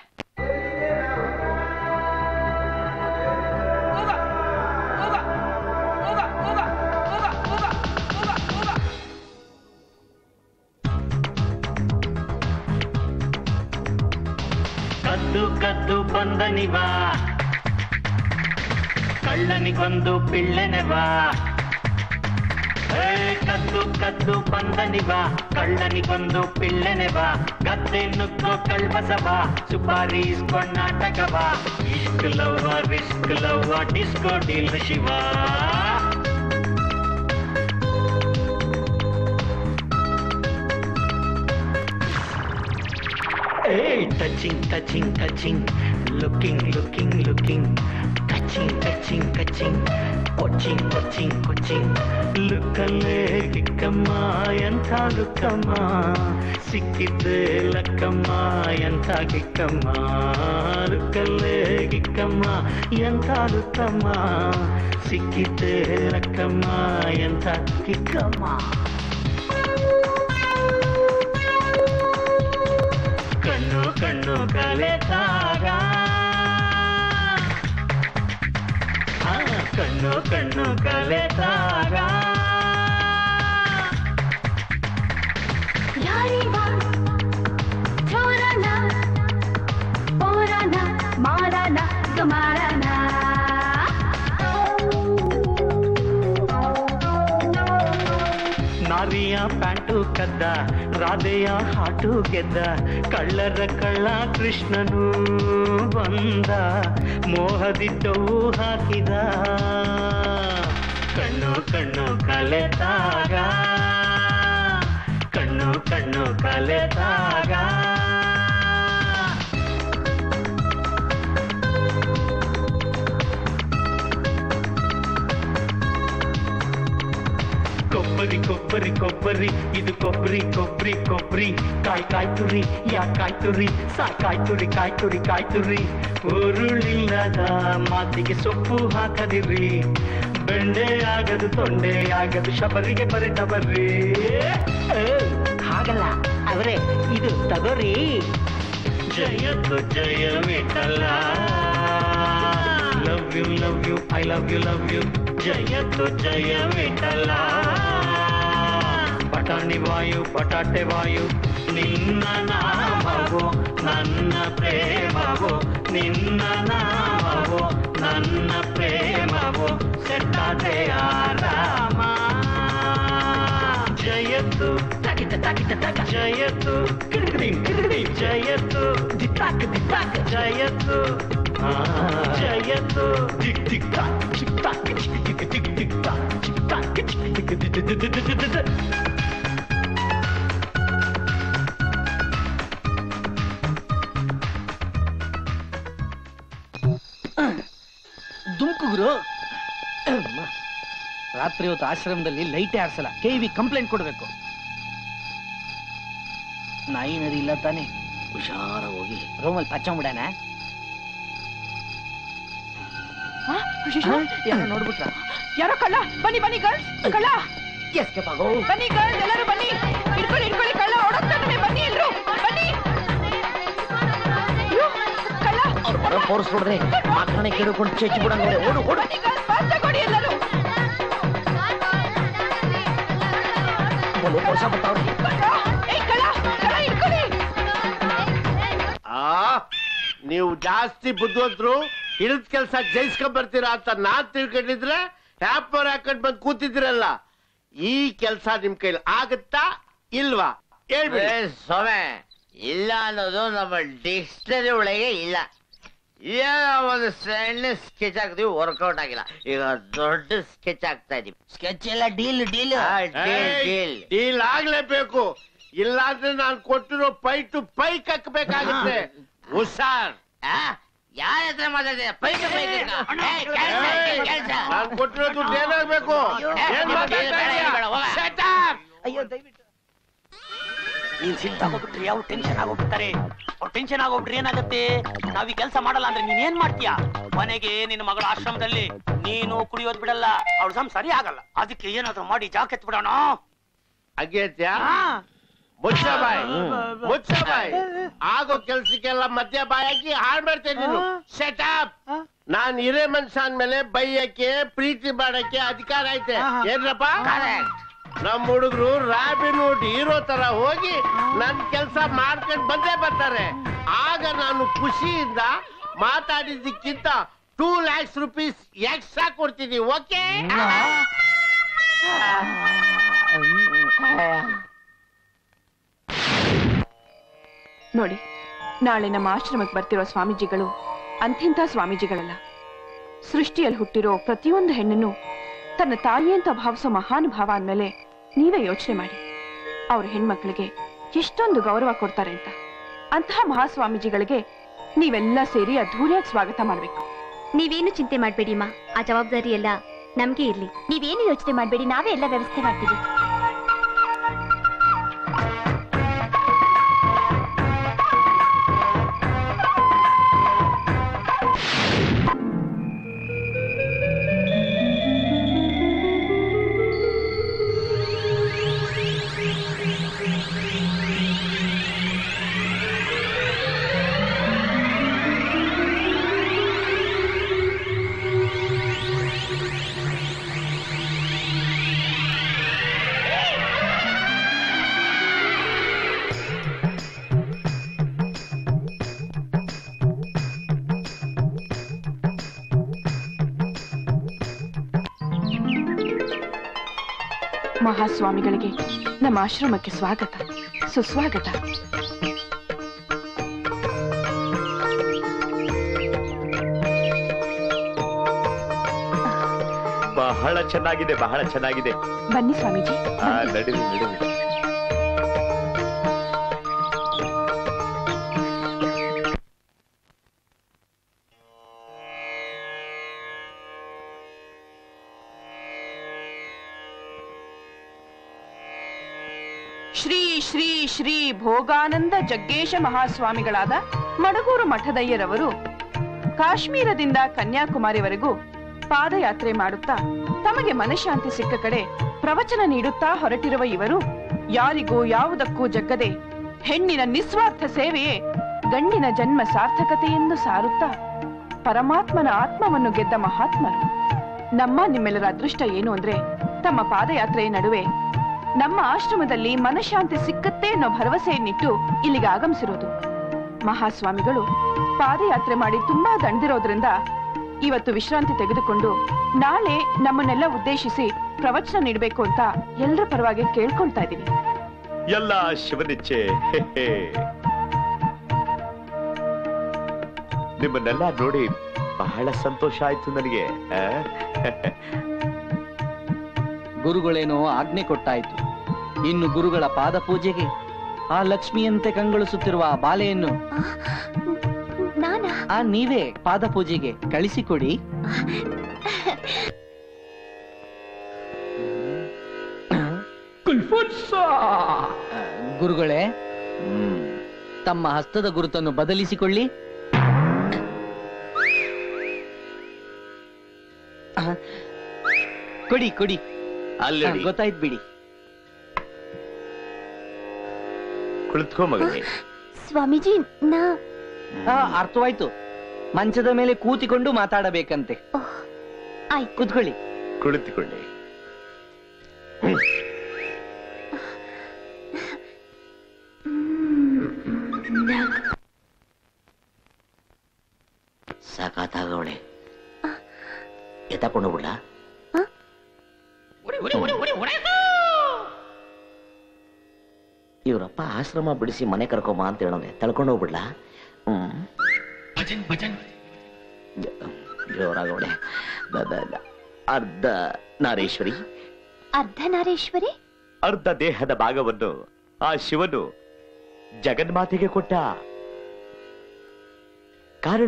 ಕದ್ದು ಕದ್ದು ಬಂದನಿವಾ ಕಳ್ಳನಿಗೊಂದು ಪಿಳ್ಳೆನೆವಾ ಏ, ಕದ್ದು ಕದ್ದು ಬಂದನಿವಾ ಕಳ್ಳನಿಗೊಂದು ಪಿಳ್ಳೆನೆವಾ ಗದ್ದೆ ನುಗ್ಗೋ ಕಳ್ಬಸವಾ ಸುಪಾರಿ ಇಸ್ಕೊಂಡಾಟಕವಾ ಇಷ್ಕ್ ಲವ್ವ ರಿಸ್ಕ್ ಲವ್ವ disco deal Shiva Hey, touching, touching, touching, looking, looking, looking, touching, touching, touching, watching, watching, watching. ಲುಕ್ಕಲ್ಲೇ ಗಿಕ್ಕಮ್ಮ ಎಂಥ ಲುಕ್ಕಮ್ಮ ಸಿಕ್ಕಿದ್ದೆ ಲಕ್ಕಮ್ಮ ಎಂಥ ಗಿಕ್ಕಮ್ಮ ಲುಕ್ಕಲ್ಲೇ ಗಿಕ್ಕಮ್ಮ ಎಂಥ ಲುಕ್ಕಮ್ಮ ಸಿಕ್ಕಿದ್ದೆ ಲಕ್ಕಮ್ಮ ಎಂಥ ಗಿಕ್ಕಮ್ಮ ಕಣ್ಣು ಕಣ್ಣು ಕಲೆತಾಗ ಆ, ಕಣ್ಣು ಕಣ್ಣು ಕಲೆತಾಗ ಯಾರಿವಾ ಚೋರನ ಪೋರನ ಮಾರನ ಗಮಾರನ ನಾರಿಯ ಪ್ಯಾಂಟು ಕದ್ದ ರಾಧೆಯ ಹಾಟು ಗೆದ್ದ ಕಳ್ಳರ ಕಳ್ಳ ಕೃಷ್ಣನು ಬಂದ ಮೋಹದಿಟ್ಟವು ಹಾಕಿದ ಕಣ್ಣು ಕಣ್ಣು ಕಲೆತಾಗ ಕಣ್ಣು ಕಣ್ಣು ಕಲೆತಾಗ ಕೊಬ್ಬರಿ ಕೊಬ್ಬರಿ ಕೊಬ್ಬರಿ ಇದು ಕೊಬ್ಬರಿ ಕೊಬ್ಬರಿ ಕೊಬ್ಬರಿ ಕಾಯ್ ಕಾಯ್ ತುರಿ ಯಾ ಕಾಯ್ ತುರಿ ಸಾ ಕಾಯ್ ತುರಿ ಕಾಯ್ ತುರಿ ಕಾಯ್ ತುರಿ ಉರುಳಿಲ್ಲದ ಮಾತಿಗೆ ಸೊಪ್ಪು ಹಾಕದಿರಿ ಬೆಂಡೆ ಆಗದು ತೊಂಡೆ ಆಗದು ಶಬರಿಗೆ ಬರಿತ ಬರ್ರಿ ಹಾಗಲ್ಲ ಅವರೇ ಇದು ತಗೋರಿ ಜಯತ್ತು ಜಯ Vithala love you love you I love you love you ಜಯತ್ತು ಜಯ ವಿಠಲ ಪಟಾಣಿ ವಾಯು ಪಟಾಟೆ ವಾಯು ನಿನ್ನ ನಾಮವು ನನ್ನ ಪ್ರೇಮವು ನಿನ್ನ ನಾಮವು ನನ್ನ ಪ್ರೇಮವು ಸೆಟ್ಟಾದೆ ಆರಾಮ ಜಯತ್ತು ತಗಿತ ತಗಿತ ತಗ ಜಯತ್ತು ಕಿಡಿಕಿಡಿ ಕಿಡಿಕಿಡಿ ಜಯತ್ತು ದಿತ್ತಾಕ್ ದಿತ್ತಾಕ್ ಜಯತ್ತು ಆ, ಜಯತ್ತು ದಿಕ್ ದಿಕ್ ತಾಕ್ ಚಿಕ್ ತಾಕ್ ಚಿಕ್ ದಿಕ್ ದಿಕ್ ದಿಕ್ ತಾಕ್ ಚಿಕ್ ತಾಕ್ ಚಿಕ್ ದಿಕ್ ದಿಕ್ ದಿಕ್ ದಿಕ್ ದಿಕ್ ದಿಕ್ ದಿಕ್. ದುಮ್ಕು ಗುರು ರಾತ್ರಿ ಹೊತ್ತು ಆಶ್ರಮದಲ್ಲಿ ಲೈಟೇ ಆರ್ಸಲ್ಲ ಕೆ ಕಂಪ್ಲೇಂಟ್ ಕೊಡ್ಬೇಕು ನಾಯಿ ನರಿ ಇಲ್ಲ ತಾನೆ ಹುಷಾರ ಹೋಗಿ ರೂಮಲ್ಲಿ ಪಚ್ಚಂಬಿಡಣ ಯಾರೋ ನೋಡ್ಬಿಟ್ರ ಯಾರೋ ಕಳ್ಳ ಬನ್ನಿ ಬನ್ನಿ ಗರ್ಲ್ಸ್ ಕಳ್ಳ ಎಸ್ಕೇಪ್ ಆಗೋ ಬನ್ನಿ ಗರ್ಲ್ಸ್ ಎಲ್ಲರೂ ಬನ್ನಿ ಹಿಡ್ಕೊಳ್ಳಿ ಹಿಡ್ಕೊಳ್ಳಿ ಕಳ್ಳ ಓಡೋಗ್ತಾನೆ ಬನ್ನಿ ಎಲ್ರು ಬನ್ನಿ ಅಯ್ಯೋ, ಕಳ್ಳ ಅವ್ರು ಬರೋ ಫೋರ್ಸ್ ನೋಡ್ರೆ ಮಕ್ಕಳನ್ನ ಕೇಳ್ಕೊಂಡು ಚೆಚ್ಚಿ ಬಿಡಂಗ ಓಡು ಓಡು ಬನ್ನಿ ಗರ್ಲ್ಸ್ ಫಾಸ್ಟ್ ತಗೊಳ್ಳಿ ಎಲ್ಲರೂ ಒಂದು ವರ್ಷ ಬರ್ತಾವ್ರಿ ಏಯ್ ಕಳ್ಳ ಕಳ್ಳ ಹಿಡ್ಕೊಳ್ಳಿ ಆ ನೀವು ಜಾಸ್ತಿ ಬುದ್ಧಿವಂತರು ಹಿಡಿದ ಕೆಲಸ ಜಯಿಸ್ಕೊಂಡ್ ಬರ್ತೀರಾ ಅಂತ ನಾನ್ ತಿಳ್ಕೊಂಡಿದ್ರೆ ಹ್ಯಾಪರ್ ಹಾಕೊಂಡ್ ಬಂದ್ ಕೂತಿದ್ರಲ್ಲ ಈ ಕೆಲಸ ನಿಮ್ ಕೈಲಿ ಆಗತ್ತಾ ಇಲ್ವಾ ಹೇಳ್ಬಿಡಿ ಏ, ಸೊಮೆ ಇಲ್ಲ ಅನ್ನೋದು ನಮ್ಮ ಡಿಕ್ಷನರಿ ಒಳಗೆ ಇಲ್ಲ ಏನೋ ಒಂದು ಸಣ್ಣ ಸ್ಕೆಚ್ ಹಾಕ್ತೀವಿ ವರ್ಕೌಟ್ ಆಗಿಲ್ಲ ಈಗ ದೊಡ್ಡ ಸ್ಕೆಚ್ ಆಗ್ತಾ ಇದೀವಿ ಸ್ಕೆಚ್ ಎಲ್ಲ ಡೀಲ್ ಡೀಲ್ ಡೀಲ್ ಡೀಲ್ ಆಗ್ಲೇಬೇಕು ಇಲ್ಲಾಂದ್ರೆ ನಾನು ಕೊಟ್ಟಿರೋ ಪೈ ಟು ಪೈಕ್ ಹಾಕ್ಬೇಕಾಗುತ್ತೆ ಹುಷಾರ್ ಯಾರ ಹತ್ರ ಮಾತಾಡ್ತೀಯ ಪೈಕ ಪೈಕ ನಾನು ಕೊಟ್ಟಿರೋ ದುಡ್ಡು ಏನಾಗ್ಬೇಕು ಏನ್ ಮಾತಾಡ್ತಾ ಇದೀಯ? Shut up! ಅಯ್ಯೋ ದಯವಿಟ್ಟು ನೀನ್ ಸಿಟ್ಟಾಗೋಗ್ಬಿಟ್ರಿ ಅವ್ರು ಟೆನ್ಷನ್ ಆಗೋಗ್ಬಿಡ್ತಾರೆ ಅವ್ರು ಟೆನ್ಷನ್ ಆಗೋಗ್ಬಿಟ್ರೆ ಏನಾಗತ್ತೆ ನಾವ್ ಈ ಕೆಲಸ ಮಾಡಲ್ಲ ಅಂದ್ರೆ ನೀನ್ ಏನ್ ಮಾಡ್ತೀಯ ಕೊನೆಗೆ ನಿನ್ನ ಮಗಳ ಆಶ್ರಮದಲ್ಲಿ ನೀನು ಕುಡಿಯೋದ್ ಬಿಡಲ್ಲ ಅವ್ಳ ಸಮ್ ಸರಿ ಆಗಲ್ಲ ಅದಕ್ಕೆ ಏನಾದ್ರೂ ಮಾಡಿ ಜಾಕೆತ್ ಬಿಡೋಣ ಅಗೇತ್ಯಾ ಮುಚ್ಚ ಬಾಯ್ ಮುಚ್ಚ ಬಾಯ್ ಆಗೋ ಕೆಲ್ಸಕ್ಕೆಲ್ಲ ಮಧ್ಯ ಬಾಯ್ ಹಾಕಿ ಹಾಳ್ ಮಾಡ್ತೇನೆ ನೀನು ಸೆಟ್ ಅಪ್ ನಾನ್ ಹಿರೇ ಮನುಷ್ಯ ಅಂದ್ಮೇಲೆ ಬೈಯಕ್ಕೆ ಪ್ರೀತಿ ಮಾಡಕ್ಕೆ ಅಧಿಕಾರ ಐತೆ ಏನ್ರಪ್ಪ ನಮ್ ಹುಡುಗರು ರಾಬಿನ್ ಹುಡ್ ಹೀರೋ ತರ ಹೋಗಿ ನನ್ ಕೆಲ್ಸ ಮಾಡ್ಕೊಂಡ್ ಬಂದೇ ಬರ್ತಾರೆ ಆಗ ನಾನು ಖುಷಿಯಿಂದ ಮಾತಾಡಿದ್ದಕ್ಕಿಂತ ಟೂ ಲ್ಯಾಕ್ಸ್ ರುಪೀಸ್ ಎಕ್ಸ್ಟ್ರಾ ಕೊಡ್ತೀನಿ ಓಕೆ ನೋಡಿ ನಾಳೆ ನಮ್ಮ ಆಶ್ರಮಕ್ಕೆ ಬರ್ತಿರೋ ಸ್ವಾಮೀಜಿಗಳು ಅಂಥಿಂಥ ಸ್ವಾಮೀಜಿಗಳಲ್ಲ ಸೃಷ್ಟಿಯಲ್ಲಿ ಹುಟ್ಟಿರೋ ಪ್ರತಿಯೊಂದು ಹೆಣ್ಣನ್ನು ತನ್ನ ತಾಯಿ ಅಂತ ಭಾವಿಸೋ ಮಹಾನುಭಾವ ಅಂದ್ಮೇಲೆ ನೀವೇ ಯೋಚನೆ ಮಾಡಿ ಅವ್ರ ಹೆಣ್ಮಕ್ಳಿಗೆ ಎಷ್ಟೊಂದು ಗೌರವ ಕೊಡ್ತಾರೆ ಅಂತ ಅಂತಹ ಮಹಾಸ್ವಾಮೀಜಿಗಳಿಗೆ ನೀವೆಲ್ಲ ಸೇರಿ ಅದ್ಧೂರಿಯಾಗಿ ಸ್ವಾಗತ ಮಾಡ್ಬೇಕು ನೀವೇನು ಚಿಂತೆ ಮಾಡ್ಬೇಡಿ ಮಾ ಆ ಜವಾಬ್ದಾರಿ ಎಲ್ಲ ನಮ್ಗೆ ಇರ್ಲಿ ನೀವೇನು ಯೋಚನೆ ಮಾಡ್ಬೇಡಿ ನಾವೇ ಎಲ್ಲ ವ್ಯವಸ್ಥೆ ಮಾಡ್ತೀವಿ ಆ ಮಹಾಸ್ವಾಮಿಗಳಿಗೆ ನಮ್ಮ ಆಶ್ರಮಕ್ಕೆ ಸ್ವಾಗತ ಸುಸ್ವಾಗತ ಬಹಳ ಚೆನ್ನಾಗಿದೆ ಬಹಳ ಚೆನ್ನಾಗಿದೆ ಬನ್ನಿ ಸ್ವಾಮೀಜಿ ಆ ನಡುವಿ ನಡುವಿ ಶ್ರೀ ಶ್ರೀ ಶ್ರೀ ಭೋಗಾನಂದ ಜಗ್ಗೇಶ ಮಹಾಸ್ವಾಮಿಗಳಾದ ಮಡಗೂರು ಮಠದಯ್ಯರವರು ಕಾಶ್ಮೀರದಿಂದ ಕನ್ಯಾಕುಮಾರಿವರೆಗೂ ಪಾದಯಾತ್ರೆ ಮಾಡುತ್ತಾ ತಮಗೆ ಮನಶಾಂತಿ ಸಿಕ್ಕ ಕಡೆ ಪ್ರವಚನ ನೀಡುತ್ತಾ ಹೊರಟಿರುವ ಇವರು ಯಾರಿಗೂ ಯಾವುದಕ್ಕೂ ಜಗ್ಗದೆ ಹೆಣ್ಣಿನ ನಿಸ್ವಾರ್ಥ ಸೇವೆಯೇ ಗಂಡಿನ ಜನ್ಮ ಸಾರ್ಥಕತೆ ಎಂದು ಸಾರುತ್ತಾ ಪರಮಾತ್ಮನ ಆತ್ಮವನ್ನು ಗೆದ್ದ ಮಹಾತ್ಮರು ನಮ್ಮ ನಿಮ್ಮೆಲ್ಲರ ಅದೃಷ್ಟ ಏನು ಅಂದ್ರೆ ತಮ್ಮ ಪಾದಯಾತ್ರೆಯ ನಡುವೆ ನಮ್ಮ ಆಶ್ರಮದಲ್ಲಿ ಮನಶಾಂತಿ ಸಿಕ್ಕತ್ತೆ ಅನ್ನೋ ಭರವಸೆಯನ್ನಿಟ್ಟು ಇಲ್ಲಿಗೆ ಆಗಮಿಸಿರೋದು ಮಹಾಸ್ವಾಮಿಗಳು ಪಾದಯಾತ್ರೆ ಮಾಡಿ ತುಂಬಾ ದಣಿದಿರೋದ್ರಿಂದ ಇವತ್ತು ವಿಶ್ರಾಂತಿ ತೆಗೆದುಕೊಂಡು ನಾಳೆ ನಮ್ಮನ್ನೆಲ್ಲ ಉದ್ದೇಶಿಸಿ ಪ್ರವಚನ ನೀಡಬೇಕು ಅಂತ ಎಲ್ಲರ ಪರವಾಗಿ ಕೇಳ್ಕೊಳ್ತಾ ಇದೀವಿ ಎಲ್ಲ ಶಿವನಿಚ್ಛೆ ಹೆ, ಹೆ. ನಿಮ್ಮನ್ನೆಲ್ಲ ನೋಡಿ ಬಹಳ ಸಂತೋಷ ಆಯ್ತು ನನಗೆ ಆ? ಗುರುಗಳೇನೋ ಆಜ್ಞೆ ಕೊಟ್ಟಾಯ್ತು ಇನ್ನು ಗುರುಗಳ ಪಾದ ಪೂಜೆಗೆ ಆ ಲಕ್ಷ್ಮಿಯಂತೆ ಕಂಗೊಳಿಸುತ್ತಿರುವ ಆ ಬಾಲೆಯನ್ನು ನಾನಾ ಆ ನೀವೇ ಪಾದ ಪೂಜೆಗೆ ಕಳಿಸಿಕೊಡಿ ಗುರುಗಳೇ ತಮ್ಮ ಹಸ್ತದ ಗುರುತನ್ನು ಬದಲಿಸಿಕೊಳ್ಳಿ ಆ, ಕೊಡಿ ಕೊಡಿ ಅಲ್ಲಿ ಆ, ಗೊತ್ತಾಯ್ತು ಬಿಡಿ ಕುಳಿತುಕೋ ಮಗನೇ ಸ್ವಾಮೀಜಿ ನಾ ಆ, ಅರ್ಥವಾಯ್ತು ಮಂಚದ ಮೇಲೆ ಕೂತಿಕೊಂಡು ಮಾತಾಡಬೇಕಂತೆ ಆಯ್ತು ಕೂತ್ಕೊಳ್ಳಿ ಕುಳಿತುಕೊಳ್ಳಿ ಸಾಕಾತಾಗವಳೆ ಎತ್ತಕೊಂಡು ಬಿಡ್ಲಾ ಇವರಪ್ಪ ಆಶ್ರಮ ಬಿಡಿಸಿ ಮನೆ ಕರ್ಕೊಂಬ ಅಂತ ಹೇಳೋನೆ ತಳ್ಕೊಂಡು ಹೋಗ್ಬಿಡ್ಲಾ ಹ್ಮ್ ಜೋರಾಗವಳೆ ಬ- ಬ- ಬ- ಅರ್ಧ ನಾರೇಶ್ವರಿ ಅರ್ಧನಾರೇಶ್ವರಿ ಅರ್ಧ ದೇಹದ ಭಾಗವನ್ನು ಆ ಶಿವನು ಜಗನ್ಮಾತೆಗೆ ಕೊಟ್ಟ ಕಾರಣ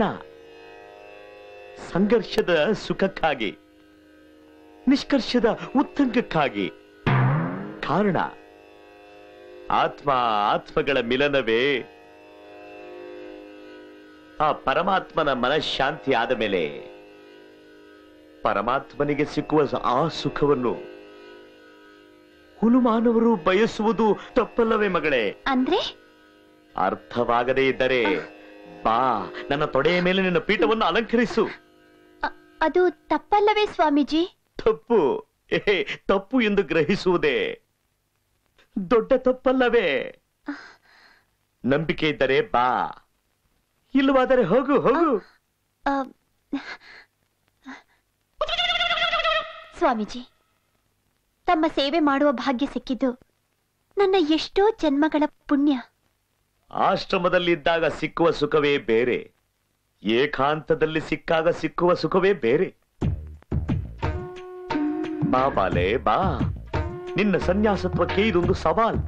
ಸಂಘರ್ಷದ ಸುಖಕ್ಕಾಗಿ ನಿಷ್ಕರ್ಷದ ಉತ್ತಂಗಕ್ಕಾಗಿ ಕಾರಣ ಆತ್ಮ ಆತ್ಮಗಳ ಮಿಲನವೇ ಆ ಪರಮಾತ್ಮನ ಮನಃಶಾಂತಿ ಆದ ಮೇಲೆ ಪರಮಾತ್ಮನಿಗೆ ಸಿಕ್ಕುವ ಆ ಸುಖವನ್ನು ಹುಲುಮಾನವರು ಬಯಸುವುದು ತಪ್ಪಲ್ಲವೇ ಮಗಳೇ ಅಂದ್ರೆ ಅರ್ಥವಾಗದೇ ಇದ್ದರೆ ಬಾ ನನ್ನ ತೊಡೆಯ ಮೇಲೆ ನಿನ್ನ ಪೀಠವನ್ನು ಅಲಂಕರಿಸು ಅದು ತಪ್ಪಲ್ಲವೇ ಸ್ವಾಮೀಜಿ ತಪ್ಪು ಏ ತಪ್ಪು ಎಂದು ಗ್ರಹಿಸುವುದೇ ದೊಡ್ಡ ತಪ್ಪಲ್ಲವೇ ನಂಬಿಕೆ ಇದ್ದರೆ ಬಾ ಇಲ್ಲವಾದರೆ ಹೋಗು ಹೋಗು ಆ, ಸ್ವಾಮೀಜಿ ತಮ್ಮ ಸೇವೆ ಮಾಡುವ ಭಾಗ್ಯ ಸಿಕ್ಕಿದ್ದು ನನ್ನ ಎಷ್ಟೋ ಜನ್ಮಗಳ ಪುಣ್ಯ ಆಶ್ರಮದಲ್ಲಿದ್ದಾಗ ಸಿಕ್ಕುವ ಸುಖವೇ ಬೇರೆ ಏಕಾಂತದಲ್ಲಿ ಸಿಕ್ಕಾಗ ಸಿಕ್ಕುವ ಸುಖವೇ ಬೇರೆ ಬಾ ಬಾಲೆ ಬಾ ನಿನ್ನ ಸನ್ಯಾಸತ್ವಕ್ಕೆ ಇದೊಂದು ಸವಾಲ್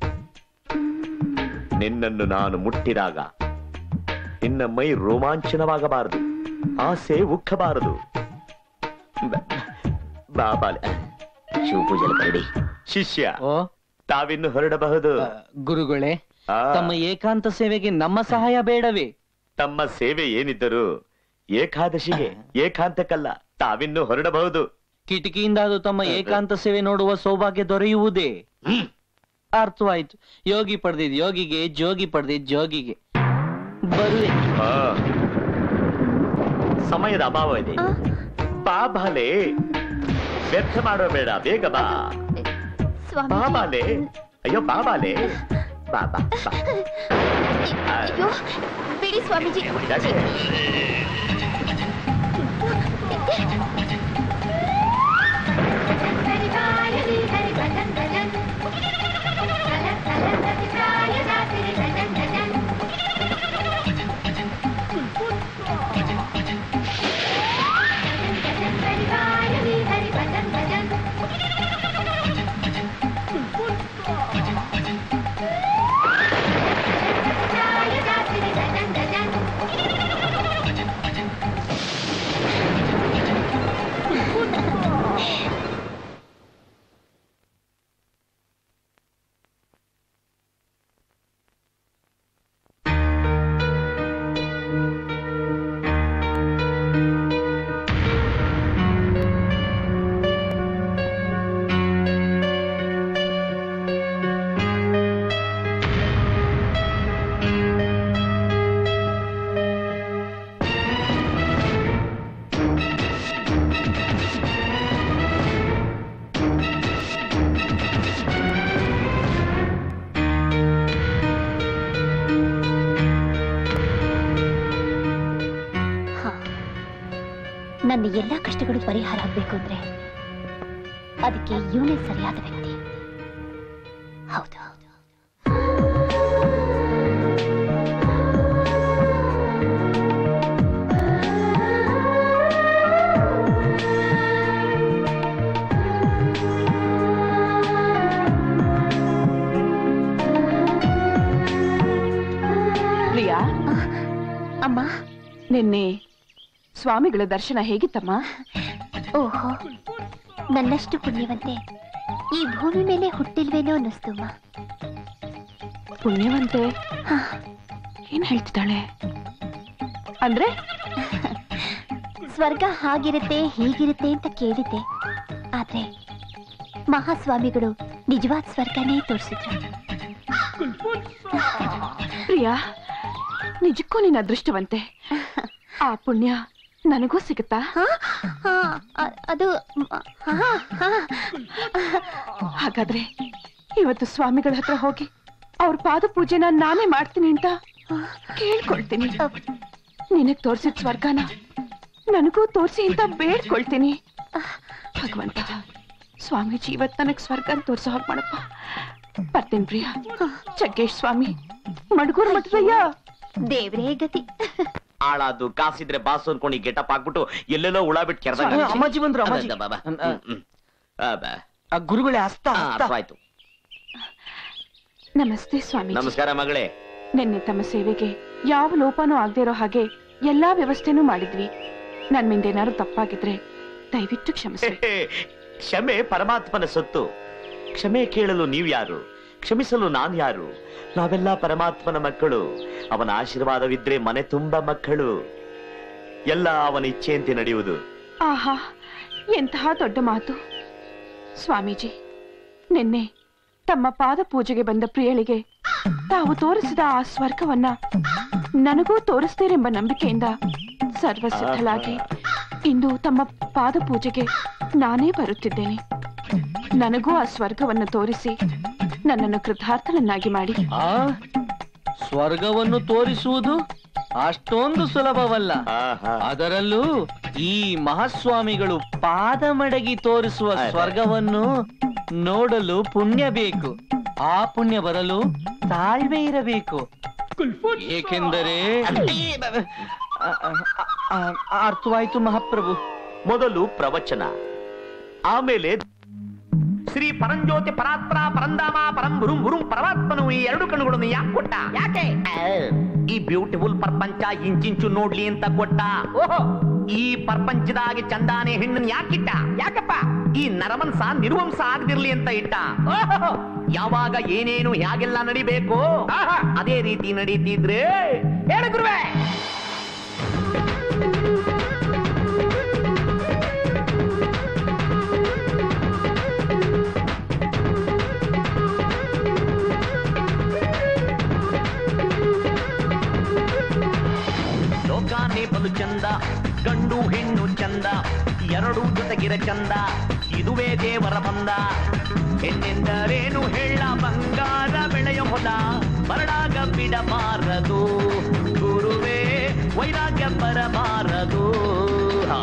ನಿನ್ನನ್ನು ನಾನು ಮುಟ್ಟಿದಾಗ ನಿನ್ನ ಮೈ ರೋಮಾಂಚನವಾಗಬಾರದು ಆಸೆ ಉಕ್ಕಬಾರದು ಬ- ಬಾ ಬಾಲೆ ಶಿವಪೂಜೆಯಲ್ಲಿ ಕರಡಿ ಶಿಷ್ಯ ತಾವಿನ್ನು ಹೊರಡಬಹುದು ಗುರುಗಳೇ ಆ. ತಮ್ಮ ಏಕಾಂತ ಸೇವೆಗೆ ನಮ್ಮ ಸಹಾಯ ಬೇಡವೇ ತಮ್ಮ ಸೇವೆ ಏನಿದ್ದರೂ ಏಕಾದಶಿಗೆ ಏಕಾಂತಕ್ಕಲ್ಲ ತಾವಿನ್ನು ಹೊರಡಬಹುದು ಕಿಟಕಿಯಿಂದ ಅದು ತಮ್ಮ ಏಕಾಂತ ಸೇವೆ ನೋಡುವ ಸೌಭಾಗ್ಯ ದೊರೆಯುವುದೇ ಅರ್ಥವಾಯ್ತು ಯೋಗಿ ಪಡೆದಿದ್ ಯೋಗಿಗೆ ಜೋಗಿ ಪಡೆದಿದ್ ಜೋಗಿಗೆ ಬರುವೆ ಆ. ಸಮಯದ ಅಭಾವ ಇದೆ ಬಾ ಬಾಲೆ ವ್ಯರ್ಥ ಮಾಡುವ ಬೇಡ ಬೇಗ ಬಾ ಬಾ ಬಾಲೆ ಅಯ್ಯೋ ಬಾ ಬಾಲೆ ಬಾ ಬಾ ಬಾ ಆ, ಅಯ್ಯೋ ಬಿಡಿ ಸ್ವಾಮೀಜಿ ಯಾಕೆ? ಹರಿವಾರಲಿ ಹರಿವದನ್ ನನ್ನ ಎಲ್ಲಾ ಕಷ್ಟಗಳು ಪರಿಹಾರ ಆಗ್ಬೇಕು ಅಂದ್ರೆ ಅದಕ್ಕೆ ಇವನೇ ಸರಿಯಾದ ವ್ಯಕ್ತಿ ಹೌದು ಪ್ರಿಯಾ ಅಮ್ಮ ನಿನ್ನೆ ಸ್ವಾಮಿಗಳ ದರ್ಶನ ಹೇಗಿತ್ತಮ್ಮ ಓಹೋ ನನ್ನಷ್ಟು ಪುಣ್ಯವಂತೆ ಈ ಭೂಮಿ ಮೇಲೆ ಹುಟ್ಟಿಲ್ವೇನೋ ಅನ್ನಿಸ್ತು ಅಮ್ಮ ಪುಣ್ಯವಂತೆ ಏನ್ ಹೇಳ್ತಿದ್ದಾಳೆ ಅಂದ್ರೆ ಸ್ವರ್ಗ ಹಾಗಿರುತ್ತೆ ಹೀಗಿರುತ್ತೆ ಅಂತ ಕೇಳಿದ್ದೆ ಆದ್ರೆ ಮಹಾಸ್ವಾಮಿಗಳು ನಿಜವಾದ ಸ್ವರ್ಗನೇ ತೋರಿಸಿದ್ರು ಪ್ರಿಯಾ ನಿಜಕ್ಕೂ ನೀನ್ ಅದೃಷ್ಟವಂತೆ ಆ ಪುಣ್ಯ ನನಗೂ ಸಿಗುತ್ತಾ ಅದು ಹಾಗಾದ್ರೆ ಇವತ್ತು ಸ್ವಾಮಿಗಳ ಹತ್ರ ಹೋಗಿ ಅವ್ರ ಪಾದ ಪೂಜೆನ ನಾನೇ ಮಾಡ್ತೀನಿ ಅಂತ ಕೇಳ್ಕೊಳ್ತೀನಿ ನಿನಗ್ ತೋರ್ಸಿದ ಸ್ವರ್ಗನ ನನಗೂ ತೋರ್ಸಿ ಅಂತ ಬೇಡ್ಕೊಳ್ತೀನಿ ಭಗವಂತ ಸ್ವಾಮೀಜಿ ಇವತ್ ನನಗ್ ಸ್ವರ್ಗ ತೋರ್ಸೋ ಹಾಗೆ ಮಾಡಪ್ಪ ಬರ್ತೀನಿ ಪ್ರಿಯಾ ಜಗ್ಗೇಶ್ ಸ್ವಾಮಿ ಮಡ್ಗೂರ್ ಮಠದಯ್ಯ ದೇವ್ರೇ ಗತಿ ಆಳಾದು ಕಾಸಿದ್ರೆ ಬಾಸು ಅನ್ಕೊಂಡು ಗೆಟಪ್ ಹಾಕ್ಬಿಟ್ಟು ಎಲ್ಲೆಲ್ಲೋ ಹುಳ ಬಿಟ್ಟು ಕೆರೆದಾಗ ಸ್ವಾಮಿ, ಅಮ್ಮಾಜಿ ಬಂದ್ರು, ಅಮ್ಮಾಜಿ. ಆ ಗುರುಗಳೇ ಹಸ್ತ ಹಸ್ತ. ಆಯ್ತು ನಮಸ್ತೆ ಸ್ವಾಮಿ ನಮಸ್ಕಾರ ಮಗಳೇ ನಿನ್ನೆ ತಮ್ಮ ಸೇವೆಗೆ ಯಾವ ಲೋಪನೂ ಆಗದೆ ಇರೋ ಹಾಗೆ ಎಲ್ಲಾ ವ್ಯವಸ್ಥೆನೂ ಮಾಡಿದ್ವಿ ನನ್ನಿಂದೇನಾದ್ರು ತಪ್ಪಾಗಿದ್ರೆ ದಯವಿಟ್ಟು ಕ್ಷಮಿಸಿ ಕ್ಷಮೆ ಪರಮಾತ್ಮನ ಸೊತ್ತು ಕ್ಷಮೆ ಕೇಳಲು ನೀವು ಯಾರು ಕ್ಷಮಿಸಲು ನಾನು ಯಾರು ನಾವೆಲ್ಲ ಪರಮಾತ್ಮನ ಮಕ್ಕಳು ಅವನ ಆಶೀರ್ವಾದವಿದ್ರೆ ಮನೆ ತುಂಬ ಮಕ್ಕಳು ಎಲ್ಲ ಅವನ ಇಚ್ಛೆಯಂತೆ ನಡೆಯುವುದು ಆಹಾ ಎಂತಹ ದೊಡ್ಡ ಮಾತು ಸ್ವಾಮೀಜಿ ನಿನ್ನೆ ತಮ್ಮ ಪಾದ ಪೂಜೆಗೆ ಬಂದ ಪ್ರಿಯಳಿಗೆ ತಾವು ತೋರಿಸಿದ ಆ ಸ್ವರ್ಗವನ್ನ ನನಗೂ ತೋರಿಸ್ತೀರೆಂಬ ನಂಬಿಕೆಯಿಂದ ಸರ್ವಸಿದ್ಧಳಾಗಿ ಇಂದು ತಮ್ಮ ಪಾದ ಪೂಜೆಗೆ ನಾನೇ ಬರುತ್ತಿದ್ದೇನೆ ನನಗೂ ಆ ಸ್ವರ್ಗವನ್ನು ತೋರಿಸಿ ನನ್ನನ್ನು ಕೃತಾರ್ಥನನ್ನಾಗಿ ಮಾಡಿ ಆ ಸ್ವರ್ಗವನ್ನು ತೋರಿಸುವುದು ಅಷ್ಟೊಂದು ಸುಲಭವಲ್ಲ ಅದರಲ್ಲೂ ಈ ಮಹಾಸ್ವಾಮಿಗಳು ಪಾದ ಮಡಗಿ ತೋರಿಸುವ ಸ್ವರ್ಗವನ್ನು ನೋಡಲು ಪುಣ್ಯ ಬೇಕು ಆ ಪುಣ್ಯ ಬರಲು ತಾಳ್ಮೆ ಇರಬೇಕು ಏಕೆಂದರೆ ಆ, ಆ, ಆ, ಅರ್ಥವಾಯ್ತು ಮಹಾಪ್ರಭು ಮೊದಲು ಪ್ರವಚನ ಆಮೇಲೆ ಶ್ರೀ ಪರಂಜ್ಯೋತಿ ಪರಾತ್ಪರ ಪರಂಧಾಮ ಪರಂ ಗುರುಂ ಗುರುಂ ಪರಮಾತ್ಮನು ಈ ಎರಡು ಕಣ್ಣುಗಳನ್ನು ಯಾಕೆ ಕೊಟ್ಟ ಯಾಕೆ ಈ ಬ್ಯೂಟಿಫುಲ್ ಪ್ರಪಂಚ ಇಂಚಿಂಚು ನೋಡ್ಲಿ ಅಂತ ಕೊಟ್ಟ ಓಹೋ ಈ ಪ್ರಪಂಚದಾಗೆ ಚಂದಾನೆ ಹೆಣ್ಣನ್ ಯಾಕಿಟ್ಟ ಯಾಕಪ್ಪ ಈ ನರಮನ್ಸ ನಿರ್ವಂಸ ಆಗದಿರ್ಲಿ ಅಂತ ಇಟ್ಟ ಓಹೋ ಯಾವಾಗ ಏನೇನು ಹೇಗೆಲ್ಲ ನಡಿಬೇಕು ಅದೇ ರೀತಿ ನಡೀತಿದ್ರೆ ಹೇಳು ಗುರುವೇ ಲೋಕಾನೇ ಬಲು ಚಂದ ಗಂಡು ಹೆಣ್ಣು ಚಂದ ಎರಡು ಜೊತೆಗಿರ ಚಂದ ಇದುವೇ ದೇವರ ಬಂದ ಹೆಣ್ಣೆಂದರೇನು ಹೇಳ ಬಂಗಾರ ಬೆಳೆಯ ಹೊಲ ಬರಡಾಗ ಬಿಡಬಾರದು ಗುರುವೇ ವೈರಾಗ್ಯ ಬರಬಾರದು ಹಾ.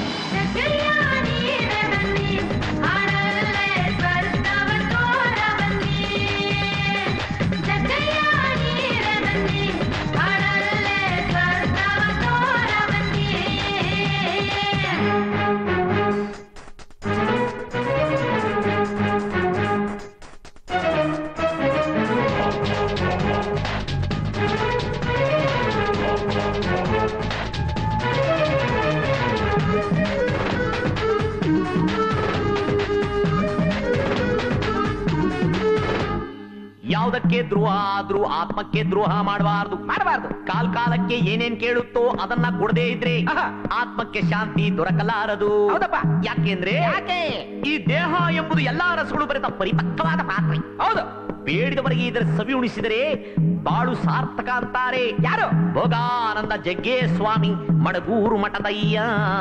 ಯಾವುದಕ್ಕೆ ದ್ರೋಹ ಆದ್ರೂ ಆತ್ಮಕ್ಕೆ ದ್ರೋಹ ಮಾಡಬಾರ್ದು ಮಾಡಬಾರ್ದು ಕಾಲ್ ಕಾಲಕ್ಕೆ ಏನೇನ್ ಕೇಳುತ್ತೋ ಅದನ್ನ ಕೊಡದೇ ಇದ್ರೆ ಆತ್ಮಕ್ಕೆ ಶಾಂತಿ ದೊರಕಲಾರದು ಹೌದಪ್ಪ ಯಾಕೆಂದ್ರೆ ಯಾಕೆ ಈ ದೇಹ ಎಂಬುದು ಎಲ್ಲಾ ರಸಗಳು ಬರೆದ ಪರಿಪಕ್ವವಾದ ಪಾತ್ರೆ ಹೌದು ಬೇಡಿದವರಿಗೆ ಇದರ ಸವಿ ಉಣಿಸಿದರೆ ಬಾಳು ಸಾರ್ಥಕ ಅಂತಾರೆ ಯಾರು ಭೋಗಾನಂದ ಜಗ್ಗೇ ಸ್ವಾಮಿ ಮಡಗೂರು ಮಠದಯ್ಯ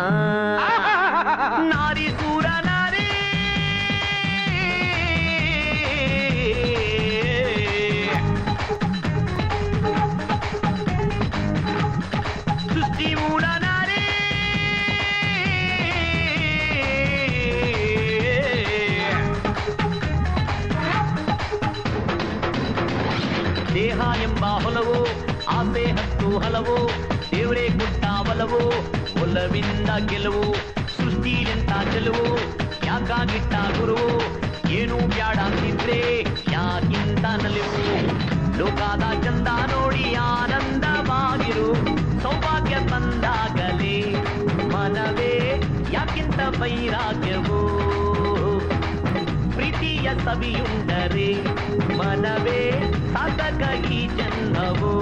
ನಾರಿ ಸೂರ ನಾರಿ ಸೃಷ್ಟಿ ಮೂಲ ನಾರಿ ಎಂಬ ಹೊಲವು ಆಸೆ ಹತ್ತು ಹಲವು ದೇವರೇ ಕೊಟ್ಟ ಒಲವು ಒಲವಿಂದ ಗೆಲುವು ಸೃಷ್ಟಿಲೆಂತ ಚೆಲುವು ಯಾಕಾಗಿಟ್ಟ ಗುರುವು ಏನು ಬ್ಯಾಡ ಅಂತಿದ್ರೆ ಯಾಕಿಂತ ನಲಿವು ಲೋಕಾದ ಚಂದ ನೋಡಿ ಆನಂದವಾಗಿರು ಸೌಭಾಗ್ಯ ತಂದಾಗಲೇ ಮನವೇ ಯಾಕಿಂತ ವೈರಾಗ್ಯವು ಪ್ರೀತಿಯ ಸವಿಯುಂಡರೆ ಮನವೇ ಸಾಧಕ ಈ ಜನ್ಮವು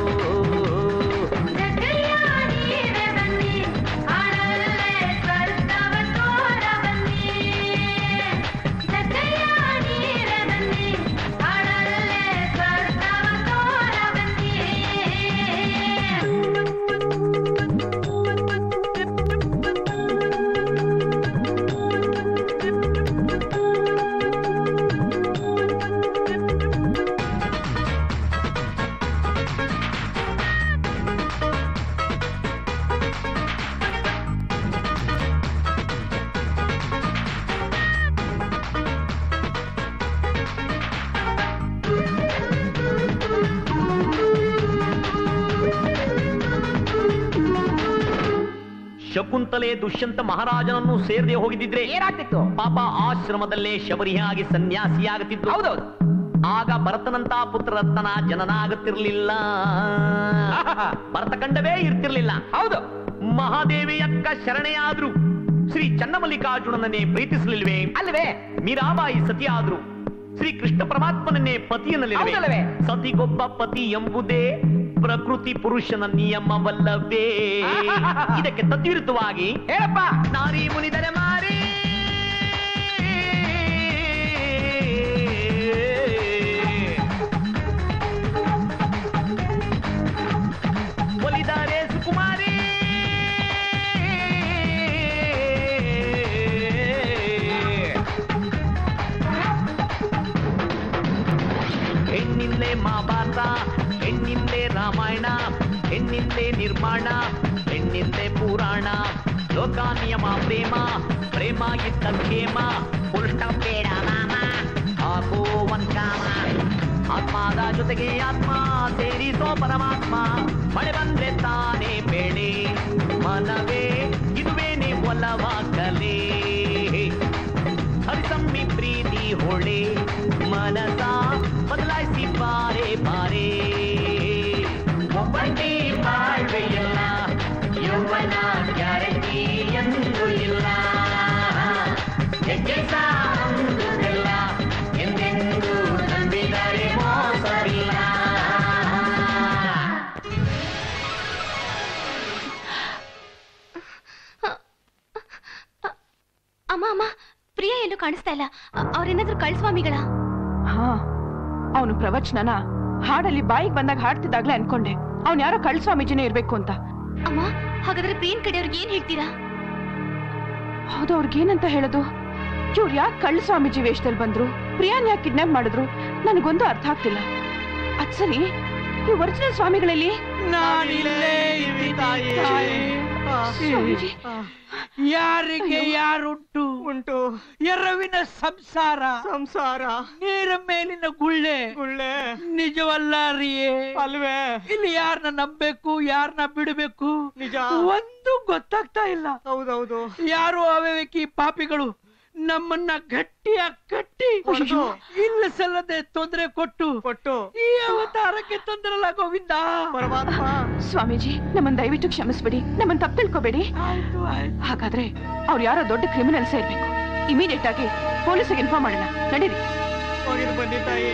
ಶಕುಂತಲೆ ದುಷ್ಯಂತ ಮಹಾರಾಜನನ್ನು ಸೇರದೆ ಹೋಗಿದ್ದಿದ್ರೆ ಏನಾಗ್ತಿತ್ತು ಪಾಪ ಆಶ್ರಮದಲ್ಲೇ ಶಬರಿಯಾಗಿ ಸನ್ಯಾಸಿಯಾಗುತ್ತಿತ್ತು ಹೌದೌದು ಆಗ ಭರತನಂತ ಪುತ್ರರತ್ನ ಜನನಾಗುತ್ತಿರ್ಲಿಲ್ಲ ಭರತ ಕಂಡವೇ ಇರ್ತಿರ್ಲಿಲ್ಲ ಹೌದು ಮಹಾದೇವಿಯಕ್ಕ ಶರಣೆಯಾದ್ರು ಶ್ರೀ ಚನ್ನಮಲ್ಲಿಕಾರ್ಜುನನನ್ನೇ ಪ್ರೀತಿಸಲಿಲ್ವೇ ಅಲ್ಲವೇ ಮೀರಾಬಾಯಿ ಸತಿಯಾದ್ರು ಶ್ರೀ ಕೃಷ್ಣ ಪರಮಾತ್ಮನನ್ನೇ ಪತಿಯನ್ನಲಿಲ್ವೇ ಸತಿಗೊಬ್ಬ ಪತಿ ಎಂಬುದೇ ಪ್ರಕೃತಿ ಪುರುಷನ ನಿಯಮವಲ್ಲವೇ ಇದಕ್ಕೆ ತದ್ವಿರುದ್ಧವಾಗಿ ಹೇಳಪ್ಪ ನಾರಿ ಮುನಿದರೆ ಮಾರಿ ಒಲಿದರೆ ಸುಕುಮಾರಿ ಹೆಣ್ಣಿಂದಲೇ ಮಹಾಭಾರತ ಹೆಣ್ಣಿಂದಲೇ ರಾಮಾಯಣ ಹೆಣ್ಣಿಂದಲೇ ನಿರ್ಮಾಣ ಹೆಣ್ಣಿಂದಲೇ ಪುರಾಣ ಲೋಕ ನಿಯಮ ಪ್ರೇಮ ಪ್ರೇಮ ಇದ್ದ ಕ್ಷೇಮ ಪುರುಷ ಬೇಡ ನಾಮ ಹಾಕೋ ಒಂದ್ ಕಾಮ ಆತ್ಮದ ಜೊತೆಗೆ ಆತ್ಮ ಸೇರಿಸೋ ಪರಮಾತ್ಮ ಮಳೆ ಬಂದ್ರೆ ತಾನೇ ಬೆಳೆ ಮನವೇ ಇದುವೇನೆ ಒಲವ ಕಲೆ ಹರಿಸಮ್ಮಿ ಪ್ರೀತಿ ಹೊಳೆ ಮನಸ ಬದಲಾಯಿಸಿ ಬಾರೆ ಬಾರೆ ಒಬ್ಬಂಟಿ ಬಾಳ್ವೆಯಲ್ಲ ಯೌವನ ಗ್ಯಾರಂಟಿ ಎಂದು ಇಲ್ಲ ಹೆಜ್ಜೆ ಸಾಂದುದಿಲ್ಲ ಎಂದೆಂದು ನಂಬಿದರೆ ಮೋಸವಿಲ್ಲ ಅಮ್ಮ ಅಮ್ಮ ಪ್ರಿಯ ಎಲ್ಲೂ ಕಾಣಿಸ್ತಾ ಇಲ್ಲ ಅವ್ರೇನಾದ್ರೂ ಕಳ್ಸ್ವಾಮಿಗಳ ಹಾ ಅವನು ಪ್ರವಚನನ ಹಾಡಲ್ಲಿ ಬಾಯಿಗೆ ಬಂದಾಗ ಹಾಡ್ತಿದ್ದಾಗ್ಲೇ ಅನ್ಕೊಂಡೆ ಅವ್ನ್ ಯಾರೋ ಕಳ್ ಸ್ವಾಮೀಜಿನೇ ಇರ್ಬೇಕು ಅಂತ ಅಮ್ಮ ಹಾಗಾದ್ರೆ ಪ್ರಿಯನ್ ಕಡೆಯವ್ರಿಗೆ ಏನ್ ಹೇಳ್ತೀರಾ ಹೌದು ಅವ್ರಿಗೇನಂತ ಹೇಳೋದು ಇವ್ರು ಯಾಕೆ ಕಳ್ಳ ಸ್ವಾಮೀಜಿ ವೇಷದಲ್ಲಿ ಬಂದ್ರು ಪ್ರಿಯಾನ್ ಯಾಕೆ ಕಿಡ್ನಾಪ್ ಮಾಡಿದ್ರು ನನಗೊಂದು ಅರ್ಥ ಆಗ್ತಿಲ್ಲ ಅದ್ ಸರಿ ಈ ಒರಿಜಿನಲ್ ಸ್ವಾಮಿಗಳಲ್ಲಿ ನಾನಿಲ್ಲೇ ಇದ್ದೀನಿ ತಾಯಿ. ಸ್ವಾಮೀಜಿ ಯಾರಿಗೆ ಯಾರುಂಟು ಉಂಟು ಎರವಿನ ಸಂಸಾರ ಸಂಸಾರ ನೀರ ಮೇಲಿನ ಗುಳ್ಳೆ ಗುಳ್ಳೆ ನಿಜವಲ್ಲ ರೀಯೇ ಅಲ್ವೇ ಇಲ್ಲಿ ಯಾರನ್ನ ನಂಬೇಕು ಯಾರನ್ನ ಬಿಡಬೇಕು ನಿಜ ಒಂದು ಗೊತ್ತಾಗ್ತಾ ಇಲ್ಲ ಹೌದೌದು ಯಾರು ಅವಿವೇಕಿ ಪಾಪಿಗಳು ನಮ್ಮನ್ನ ಗಟ್ಟಿಯಾಗಿ ಕಟ್ಟಿ ಅಯ್ಯೋ. ಇಲ್ಲ ಸಲ್ಲದೆ ತೊಂದರೆ ಕೊಟ್ಟು ಕೊಟ್ಟು ಈ ಅವತಾರಕ್ಕೆ ತೊಂದರಲ್ಲ ಗೋವಿಂದ ಪರಮಾತ್ಮ ಸ್ವಾಮೀಜಿ ನಮ್ಮನ್ ದಯವಿಟ್ಟು ಕ್ಷಮಿಸ್ಬಿಡಿ ನಮ್ಮನ್ ತಪ್ಪು ತಿಳ್ಕೊಬೇಡಿ ಹಾಗಾದ್ರೆ ಅವ್ರು ಯಾರೋ ದೊಡ್ಡ ಕ್ರಿಮಿನಲ್ಸ್ ಇರ್ಬೇಕು ಇಮಿಡಿಯೇಟ್ ಆಗಿ ಪೊಲೀಸಿಗೆ ಇನ್ಫಾರ್ಮ್ ಮಾಡೋಣ ನಡೀರಿ ಹೋಗಿದ್ ಬನ್ನಿ ತಾಯಿ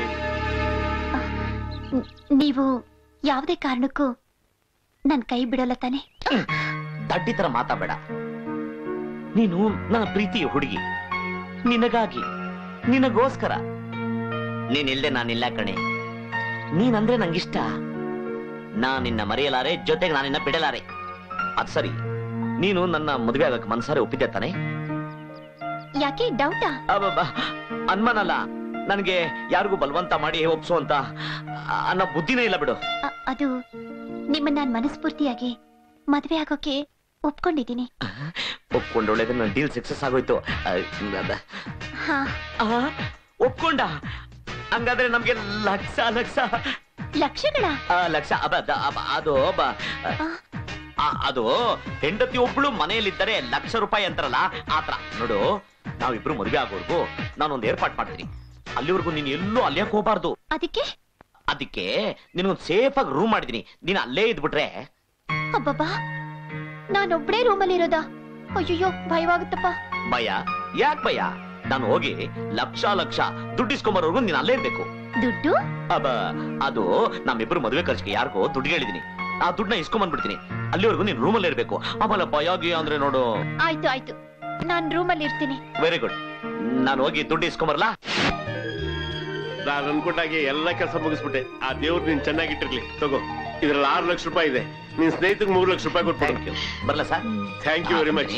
ನೀವು ಯಾವುದೇ ಕಾರಣಕ್ಕೂ ನನ್ ಕೈ ಬಿಡೋಲ್ಲ ತಾನೆ ದಡ್ಡಿ ತರ ಮಾತಾಬೇಡ ನೀನು ನನ್ನ ಪ್ರೀತಿಯ ಹುಡುಗಿ ನಿನಗಾಗಿ ನಿನಗೋಸ್ಕರ ನೀನಿಲ್ದೆ ನಾನಿಲ್ಲ ಕಣೆ ನೀನಂದ್ರೆ ನಂಗಿಷ್ಟ ನಾನ್ ನಿನ್ನ ಮರೆಯಲಾರೆ ಜೊತೆಗೆ ನಾನಿನ್ನ ಬಿಡಲಾರೆ ಅದ್ ಸರಿ ನೀನು ನನ್ನ ಮದುವೆ ಆಗಕ್ಕೆ ಮನ್ಸಾರೆ ಒಪ್ಪಿದ್ದೆ ತಾನೆ ಯಾಕೆ ಡೌಟಾ ಅಬ್ಬಬ್ಬ ಅನ್ಮನಲ್ಲ ನನಗೆ ಯಾರಿಗೂ ಬಲವಂತ ಮಾಡಿ ಒಪ್ಸು ಅಂತ ಆ- ಅನ್ನೋ ಬುದ್ಧಿನೇ ಇಲ್ಲ ಬಿಡು ಅ- ಅದು ನಿಮ್ಮನ್ನ ನಾನ್ ಮನಸ್ಫೂರ್ತಿಯಾಗಿ ಮದ್ವೆ ಆಗೋಕೆ ಒಪ್ಕೊಂಡಿದ್ದೀನಿ ಒಪ್ಕೊಂಡೊಳ್ಳೆದ್ರೆ ನನ್ನ ಡೀಲ್ ಸಕ್ಸಸ್ ಆಗೋಯ್ತು ಆ, ಅದ- ಹಾ ಆ, ಒಪ್ಕೊಂಡ ಹಂಗಾದ್ರೆ ನಮ್ಗೆ ಲಕ್ಷ ಲಕ್ಷ ಲಕ್ಷಗಳ ಆ, ಲಕ್ಷ ಅಬ, ದ- ಅಬ, ಅದು ಅಬ, ಆ, ಅದು ಹೆಂಡತಿ ಒಬ್ಳು ಮನೆಯಲ್ಲಿದ್ದರೆ ಲಕ್ಷ ರೂಪಾಯಿ ಅಂತಾರಲ್ಲ ಆತರ ನೋಡು ನಾವಿಬ್ರು ಮದುವೆ ಆಗೋರ್ಗು ನಾನೊಂದು ಏರ್ಪಾಟ್ ಮಾಡ್ತೀನಿ ಅಲ್ಲಿವರೆಗೂ ನೀನ್ ಎಲ್ಲೂ ಅಲ್ಲಿಯಕ್ ಹೋಗ್ಬಾರ್ದು ಅದಕ್ಕೆ ಅದಕ್ಕೆ ನಿನಗೊಂದು ಸೇಫ್ ಆಗಿ ರೂಮ್ ಮಾಡಿದೀನಿ ನೀನ್ ಅಲ್ಲೇ ಇದ್ಬಿಟ್ರೆ ಅಬ್ಬಬ್ಬಾ ನಾನೊಬ್ಳೇ ರೂಮಲ್ಲಿ ಇರೋದಾ ಅಯ್ಯಯ್ಯೋ ಭಯವಾಗುತ್ತಪ್ಪ ಭಯ ಯಾಕ್ ಭಯ ನಾನು ಹೋಗಿ ಲಕ್ಷ ಲಕ್ಷ ದುಡ್ಡು ಇಸ್ಕೊಂಬರೋರ್ಗು ನೀನ್ ಅಲ್ಲೇ ಇರ್ಬೇಕು ದುಡ್ಡು ಅಬ ಅದು ನಮ್ಮಿಬ್ರು ಮದುವೆ ಖರ್ಚಿಗೆ ಯಾರಿಗೋ ದುಡ್ಡು ಹೇಳಿದೀನಿ ಆ ದುಡ್ಡನ್ನ ಇಸ್ಕೊಂಬಂದ್ಬಿಡ್ತೀನಿ ಅಲ್ಲಿವರೆಗೂ ನೀನ್ ರೂಮಲ್ಲಿ ಇರ್ಬೇಕು ಆಮೇಲೆ ಭಯ ಗಿಯ ಅಂದ್ರೆ ನೋಡು ಆಯ್ತು ಆಯ್ತು ನಾನ್ ರೂಮಲ್ಲಿ ಇರ್ತೀನಿ ವೆರಿ ಗುಡ್ ನಾನು ಹೋಗಿ ದುಡ್ಡು ಇಸ್ಕೊಂಬರ್ಲಾ ನಾನು ಅನ್ಕೊಂಡಾಗೆ ಎಲ್ಲ ಕೆಲಸ ಮುಗಿಸ್ಬಿಟ್ಟೆ ಆ ದೇವ್ರು ನೀನ್ ಚೆನ್ನಾಗಿಟ್ಟಿರ್ಲಿ ತಗೋ ಇದ್ರಲ್ಲಿ ಆರು ಲಕ್ಷ ರೂಪಾಯಿ ಇದೆ ನಿನ್ ಸ್ನೇಹಿತರಿಗೆ ಮೂರು ಲಕ್ಷ ರೂಪಾಯಿ ಕೊಟ್ಬಿಡು ಬರ್ಲ sir thank you very much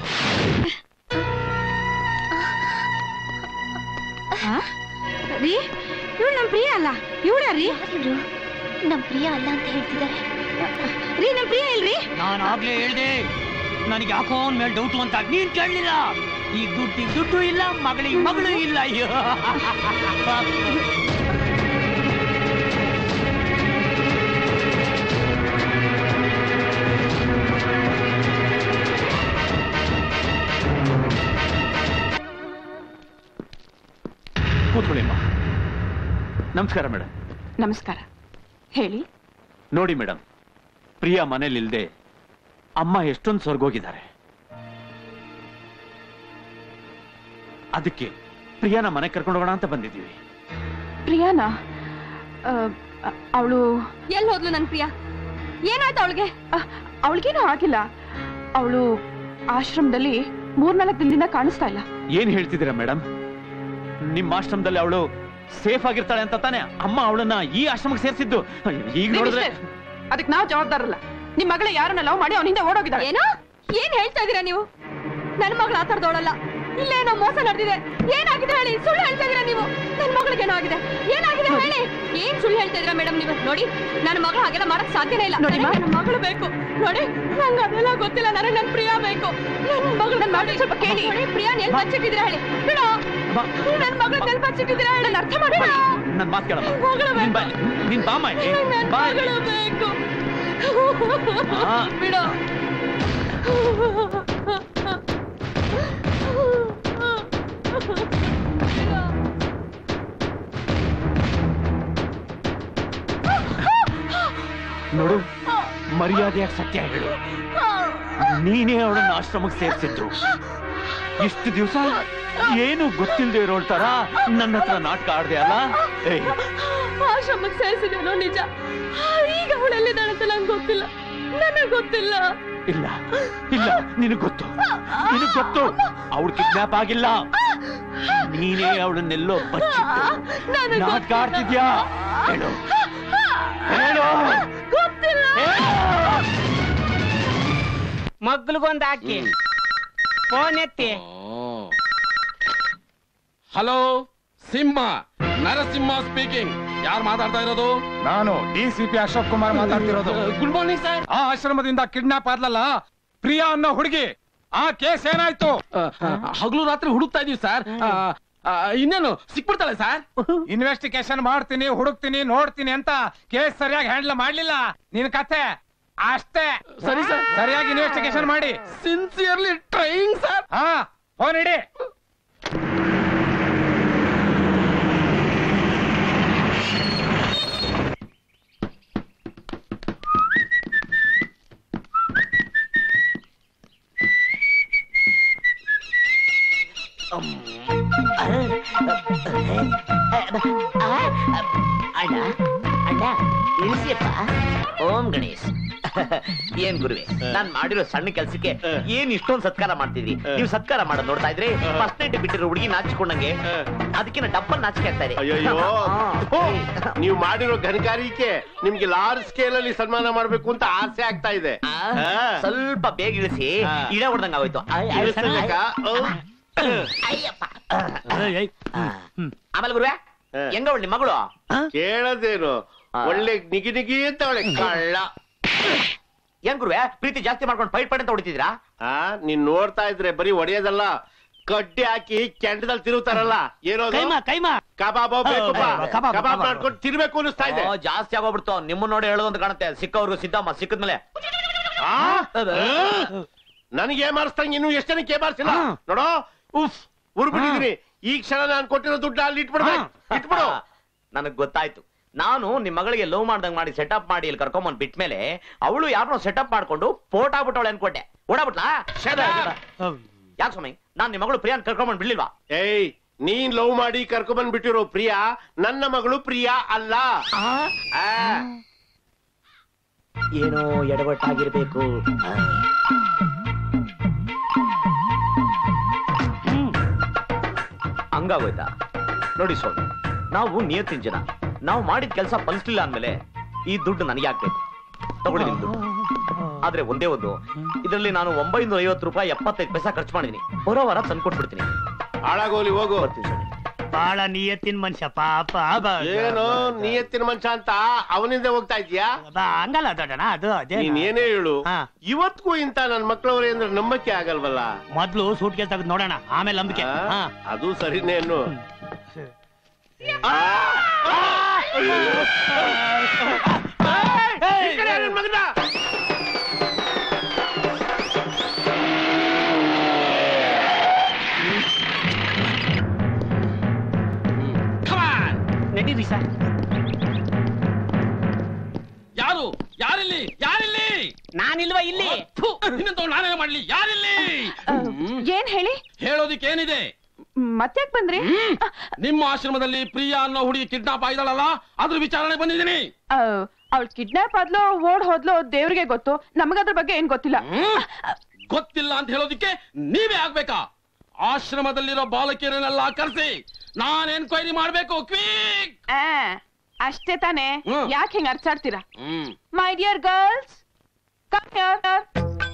ರೀ ಇವಳು ನಮ್ ಪ್ರಿಯ ಅಲ್ಲ ಇವಳ ರೀ ನಮ್ ಪ್ರಿಯ ಅಲ್ಲ ಅಂತ ಹೇಳ್ತಿದ್ದಾರೆ ರೀ ನಮ್ ಪ್ರಿಯ ಇಲ್ರಿ ನಾನು ಆಗ್ಲೇ ಹೇಳ್ದೆ ನನಗೆ ಯಾಕೋ ಅವ್ನ್ ಮೇಲೆ ಡೌಟು ಅಂತ ನೀನ್ ಕೇಳಲಿಲ್ಲ ಈ ದುಡ್ಡಿಗೆ ದುಡ್ಡು ಇಲ್ಲ ಮಗಳಿಗೆ ಮಗಳು ಇಲ್ಲ ಅಯ್ಯೋ ಕೂತ್ಕೊಳ್ಳಿ ಅಮ್ಮ ನಮಸ್ಕಾರ ಮೇಡಮ್ ನಮಸ್ಕಾರ ಹೇಳಿ ನೋಡಿ ಮೇಡಮ್ ಪ್ರಿಯಾ ಮನೇಲಿ ಇಲ್ದೆ ಅಮ್ಮ ಎಷ್ಟೊಂದು ಸ್ವರ್ಗೋಗಿದ್ದಾರೆ ಅದಕ್ಕೆ ಪ್ರಿಯಾನ ಮನೆ ಕರ್ಕೊಂಡು ಹೋಗೋಣ ಅಂತ ಬಂದಿದ್ದೀವಿ ಪ್ರಿಯಾನಾ ಅವಳು ಎಲ್ಲಿ ಹೋದ್ಲು ನನ್ ಪ್ರಿಯಾ ಏನಾಯ್ತು ಅವಳಿಗೆ ಅವಳಿಗೇನೂ ಆಗಿಲ್ಲ ಅವಳು ಆಶ್ರಮದಲ್ಲಿ ಮೂರ್ನಾಲ್ಕು ದಿನದಿಂದ ಕಾಣಿಸ್ತಾ ಇಲ್ಲ ಏನ್ ಹೇಳ್ತಿದ್ದೀರಾ ಮೇಡಮ್ ನಿಮ್ಮ ಆಶ್ರಮದಲ್ಲಿ ಅವಳು ಸೇಫ್ ಆಗಿರ್ತಾಳೆ ಅಂತ ತಾನೆ ಅಮ್ಮ ಅವಳನ್ನ ಈ ಆಶ್ರಮಕ್ಕೆ ಸೇರಿಸಿದ್ದು ಈಗ ನೋಡಿದ್ರೆ ಅದಕ್ಕೆ ನಾವು ಜವಾಬ್ದಾರಲ್ಲ ನಿಮ್ ಮಗಳ ಯಾರನ್ನ ಲವ್ ಮಾಡಿ ಅವನಿಂದ ಓಡೋಗಿದ್ದಾಳೆ ಏನೋ ಏನ್ ಹೇಳ್ತಾ ಇದೀರಾ ನೀವು ನನ್ ಮಗಳು ಆತರದೋಳಲ್ಲ ಇಲ್ಲೇನೋ ಮೋಸ ನಡೆದಿದೆ ಏನಾಗಿದೆ ಹೇಳಿ ಸುಳ್ಳು ಹೇಳ್ತಾ ಇದೀರಾ ನೀವು ನನ್ ಮಗಳಿಗೇನೋ ಆಗಿದೆ ಏನಾಗಿದೆ ಹೇಳಿ ಏನ್ ಸುಳ್ಳು ಹೇಳ್ತಾ ಇದೀರಾ ಮೇಡಮ್ ನೀವು ನೋಡಿ ನನ್ನ ಮಗಳು ಹಾಗೆಲ್ಲ ಮಾಡಕ್ ಸಾಧ್ಯನೇ ಇಲ್ಲ ನೋಡಿ, ನನಗೆ ನನ್ನ ಮಗಳು ಬೇಕು ನೋಡಿ ನಂಗೆ ಅದೆಲ್ಲ ಗೊತ್ತಿಲ್ಲ ನನಗೆ ನನ್ ಪ್ರಿಯಾ ಬೇಕು ನನ್ ಮಗಳು ನನ್ ಮಾಡಿ ಸ್ವಲ್ಪ ಕೇಳಿ ಪ್ರಿಯಾ ಎಲ್ಲಿ ಬಚ್ಚಿಟ್ಟಿದ್ದೀರಾ ಹೇಳಿ ಬಿಡು ನನ್ ಮಗಳು ಎಲ್ಲಿ ಬಚ್ಚಿಟ್ಟಿದ್ದೀರಾ ಹೇಳಿ ಅರ್ಥ ಮಾಡಿ ನನ್ ಮಾತು ಕೇಳಮ್ಮ ಮಗಳು ನಿನ್ ಬಾ ನಿನ್ ಬಾಮ ಇಲ್ಲಿ. ನನ್ ಬಾ ಇಲ್ಲಿ. ಮಗಳು ಬೇಕು ಆ. ಬಿಡು ನೋಡು ಮರ್ಯಾದೆಯಾಗಿ ಸತ್ಯ ಹೇಳು ನೀನೇ ಅವಳನ್ನ ಆಶ್ರಮಕ್ಕೆ ಸೇರಿಸಿದ್ದು ಇಷ್ಟು ದಿವಸ ಏನು ಗೊತ್ತಿಲ್ಲದೆ ಇರೋಳ್ ತರ ನನ್ನ ಹತ್ರ ನಾಟಕ ಆಡ್ದೆ ಅಲ್ಲ ಏಯ್ ಆಶ್ರಮಕ್ಕೆ ಸೇರಿಸಿದೇನೋ ನಿಜ ಈಗ ಅವಳೆಲ್ಲಿದ್ದಾಳೆ ಅಂತ ನಂಗೆ ಗೊತ್ತಿಲ್ಲ ನನಗೆ ಗೊತ್ತಿಲ್ಲ ಇಲ್ಲ ಇಲ್ಲ ನಿನಗ್ ಗೊತ್ತು ನಿನಗ್ ಗೊತ್ತು ಅವಳು ಕಿಡ್ನಾಪ್ ಆಗಿಲ್ಲ ನೀನೇ ಅವಳನ್ನೆಲ್ಲೋ ಬಚ್ಚಿಟ್ಟು ನನಗ್ ನಾಟಕ ಆಡ್ತಿದ್ಯಾ ಹೇಳು ಹೇಳು ಗೊತ್ತಿಲ್ಲ ಮಗ್ಳಿಗೊಂದು ಹಾಕಿ ಫೋನ್ ಎತ್ತಿ ಹಲೋ ಸಿಂಹ ನರಸಿಂಹ ಸ್ಪೀಕಿಂಗ್ ಯಾರು ಮಾತಾಡ್ತಾ ಇರೋದು ನಾನು D C P Ashok Kumar ಮಾತಾಡ್ತಿರೋದು ಗುಡ್ ಮಾರ್ನಿಂಗ್ ಸರ್ ಆ ಆಶ್ರಮದಿಂದ ಕಿಡ್ನಾಪ್ ಆದ್ಲಲ್ಲ ಪ್ರಿಯಾ ಅನ್ನೋ ಹುಡುಗಿ ಆ ಕೇಸ್ ಏನಾಯ್ತು ಹಗಲು ರಾತ್ರಿ ಹುಡುಕ್ತಾ ಇದೀವಿ ಸರ್ ಇನ್ನೇನು ಸಿಕ್ಬಿಡ್ತಾಳೆ ಸರ್ ಇನ್ವೆಸ್ಟಿಗೇಷನ್ ಮಾಡ್ತೀನಿ ಹುಡುಕ್ತೀನಿ ನೋಡ್ತೀನಿ ಅಂತ ಕೇಸ್ ಸರಿಯಾಗಿ ಹ್ಯಾಂಡಲ್ ಮಾಡ್ಲಿಲ್ಲ ನಿನ್ ಕಥೆ ಅಷ್ಟೇ ಸರಿ ಸರ್ ಸರಿಯಾಗಿ ಇನ್ವೆಸ್ಟಿಗೇಷನ್ ಮಾಡಿ ಸಿನ್ಸಿಯರ್ಲಿ ಟ್ರೈಯಿಂಗ್ ಸರ್ ಹಾ ಫೋನ್ ಇಡಿ ಅಣ್ಣ ಅಣ್ಣ ಇಳಿಸಿಯಪ್ಪ ಓಂ ಗಣೇಶ್ ಏನ್ ಗುರುವೆ ನಾನ್ ಮಾಡಿರೋ ಸಣ್ಣ ಕೆಲ್ಸಕ್ಕೆ ಏನ್ ಇಷ್ಟೊಂದ್ ಸತ್ಕಾರ ಮಾಡ್ತಿದ್ರಿ ನೀವು ಸತ್ಕಾರ ಮಾಡೋದ್ ನೋಡ್ತಾ ಇದ್ರಿ ಫಸ್ಟ್ ನೈಟ್ ಬಿಟ್ಟಿರೋ ಹುಡುಗಿ ನಾಚಿಕೊಂಡಂಗೆ ಅದಕ್ಕೆ ಡಬ್ಬಲ್ ನಾಚಿಕೆ ಆಗ್ತಾ ಇದೆ ಅಯ್ಯಯ್ಯೋ ಥು, ನೀವು ಮಾಡಿರೋ ಘನಕಾರಿಕೆ ನಿಮ್ಗೆ ಲಾರ್ಜ್ ಸ್ಕೇಲ್ ಅಲ್ಲಿ ಸನ್ಮಾನ ಮಾಡ್ಬೇಕು ಅಂತ ಆಸೆ ಆಗ್ತಾ ಇದೆ ಸ್ವಲ್ಪ ಬೇಗ ಇಳಿಸಿ ಇಡ ಹೊಡ್ದಂಗ ಆಗೋಯ್ತು ಆಯ್, ಆಯ್, ಇಳಿಸ್ಬೇಕಾ? ಓ. ಅಯ್ಯಪ್ಪ ಆಮೇಲೆ ಗುರುವೆ ಹೆಂಗ ಒಳ್ಳೆ ಮಗಳು ಕೇಳದೇನು ಒಳ್ಳೆ ನಿಗಿ ನಿಗಿ ಅಂತ ಒಳ್ಳೆ ಕಳ್ಳ ಏನ್ ಗುರುವೆ ಪ್ರೀತಿ ಜಾಸ್ತಿ ಮಾಡ್ಕೊಂಡು ಫೈಟ್ ಪಡೆ ಅಂತ ಹೊಡಿತಿದ್ರಾ ಆ ನೀನ್ ನೋಡ್ತಾ ಇದ್ರೆ ಬರೀ ಒಡೆಯೋದಲ್ಲ ಕಡ್ಡಿ ಹಾಕಿ ಕೆಂಡದಲ್ಲಿ ತಿರುಗ್ತಾರಲ್ಲ ಏನೋ ಅದು? ಕೈಮಾ ಕೈಮಾ ಕಬಾಬ್ ಬೇಕಪ್ಪ ಕಬಾಬ್, ಕಬಾಬ್. ಕಬಾಬ್ ಮಾಡ್ಕೊಂಡು ತಿನ್ಬೇಕು ಅನಿಸ್ತಾ ಇದೆ ಓ, ಜಾಸ್ತಿ ಆಗೋಗ್ಬಿಡ್ತು ನಿಮ್ಮ ನೋಡಿ ಹೇಳೋದು ಅಂತ ಕಾಣುತ್ತೆ ಸಿಕ್ಕವ್ರಿಗೂ ಸಿದ್ದಮ್ಮ ಸಿಕ್ಕದ್ಮೇಲೆ ಆ? ನನಗೆ ಏಮಾರಿಸ್ದಂಗೆ ಇನ್ನು ಎಷ್ಟು ಜನಕ್ಕೆ ಏಮಾರಿಸಿಲ್ಲ ನೋಡೋ ಉಫ್ ಉರ್ಬಿಟ್ಟಿದೀನಿ ಈ ಕ್ಷಣ ನಾನು ಕೊಟ್ಟಿರೋ ದುಡ್ಡು ಅಲ್ಲಿ ಇಟ್ಬಿಡ್ಬೇಕು ಇಟ್ಬಿಡು ನನಗ್ ಗೊತ್ತಾಯ್ತು ನಾನು ನಿಮ್ ಮಗಳಿಗೆ ಲವ್ ಮಾಡ್ದಂಗ್ ಮಾಡಿ ಸೆಟಪ್ ಮಾಡಿ ಇಲ್ಲಿ ಕರ್ಕೊಂಬಂದ್ ಬಿಟ್ಮೇಲೆ ಅವಳು ಯಾರನ್ನೋ ಸೆಟಪ್ ಮಾಡ್ಕೊಂಡು ಪೋಟ್ ಆಗ್ಬಿಟ್ಟವಳೆ ಅನ್ಕೊಂಡೆ ಓಡಾಬಿಟ್ಲಾ ಯಾಕೆ ಸ್ವಾಮಿ ನಾನ್ ನಿಮ್ ಮಗಳು ಪ್ರಿಯಾನ್ ಕರ್ಕೊಂಬಂದ್ ಬಿಡ್ಲಿಲ್ವಾ ಏಯ್ ನೀನ್ ಲವ್ ಮಾಡಿ ಕರ್ಕೊಂಡ್ ಬಿಟ್ಟಿರೋ ಪ್ರಿಯಾ ನನ್ನ ಮಗಳು ಪ್ರಿಯಾ ಅಲ್ಲ ಆ. ಏನೋ ಎಡವಟ್ಟಾಗಿರ್ಬೇಕು ಹಂಗಾಗೋಯ್ತಾ ನೋಡಿ ಸ್ವಾಮಿ ನಾವು ನಿಯತ್ತಿನ ಜನ ನಾವು ಮಾಡಿದ ಕೆಲಸ ಫಲಿಸ್ಲಿಲ್ಲ ಅಂದ್ಮೇಲೆ ಈ ದುಡ್ಡು ನನಗೆ ಆಗ್ಬೇಕು ತಗೊಳ್ಳಿ ನಿಮ್ ದುಡ್ಡು ಆದ್ರೆ ಒಂದೇ ಒಂದು ಇದರಲ್ಲಿ ನಾನು ಒಂಬೈನೂರ ಐವತ್ತು ರೂಪಾಯಿ ಎಪ್ಪತ್ತೈದು ಪೈಸಾ ಖರ್ಚು ಮಾಡಿದೀನಿ ಬರೋ ವಾರ ತಂದ್ಕೊಟ್ಬಿಡ್ತೀನಿ ಹಾಳಾಗೋಲಿ ಹೋಗು ಬಹಳ ನಿಯತ್ತಿನ ಮನುಷ್ಯ ಪಾಪ ಬ- ಏನು ನಿಯತ್ತಿನ ಮನುಷ್ಯ ಅಂತ ಅವನಿಂದ ಹೋಗ್ತಾ ಇದ್ಯಾ ಬ- ಹಂಗಲ್ಲ ದೊಡ್ಡಣ ಅದು ಅದೇ ನೀನ್ ಏನೇ ಹೇಳು ಇವತ್ಗೂ ಇಂತ ನನ್ ಮಕ್ಳವ್ರೆ ಅಂದ್ರೆ ನಂಬಕ್ಕೆ ಆಗಲ್ವಲ್ಲ ಮೊದ್ಲು ಸೂಟ್ ಕೇಸ್ ತೆಗೆದು ನೋಡೋಣ ಆಮೇಲೆ ನಂಬಿಕೆ ಆ? ಹಾ. ಅದು ಸರಿನೇನು ನಡೀರಿ ಸರ್ ಯಾರು ಯಾರಿಲ್ಲಿ ಯಾರಿಲ್ಲಿ ನಾನಿಲ್ವಾ ಇಲ್ಲಿ ನಿನ್ನಂತ ನಾನೇ ಮಾಡ್ಲಿ ಯಾರಿಲ್ಲಿ ಏನ್ ಹೇಳಿ ಹೇಳೋದಿಕ್ಕೆ ಏನಿದೆ ಮತ್ತ್ಯಾಕ್ ಬಂದ್ರಿ ನಿಮ್ಮ ಆಶ್ರಮದಲ್ಲಿ ಪ್ರಿಯಾ ಅನ್ನೋ ಹುಡುಗಿ ಕಿಡ್ನಾಪ್ ಆಗಿದಾಳಲ್ಲ ಅದ್ರ ವಿಚಾರಣೆ ಬಂದಿದ್ದೀನಿ ಅವಳು ಕಿಡ್ನಾಪ್ ಆದ್ಲೋ ಓಡ್ ಹೋದ್ಲೋ ದೇವ್ರಿಗೆ ಗೊತ್ತು ನಮಗದ್ರ ಬಗ್ಗೆ ಏನ್ ಗೊತ್ತಿಲ್ಲ ಗೊತ್ತಿಲ್ಲ ಅಂತ ಹೇಳೋದಿಕ್ಕೆ ನೀವೇ ಆಗ್ಬೇಕಾ ಆಶ್ರಮದಲ್ಲಿರೋ ಬಾಲಕಿಯರನ್ನೆಲ್ಲ ಕರೆಸಿ ನಾನ್ ಎನ್ಕ್ವೈರಿ ಮಾಡ್ಬೇಕು ಕ್ವೀಕ್ ಆ, ಅಷ್ಟೇ ತಾನೇ ಯಾಕೆ ಹಿಂಗ್ ಅರ್ಚಾಡ್ತೀರಾ hmm my dear girls come here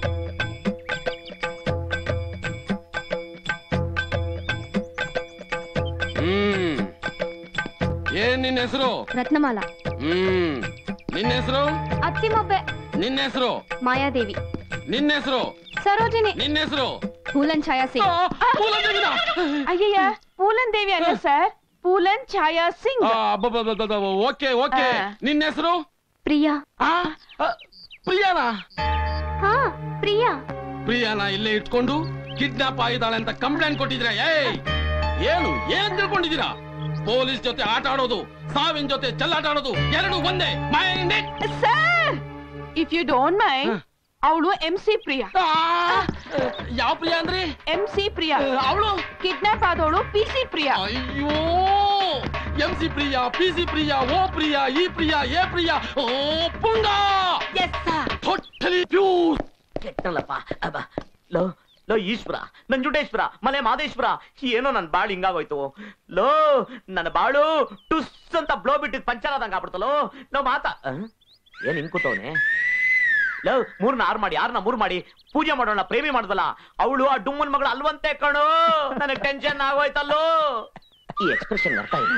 hmm ಏನ್ ನಿನ್ನ ಹೆಸರು ರತ್ನಮಾಲಾ ಹ್ಮ್ ನಿನ್ನ ಹೆಸರು ಅತ್ತಿಮೊಬ್ಬೆ ನಿನ್ನ ಹೆಸರು ಮಾಯಾದೇವಿ ನಿನ್ನ ಹೆಸರು ಸರೋಜಿನಿ ನಿನ್ನ ಹೆಸರು ಫೂಲನ್ ಛಾಯಾ ಸಿಂಗ್ ಅಯ್ಯಯ್ಯ ಪೂಲನ್ ದೇವಿ ಅಲ್ಲ sir Phoolan Chhaya Singh okay okay ನಿನ್ನ ಹೆಸರು ಪ್ರಿಯಾ ಪ್ರಿಯಾನಾ ಹಾ ಪ್ರಿಯಾ ಪ್ರಿಯಾನ ಇಲ್ಲೇ ಇಟ್ಕೊಂಡು ಕಿಡ್ನಾಪ್ ಆಗಿದ್ದಾಳೆ ಅಂತ ಕಂಪ್ಲೇಂಟ್ ಕೊಟ್ಟಿದ್ರೆ ಏಯ್ ಏನು ಏನ್ ತಿಳ್ಕೊಂಡಿದ್ದೀರಾ ಪೊಲೀಸ್ ಜೊತೆ ಆಟ ಆಡೋದು ಸಾವಿನ ಜೊತೆ ಚೆಲ್ಲಾಟ ಆಡೋದು ಎರಡು ಒಂದೇ mind sir if you don't mind ಅವಳು ಎಂ ಸಿ ಪ್ರಿಯಾ ಯಾವ ಪ್ರಿಯಾ ಅಂದ್ರಿ ಎಂ ಸಿ ಪ್ರಿಯಾ ಅವಳು ಕಿಡ್ನಾಪ್ ಆದವಳು ಪಿ ಸಿ ಪ್ರಿಯಾ ಅಯ್ಯೋ M C Priya P C Priya ಓ ಪ್ರಿಯಾ ಈ ಪ್ರಿಯಾ ಎ ಪ್ರಿಯಾ ಓ ಪುಂಗ ಟೋಟಲಿ ಪ್ಯೂರ್ ಕೆಟ್ಟಲ್ಲಪ್ಪ ಅಬ್ಬ ಲೋ ಲೋ ಈಶ್ವರ ನಂಜುಂಡೇಶ್ವರ ಮಲೆ ಮಾದೇಶ್ವರ ಏನೋ ನನ್ ಬಾಳು ಹಿಂಗಾಗೋಯ್ತು ಲೋ ನನ್ನ ಬಾಳು ಟುಸ್ ಅಂತ ಬ್ಲೋ ಬಿಟ್ಟಿದ್ ಪಂಚರ್ ಆದಂಗ ಆಗ್ಬಿಡ್ತಲೋ ಲೋ ಮಾತಾ ಆ? ಏನ್ ಹಿಂಗ್ ಕೂತವ್ನೆ ಲೋ ಮೂರ್ನ ಆರ್ ಮಾಡಿ ಯಾರನ್ನ ಮೂರ್ ಮಾಡಿ ಪೂಜೆ ಮಾಡೋಣ ಪ್ರೇಮಿ ಮಾಡ್ದಲ್ಲ ಅವಳು ಆ ಡುಮ್ಮನ್ ಮಗಳು ಅಲ್ವಂತೆ ಕಣೋ ನನಗ್ ಟೆನ್ಷನ್ ಆಗೋಯ್ತಲ್ಲೋ ಈ ಎಕ್ಸ್ಪ್ರೆಷನ್ ಅರ್ಥ ಇಲ್ಲ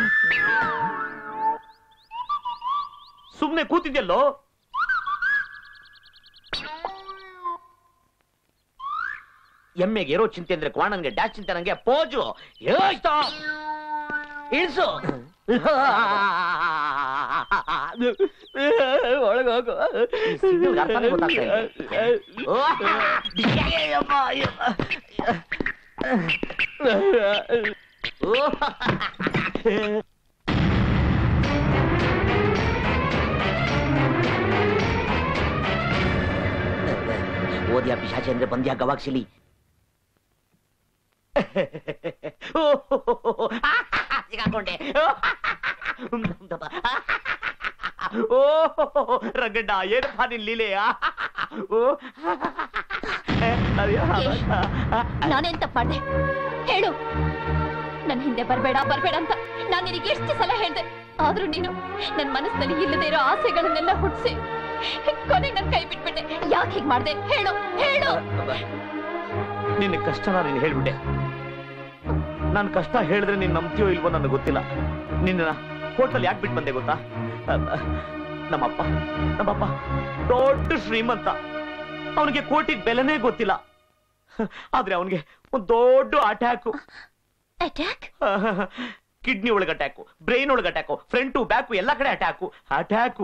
ಸುಮ್ನೆ ಕೂತಿದ್ಯಲ್ಲೋ ಎಮ್ಮೆಗೆ ಇರೋ ಚಿಂತೆ ಅಂದ್ರೆ ಕ್ವಾಣನ್ಗೆ ಡ್ಯಾಶ್ ಚಿಂತೆ ನಂಗೆ ಪೋಜು ಏಯ್ತಾ ಇಳಿಸು ಒಳಗೋಗು ಅರ್ಥನೇ ಗೊತ್ತಾಗ್ತಾ ಇಲ್ಲ. ಓ, ಅಯ್ಯಪ್ಪ, ಅಯ್ಯಪ್ಪ. ಓ, ಓದ್ಯಾ ಪಿಶಾಚಿ ಅಂದ್ರೆ ಬಂದ್ಯಾ ಗವಾಕ್ಷಿಲಿ ಸಿಗಾಕೊಂಡೆ ಓ ರಗಡ್ಡ ಏನಪ್ಪ ನಿನ್ ಲೀಲೆ ಓ ಅಯ್ಯೋ. ನಾನೇನ್ ತಪ್ಪ ಮಾಡ್ದೆ ಹೇಳು ನನ್ ಹಿಂದೆ ಬರ್ಬೇಡ ಬರ್ಬೇಡ ಅಂತ ನಾನ್ ನಿನಗೆ ಎಷ್ಟು ಸಲ ಹೇಳ್ದೆ ಆದ್ರೂ ನೀನು ನನ್ ಮನಸ್ಸಿನಲ್ಲಿ ಇಲ್ಲದೆ ಇರೋ ಆಸೆಗಳನ್ನೆಲ್ಲ ಹುಟ್ಟಿಸಿ ಕೊನೆಗೆ ನನ್ ಕೈ ಬಿಟ್ಬಿಟ್ಟೆ ಯಾಕೆ ಹೀಗ್ ಮಾಡ್ದೆ ಹೇಳು ಹೇಳು ನಿನ್ನ ಕಷ್ಟನ ನೀನು ಹೇಳ್ಬಿಟ್ಟೆ ನಾನು ಕಷ್ಟ ಹೇಳಿದ್ರೆ ನೀನ್ ನಂಬ್ತೀಯೋ ಇಲ್ವೋ ನನಗೆ ಗೊತ್ತಿಲ್ಲ ನಿನ್ನ ಹೋಟೆಲ್ ಯಾಕೆ ಬಿಟ್ಟು ಬಂದೆ ಗೊತ್ತಾ ಅಹ್, ನಮ್ಮಪ್ಪ ನಮ್ಮಪ್ಪ ದೊಡ್ಡ ಶ್ರೀಮಂತ ಅವನಿಗೆ ಕೋಟಿ ಬೆಲೆನೇ ಗೊತ್ತಿಲ್ಲ ಆದ್ರೆ ಅವನಿಗೆ ಒಂದು ದೊಡ್ಡ ಅಟ್ಯಾಕು ಅಟ್ಯಾಕ್ ಕಿಡ್ನಿ ಒಳಗೆ ಅಟ್ಯಾಕು ಬ್ರೈನ್ ಒಳಗೆ ಅಟ್ಯಾಕು ಫ್ರಂಟು ಬ್ಯಾಕು ಎಲ್ಲ ಕಡೆ ಅಟ್ಯಾಕು ಅಟ್ಯಾಕು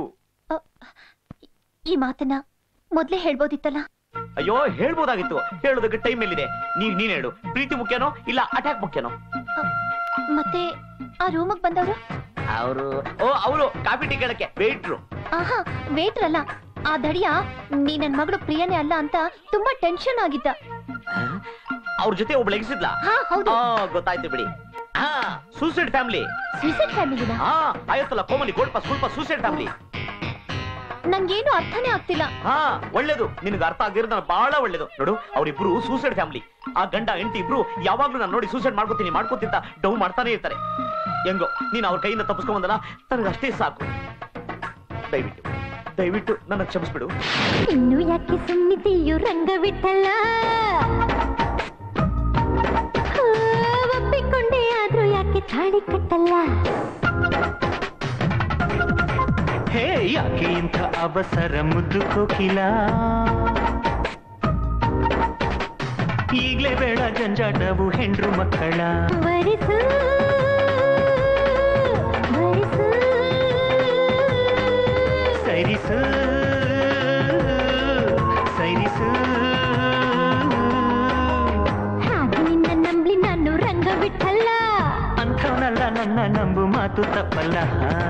ಈ ಮಾತನ್ನ ಮೊದ್ಲೇ ಹೇಳ್ಬೋದಿತ್ತಲ್ಲ ಅಯ್ಯೋ ಹೇಳ್ಬೋದಾಗಿತ್ತು ಹೇಳೋದಕ್ಕೆ ಟೈಮ್ ಎಲ್ಲಿದೆ ನೀವ್ ನೀನ್ ಹೇಳು ಪ್ರೀತಿ ಮುಖ್ಯನೋ ಇಲ್ಲ ಅಟ್ಯಾಕ್ ಮುಖ್ಯನೋ ಮತ್ತೆ ಆ ರೂಮಿಗೆ ಬಂದವರು ಅವರು ಓ ಅವರು ಕಾಫಿ ಟೀ ಕೇಳಕ್ಕೆ ವೇಟ್ರು ಆಹಾ ವೇಟ್ರ್ ಅಲ್ಲ ಆ ದಡಿಯ ನೀ ನನ್ ಮಗಳು ಪ್ರಿಯನೇ ಅಲ್ಲ ಅಂತ ತುಂಬಾ ಟೆನ್ಷನ್ ಆಗಿದ್ದ ಅವ್ರ ಜೊತೆ ಒಬ್ಳು ಎಗಿಸಿದ್ಲಾ ಹಾ ಹೌದು ಆ, ಗೊತ್ತಾಯ್ತು ಬಿಡಿ ಹಾ ಸೂಸೈಡ್ ಫ್ಯಾಮಿಲಿ ಸೂಸೈಡ್ ಫ್ಯಾಮಿಲಿನ ಹಾ ಆಯತ್ತಲ್ಲ ಕೋಮಲಿ ಗೋಲ್ಪ ಸ್ವಲ್ಪ ಸೂಸೈಡ್ ಫ್ಯಾಮಿಲಿ ನಂಗೇನು ಅರ್ಥನೇ ಆಗ್ತಿಲ್ಲ ಹಾ ಒಳ್ಳೇದು ನಿನಗೆ ಅರ್ಥ ಆಗಿರೋದು ನನಗೆ ಬಹಳ ಒಳ್ಳೇದು ನೋಡು ಅವರಿಬ್ರು ಸೂಸೈಡ್ ಫ್ಯಾಮಿಲಿ ಆ ಗಂಡ ಹೆಂಡತಿ ಇಬ್ರು ಯಾವಾಗ್ಲೂ ನಾನು ನೋಡಿ ಸೂಸೈಡ್ ಮಾಡ್ಕೋತೀನಿ ಮಾಡ್ಕೋತಿಂತ ಡೌ ಮಾಡ್ತಾನೆ ಇರ್ತಾರೆ ಹೆಂಗೋ ನೀನ್ ಅವ್ರ ಕೈಯಿಂದ ತಪ್ಪಿಸ್ಕೊಂಬಂದಲ್ಲ ನನಗೆ ಅಷ್ಟೇ ಸಾಕು ದಯವಿಟ್ಟು ದಯವಿಟ್ಟು ನನ್ನ ಕ್ಷಮಿಸ್ಬಿಡು ಇನ್ನು ಯಾಕೆ ಸುಮ್ನಿದೆಯೋ ರಂಗವಿಟ್ಟಲ್ಲ ಹಾ, ಒಪ್ಪಿಕೊಂಡೆ ಆದ್ರೂ ಯಾಕೆ ತಾಳಿ ಕಟ್ಟಲ್ಲ ಹೇ ಯಾಕೆ ಇಂಥ ಅವಸರ ಮುದ್ದು ಕೋಕಿಲ ಈಗ್ಲೇ ಬೇಡ ಜಂಜಾಟವು ಹೆಂಡ್ರು ಮಕ್ಕಳ ವರಿಸು ವರಿಸು ಸೈರಿಸು ಸೈರಿಸು ಹಾಗೆ ನಿನ್ನ ನಂಬ್ಲಿ ನಾನು ರಂಗವಿಟ್ಟಲ್ಲ ಅಂಥವನಲ್ಲ ನನ್ನ ನಂಬು ಮಾತು ತಪ್ಪಲ್ಲ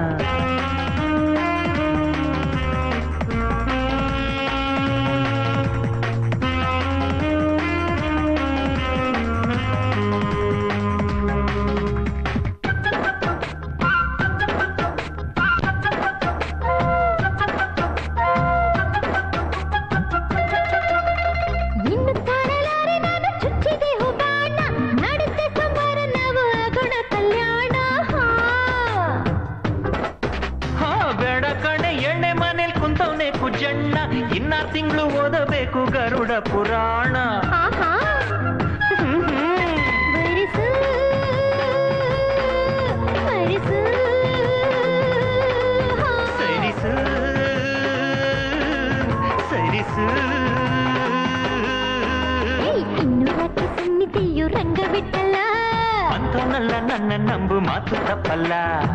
ಇನ್ನು ತಾಳಲಾರೆ ನಾನು ಚುಚ್ಚಿದೆ ಹುಬ್ಬಾಣ ನಡುತ್ತೆ ಸಂಬಾರ ನಾವು ಆಗೋಣ ಕಲ್ಯಾಣ ಹಾ ಬೇಡ ಕಣೆ ಎಣ್ಣೆ ಮನೇಲಿ ಕುಂತವನೆ ಕುಜಣ್ಣ ಇನ್ನಾರು ತಿಂಗಳು ಓದಬೇಕು ಗರುಡ ಪುರಾಣ ಆಹಾ ವರಿಸು ವರಿಸು ಸರಿಸು ಸರಿಸು ಏಯ್, ಇನ್ನು ಯಾಕೆ ಸುಮ್ನಿದೆಯೋ ರಂಗವಿಟ್ಟಲ್ಲ ಅಂಥವನಲ್ಲ ನನ್ನ ನಂಬು ಮಾತು ತಪ್ಪಲ್ಲ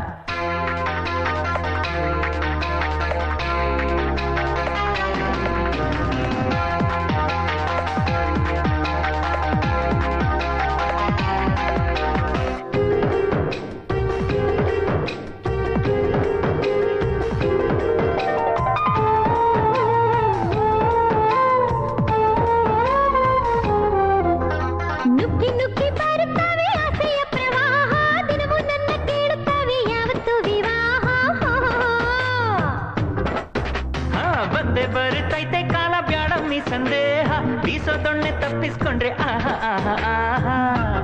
ನುಗ್ಗಿ ನುಗ್ಗಿ ಬರುತ್ತವೆ ಆಸೆಯ ಪ್ರವಾಹ ದಿನವೂ ನನ್ನ ಕೇಳುತ್ತವೆ ಯಾವತ್ತು ವಿವಾಹ ಹಾ ಬಂದೆ ಬರುತ್ತೈತೆ ಕಾಲ ಬ್ಯಾಡಮ್ಮಿ ಸಂದೇಹ ಬೀಸೋ ದೊಣ್ಣೆ ತಪ್ಪಿಸ್ಕೊಂಡ್ರೆ ಆಹಾ ಆಹಾ ಆಹಾ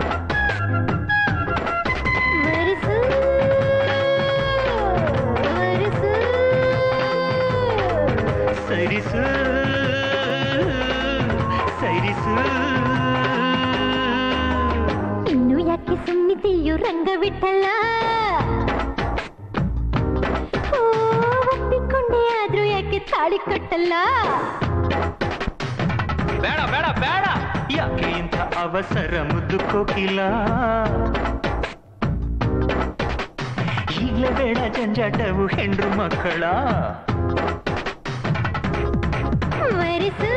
ವರಿಸು ವರಿಸು ಸರಿಸು ಸರಿಸು ಇನ್ನು ಯಾಕೆ ಸುಮ್ನಿದೆಯೋ ರಂಗವಿಟ್ಟಲ್ಲ ಓ, ಒಪ್ಪಿಕೊಂಡೆ ಆದ್ರೂ ಯಾಕೆ ತಾಳಿ ಕಟ್ಟಲ್ಲ ಬೇಡ ಬೇಡ ಬೇಡ ಯಾಕೆ ಇಂಥ ಅವಸರ ಮುದ್ದು ಕೋಕಿಲ ಈಗ್ಲೇ ಬೇಡ ಜಂಜಾಟವು ಹೆಂಡ್ರು ಮಕ್ಕಳ ವರಿಸು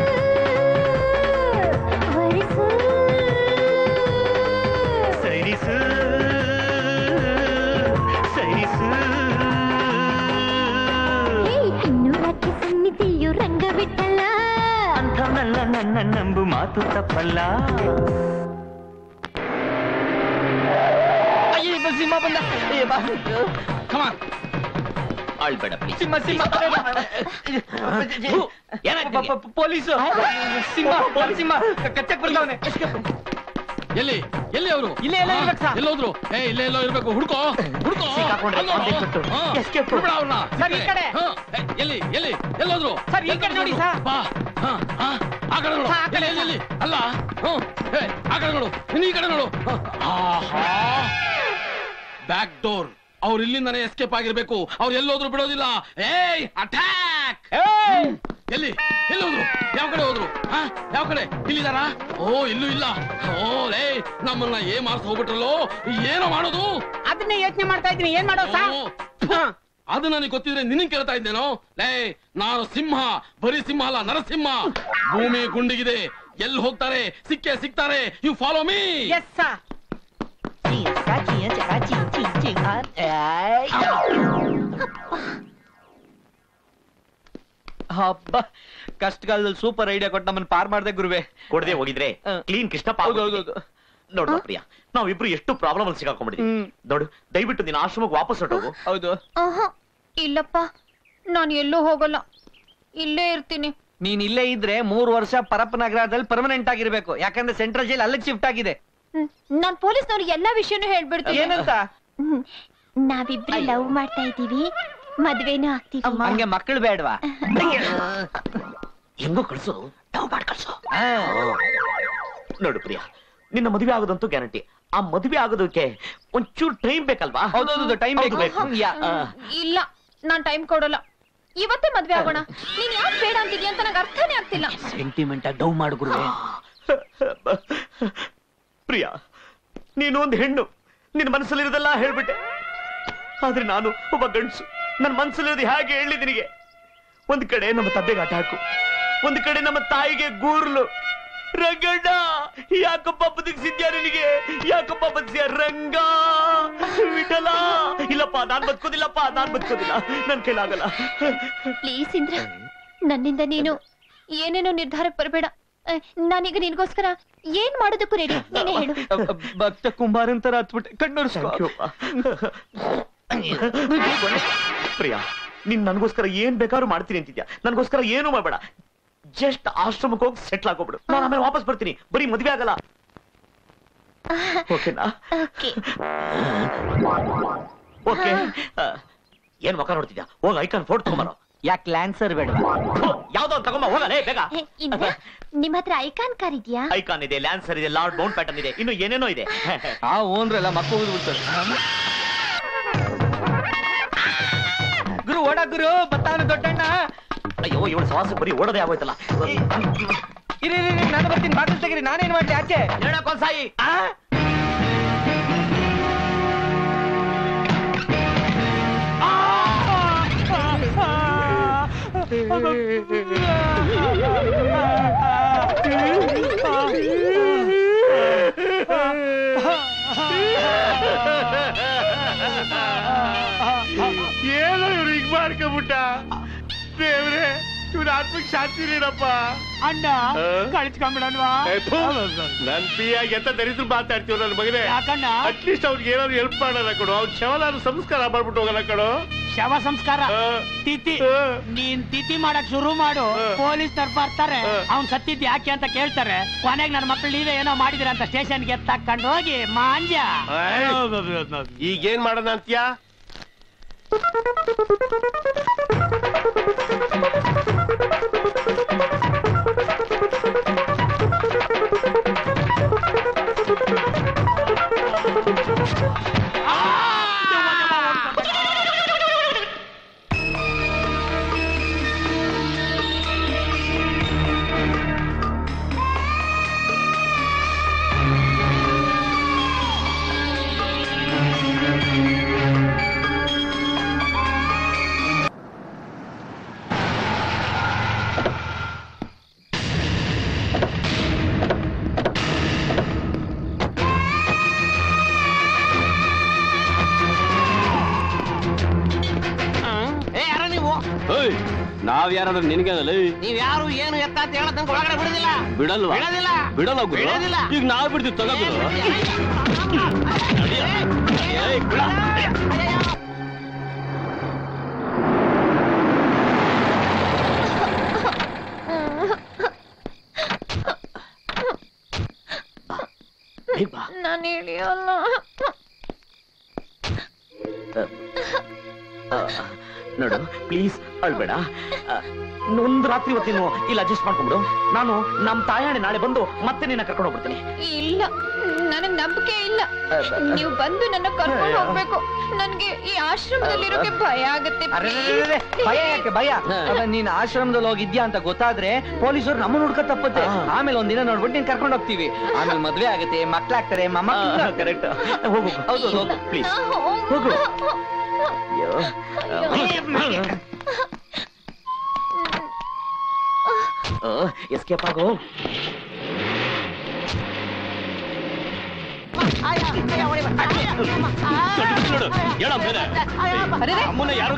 ವರಿಸು ಸರಿಸು ಸರಿಸು ಏಯ್, ಇನ್ನು ಯಾಕೆ ಸುಮ್ನಿದೆಯೋ ರಂಗವಿಟ್ಟಲ್ಲ ಅಂಥವನಲ್ಲ ನನ್ನ ನಂಬು ಮಾತು ತಪ್ಪಲ್ಲ ಅಯ್ಯೋ ಸಿಂಹ ಬಂದ ಕಮಾನ್ ಆಳ್ಬೇಡ ಪ್ಲೀಸ್ ಸಿಂಹ ಸಿಂಹ ಪೊಲೀಸು ಸಿಂಹ ಸಿಂಹ ಕಚ್ಚಕ್ ಬರ್ತಾವನೆ ಎಲ್ಲಿ ಎಲ್ಲಿ ಅವರು ಇಲ್ಲೇ ಎಲ್ಲೋ ಇರ್ಬೇಕು ಸರ್. ಎಲ್ಲೋದ್ರು ಏ ಇಲ್ಲೇ ಎಲ್ಲೋ ಇರ್ಬೇಕು ಹುಡ್ಕೋ ಹುಡ್ಕೋ ಸಿಕ್ಕಾಕೊಂಡ್ರೆ ಅಲ್ಲೋ. ಒಂದೇ ಪೆಟ್ಟು. ಹಾ, Escape. ಬಿಡ್ಬಿಡ ಅವ್ರನ್ನ. ಸರ್, ಈ ಕಡೆ. ಹಾ, ಏ, ಎಲ್ಲಿ ಎಲ್ಲಿ ಎಲ್ಲೋದ್ರು ಸರ್, ಈ ಕಡೆ ನೋಡಿ, ಸರ್. ಬಾ ಹಾ, ಹಾ, ಆ ಕಡೆ ನೋಡು ಹಾ, ಆ ಕಡೆ, ಎಲ್ಲಿ ಎಲ್ಲಿ, ಎಲ್ಲಿ ಅಲ್ಲ ಹ್ಮ್ ಏ, ಆ ಕಡೆ ನೋಡು ನೀನು ಈ ಕಡೆ ನೋಡು ಆಹಾ ಬ್ಯಾಕ್ ಡೋರ್ ಅವ್ರು ಇಲ್ಲಿಂದನೇ ಎಸ್ಕೇಪ್ ಆಗಿರ್ಬೇಕು ಅವ್ರು ಎಲ್ಲೋದ್ರು ಬಿಡೋದಿಲ್ಲ ಏಯ್ ಅಟ್ಯಾಕ್ ಎಲ್ಲಿ ಎಲ್ಲಿ ಹೋದ್ರು ಯಾವ ಕಡೆ ಹೋದ್ರು ಹಾ ಯಾವ ಕಡೆ ಇಲ್ಲಿದಾರಾ ಓ ಇಲ್ಲೂ ಇಲ್ಲ ಓ ಲೇ ನಮ್ಮನ್ನ ಏ ಮಾರ್ಸ್ ಹೋಗ್ಬಿಟ್ರಲ್ಲೋ ಏನೋ ಮಾಡೋದು ಅದನ್ನೇ ಯೋಚನೆ ಮಾಡ್ತಾ ಇದ್ದೀನಿ ಏನ್ ಮಾಡೋ ಸಾ ಅದು ನನಗೆ ಗೊತ್ತಿದ್ರೆ ನಿನಗೆ ಕೇಳ್ತಾ ಇದ್ದೇನೋ ಲೇ ನಾನು ಸಿಂಹ ಬರೀ ಸಿಂಹ ಅಲ್ಲ ನರಸಿಂಹ ಭೂಮಿ ಗುಂಡಿಗಿದೆ ಎಲ್ಲಿ ಹೋಗ್ತಾರೆ ಸಿಕ್ಕೆ ಸಿಗ್ತಾರೆ you follow me yes sir ಹಬ್ಬ ಕಷ್ಟಕಾಲದಲ್ಲಿ ಸೂಪರ್ ಐಡಿಯಾ ಕೊಟ್ಟು ನಮ್ಮನ್ನ ಪಾರ್ ಮಾಡ್ದೆ ಗುರುವೆ ಕೊಡದೆ ಹೋಗಿದ್ರೆ ಕ್ಲೀನ್ ಕೃಷ್ಣಪ್ಪ ನೋಡ್ದ ಪ್ರಿಯ ನಾವಿಬ್ರು ಎಷ್ಟು ಪ್ರಾಬ್ಲಮ್ ಅಲ್ಲಿ ಸಿಗಾಕೊಂಡ್ಬಿಟ್ಟಿದ್ವಿ ನೋಡು ದಯವಿಟ್ಟು ನಿನ್ನ ಆಶ್ರಮಕ್ಕೆ ವಾಪಸ್ ಹೊರಟೋಗು ಹೌದು ಆಹಾ ಇಲ್ಲಪ್ಪ ನಾನು ಎಲ್ಲೂ ಹೋಗಲ್ಲ ಇಲ್ಲೇ ಇರ್ತೀನಿ ನೀನ್ ಇಲ್ಲೇ ಇದ್ರೆ ಮೂರು ವರ್ಷ ಪರಪ್ಪನಗರದಲ್ಲಿ ಪರ್ಮನೆಂಟ್ ಆಗಿರ್ಬೇಕು ಯಾಕಂದ್ರೆ ಸೆಂಟ್ರಲ್ ಜೈಲ್ ಅಲ್ಲಿಗೆ ಶಿಫ್ಟ್ ಆಗಿದೆ ಹ್ಮ್. ನಾನ್ ಪೊಲೀಸ್ನವ್ರಿಗೆ ಎಲ್ಲಾ ವಿಷಯನೂ ಹೇಳ್ಬಿಡ್ತೀನಿ ಏನಂತ ಹ್ಮ್. ನಾವಿಬ್ರು ಲವ್ ಮಾಡ್ತಾ ಇದ್ದೀವಿ ಮದ್ವೆನೂ ಆಗ್ತೀವಿ ಹಂಗೆ ಮಕ್ಕಳು ಬೇಡವಾ ಹೆಂಗೋ ಕಳ್ಸು ನಾವು ಮಾಡಿ ಕಳ್ಸು ನೋಡು ಪ್ರಿಯ ನಿನ್ನ ಮದುವೆ ಆಗೋದಂತೂ ಗ್ಯಾರಂಟಿ ಆ ಮದುವೆ ಆಗೋದಕ್ಕೆ ಒಂಚೂರು ಟೈಮ್ ಬೇಕಲ್ವಾ ಹೌದೌದು ಟೈಮ್ ಬೇಕು ಬೇಕು ಆ, ಇಲ್ಲ ನಾನ್ ಟೈಮ್ ಕೊಡಲ್ಲ ಇವತ್ತೇ ಮದ್ವೆ ಆಗೋಣ ನೀನ್ ಯಾಕೆ ಬೇಡ ಅಂತಿದ್ಯಾ ಅಂತ ನಂಗೆ ಅರ್ಥನೇ ಆಗ್ತಿಲ್ಲ ಸೆಂಟಿಮೆಂಟ್ ಡೌ ಮಾಡು ಗುರುವೆ ಪ್ರಿಯ ನೀನು ಒಂದು ಹೆಣ್ಣು ನಿನ್ನ ಮನಸ್ಸಲ್ಲಿರೋದೆಲ್ಲ ಹೇಳ್ಬಿಟ್ಟೆ ಆದ್ರೆ ನಾನು ಒಬ್ಬ ಗಂಡಸು ನನ್ನ ಮನಸ್ಸಲ್ಲಿರೋದು ಹೇಗೆ ಹೇಳಿ ನಿನಗೆ ಒಂದ್ ಕಡೆ ನಮ್ಮ ತಂದೆಗೆ ಆಟ ಹಾಕು ಒಂದ್ ಕಡೆ ನಮ್ಮ ತಾಯಿಗೆ ಗೂರ್ಲು ರಂಗಣ್ಣ ಯಾಕಪ್ಪ ಬದುಕಿಸಿದ್ಯಾ ನಿನಗೆ ಯಾಕಪ್ಪ ಬದುಕಿಸ್ಯಾ ರಂಗ ವಿಠಲ ಇಲ್ಲಪ್ಪ ನಾನ್ ಬದುಕೋದಿಲ್ಲಪ್ಪ ನಾನ್ ಬದುಕೋದಿಲ್ಲ ನನ್ ಕೈಲಾಗಲ್ಲ ಪ್ಲೀಸ್ ಇಂದ್ರ ನನ್ನಿಂದ ನೀನು ಏನೇನೋ ನಿರ್ಧಾರಕ್ಕೆ ಬರಬೇಡ ನಾನೀಗ ನಿನ್ಗೋಸ್ಕರ ಏನ್ ಮಾಡೋದಕ್ಕೂ ರೆಡಿ ನೀನೇ ಹೇಳು ಭಕ್ತ ಕುಂಬಾರನ್ ತರ ಹತ್ಬಿಟ್ಟೆ ಕಣ್ಣೋರ್ಸ್ಕೊ ಪ್ರಿಯ ನೀನ್ ನನಗೋಸ್ಕರ ಏನ್ ಬೇಕಾದ್ರೂ ಮಾಡ್ತೀನಿ ಅಂತಿದ್ಯಾ ನನಗೋಸ್ಕರ ಏನು ಮಾಡಬೇಡ ಜಸ್ಟ್ ಆಶ್ರಮಕ್ಕೆ ಹೋಗಿ ಸೆಟ್ಲ್ ಆಗೋಗ್ಬಿಡು ನಾನು ಆಮೇಲೆ ವಾಪಸ್ ಬರ್ತೀನಿ ಬರೀ ಮದ್ವೆ ಆಗಲ್ಲ ಓಕೆನಾ ಓಕೆ ಏನ್ ಮುಖ ನೋಡ್ತಿದ್ಯಾ ಹೋಗ ಐಕಾನ್ ಫೋಟೋ ತಗೊಂಬರೋ ಯಾಕೆ ಲ್ಯಾನ್ಸರ್ ಬೇಡವಾ ಯಾವ್ದೋ ಒಂದ್ ತಗೊಂಬ ಹೋಗಲೇ ಬೇಗ ಹೇ, ಇಂದ್ರ ನಿಮ್ ಹತ್ರ ಐಕಾನ್ ಕಾರ್ ಇದ್ಯಾ ಐಕಾನ್ ಇದೆ ಲ್ಯಾನ್ಸರ್ ಇದೆ ಲಾರ್ಡ್ ಮೌಂಟ್ ಪ್ಯಾಟರ್ನ್ ಇದೆ ಇನ್ನು ಏನೇನೋ ಇದೆ ಆ ಓನ್ರೆಲ್ಲ ಮಕ್ಕ ಹೋಗ್ಬಿಡ್ತಾರೆ ಗುರು ಓಡ ಗುರು ಬತ್ತಾನ ದೊಡ್ಡಣ್ಣ ಅಯ್ಯೋ ಇವಳು ಸವಾಸ ಬರೀ ಓಡೋದೇ ಆಗೋಯ್ತಲ್ಲ ಇರಿ ಇರಿ, ಇರಿ, ನಾನು ಬರ್ತೀನಿ ಬಾಗಿಲು ತೆಗೀರಿ ನಾನೇನ್ ಮಾಡ್ಲಿ ಆಚೆ ಸಾಯಿ ಏನೋ ಇವ್ರು ಹಿಂಗ್ ಮಾಡ್ಕೊಬಿಟ್ಟ ದೇವ್ರೆ ಇವ್ರ ಆತ್ಮಕ್ ಶಾಂತಿ ನೀಡಪ್ಪ ಅಣ್ಣ ಕಳಿಸ್ಕೊಂಡ್ಬಿಡಲ್ವಾ ನನ್ ಪಿಯಾಗಿ ಎಂತ ದರಿದ್ರು ಮಾತಾಡ್ತೀವಿ ನನ್ನ ಮಗನೇ ಯಾಕಣ್ಣ? ಅಟ್ಲೀಸ್ಟ್ ಅವ್ರಿಗೆ ಏನಾದ್ರು ಹೆಲ್ಪ್ ಮಾಡೋಣ ಕಣೋ ಅವ್ನ ಶವನಾದ್ರು ಸಂಸ್ಕಾರ ಮಾಡ್ಬಿಟ್ಟು ಹೋಗೋಣ ಕಣೋ ಶವ ಸಂಸ್ಕಾರ ತಿಥಿ ನೀನ್ ತಿಥಿ ಮಾಡಕ್ ಶುರು ಮಾಡು ಪೊಲೀಸ್ನವ್ರು ಬರ್ತಾರೆ ಅವ್ನ್ ಸತ್ತಿದ್ ಯಾಕೆ ಅಂತ ಕೇಳ್ತಾರೆ ಕೊನೆಗೆ ನನ್ನ ಮಕ್ಳು ನೀವೇ ಏನೋ ಮಾಡಿದಿರ ಅಂತ ಸ್ಟೇಷನ್ಗೆ ತಕೊಂಡು ಹೋಗಿ ಮಾಂಜ ಈಗೇನ್ ಮಾಡೋಣ ಅಂತ್ಯಾ ಏ ಯಾರ ನೀವು ನಾವ್ ಯಾರಾದ್ರೂ ನಿನ್ಗೆ ನೀವ್ ಯಾರು ಏನು ಎತ್ತ ಅಂತ ಹೇಳದ್ ನಂಗೆ ಒಳಗಡೆ ಬಿಡುದಿಲ್ಲ ಬಿಡಲ್ವಾ ಬಿಡೋದಿಲ್ಲ ಬಿಡಲ್ಲ ಗುರು ಬಿಡೋದಿಲ್ಲ. ಈಗ ನಾವ್ ಬಿಡ್ತೀವಿ ತಗೋ ಗುರು ನಾನು ಹೇಳಿಯಲ್ಲ ನೋಡು ಪ್ಲೀಸ್ ಅಳ್ಬೇಡ ಆ, ಒಂದ್ ರಾತ್ರಿ ಹೊತ್ತು ನೀನು ಇಲ್ಲಿ ಅಡ್ಜಸ್ಟ್ ಮಾಡ್ಕೊಂಡ್ಬಿಡು ನಾನು ನಮ್ ತಾಯಾಣೆ ನಾಳೆ ಬಂದು ಮತ್ತೆ ನಿನ್ನ ಕರ್ಕೊಂಡು ಹೋಗ್ಬಿಡ್ತೀನಿ ಇಲ್ಲ ನನಗ್ ನಂಬಿಕೆ ಇಲ್ಲ ನೀವು ಬಂದು ನನ್ನ ಕರ್ಕೊಂಡು ಹೋಗ್ಬೇಕು ನನ್ಗೆ ಈ ಆಶ್ರಮದಲ್ಲಿರೋಕೆ ಭಯ ಆಗತ್ತೆ ಅರೆ, ಅರೆ, ಅರೆ, ಅರೆ, ಭಯ ಯಾಕೆ ಭಯ ಅಲ್ಲ, ನೀನ್ ಆಶ್ರಮದಲ್ಲಿ ಹೋಗಿದ್ಯಾ ಅಂತ ಗೊತ್ತಾದ್ರೆ ಪೊಲೀಸರು ನಮ್ಮನ್ನ ಹುಡ್ಕ ತಪ್ಪುತ್ತೆ ಆಮೇಲೆ ಒಂದಿನ ನೋಡ್ಬಿಟ್ಟು ನೀನ್ ಕರ್ಕೊಂಡು ಹೋಗ್ತೀವಿ ಆಮೇಲೆ ಮದ್ವೆ ಆಗುತ್ತೆ ಮಕ್ಳಾಗ್ತಾರೆ ಮಮ್ಮ ಕರೆಕ್ಟ್ ಹೋಗು ಹೌದು ಹೋಗು ಪ್ಲೀಸ್ ಹೋಗು ಎಸ್ಕೇಪ್ ಆಗೋ ಅಮ್ಮನ್ನ ಯಾರು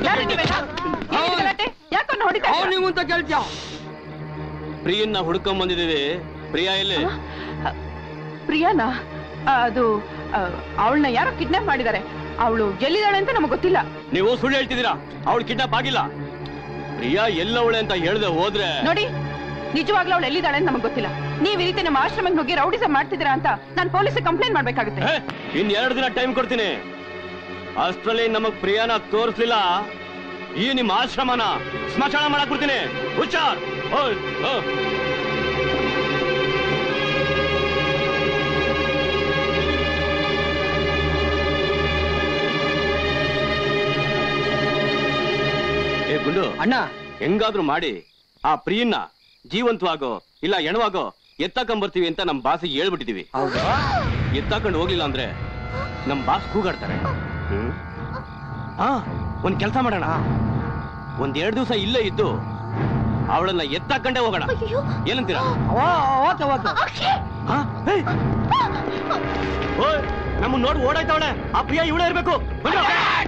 ಯಾಕನ್ನ ಹೊಡಿತಾ ಅವ್ನು ನೀವು ಅಂತ ಕೇಳ್ತೀಯ ಪ್ರಿಯನ್ನ ಹುಡ್ಕೊಂಡ್ ಬಂದಿದ್ದೀವಿ ಪ್ರಿಯಾ ಎಲ್ಲಿ ಪ್ರಿಯಾನಾ ಆ, ಅದು ಅವಳನ್ನ ಯಾರೋ ಕಿಡ್ನಾಪ್ ಮಾಡಿದ್ದಾರೆ ಅವಳು ಎಲ್ಲಿದ್ದಾಳೆ ಅಂತ ನಮಗೆ ಗೊತ್ತಿಲ್ಲ ನೀವು ಸುಳ್ಳು ಹೇಳ್ತಿದ್ದೀರಾ ಅವಳು ಕಿಡ್ನಾಪ್ ಆಗಿಲ್ಲ ಪ್ರಿಯಾ ಎಲ್ಲವಳೆ ಅಂತ ಹೇಳ್ದೆ ಹೋದ್ರೆ ನೋಡಿ ನಿಜವಾಗ್ಲೂ ಅವಳು ಎಲ್ಲಿದ್ದಾಳೆ ಅಂತ ನಮಗೆ ಗೊತ್ತಿಲ್ಲ ನೀವ್ ಈ ರೀತಿ ನಮ್ಮ ಆಶ್ರಮಕ್ಕೆ ನುಗ್ಗಿ ರೌಡಿಸಂ ಮಾಡ್ತಿದ್ದೀರಾ ಅಂತ ನಾನು ಪೊಲೀಸ್ ಕಂಪ್ಲೇಂಟ್ ಮಾಡ್ಬೇಕಾಗುತ್ತೆ ಹೇ, ಇನ್ ಎರಡು ದಿನ ಟೈಮ್ ಕೊಡ್ತೀನಿ ಅಷ್ಟ್ರಲ್ಲಿ ನಮಗ್ ಪ್ರಿಯಾನ ತೋರಿಸ್ಲಿಲ್ಲ ಈ ನಿಮ್ಮ ಆಶ್ರಮನ ಸ್ಮಶಾನ ಮಾಡಕ್ ಬಿಡ್ತೀನಿ ಹುಷಾರ್ ಓಯ್, ಓ. ಏ ಗುಂಡು ಅಣ್ಣ ಹೆಂಗಾದ್ರೂ ಮಾಡಿ ಆ ಪ್ರಿಯನ್ನ ಜೀವಂತವಾಗೋ ಇಲ್ಲ ಎಣವಾಗೋ ಎತ್ತಾಕೊಂಬರ್ತೀವಿ ಅಂತ ನಮ್ ಬಾಸಿಗೆ ಹೇಳ್ಬಿಟ್ಟಿದೀವಿ ಎತ್ತಾಕೊಂಡು ಹೋಗ್ಲಿಲ್ಲ ಅಂದ್ರೆ ನಮ್ ಬಾಸ್ ಕೂಗಾಡ್ತಾರೆ ಹ್ಮ್? ಹಾ ಒಂದ್ ಕೆಲ್ಸ ಮಾಡೋಣ ಒಂದ್ ಎರಡ್ ದಿವಸ ಇಲ್ಲೇ ಇದ್ದು ಅವಳನ್ನ ಎತ್ತಾಕೊಂಡೇ ಹೋಗೋಣ ಏನಂತೀರಾ ಓಕೆ ಓಕೆ ಹಾ? ಏಯ್! ಓಯ್, ನಮ್ಮನ್ನ ನೋಡಿ ಓಡಾಯ್ತವಳೆ ಆ ಪ್ರಿಯ ಇವಳೇ ಇರ್ಬೇಕು ಬನ್ನಿ.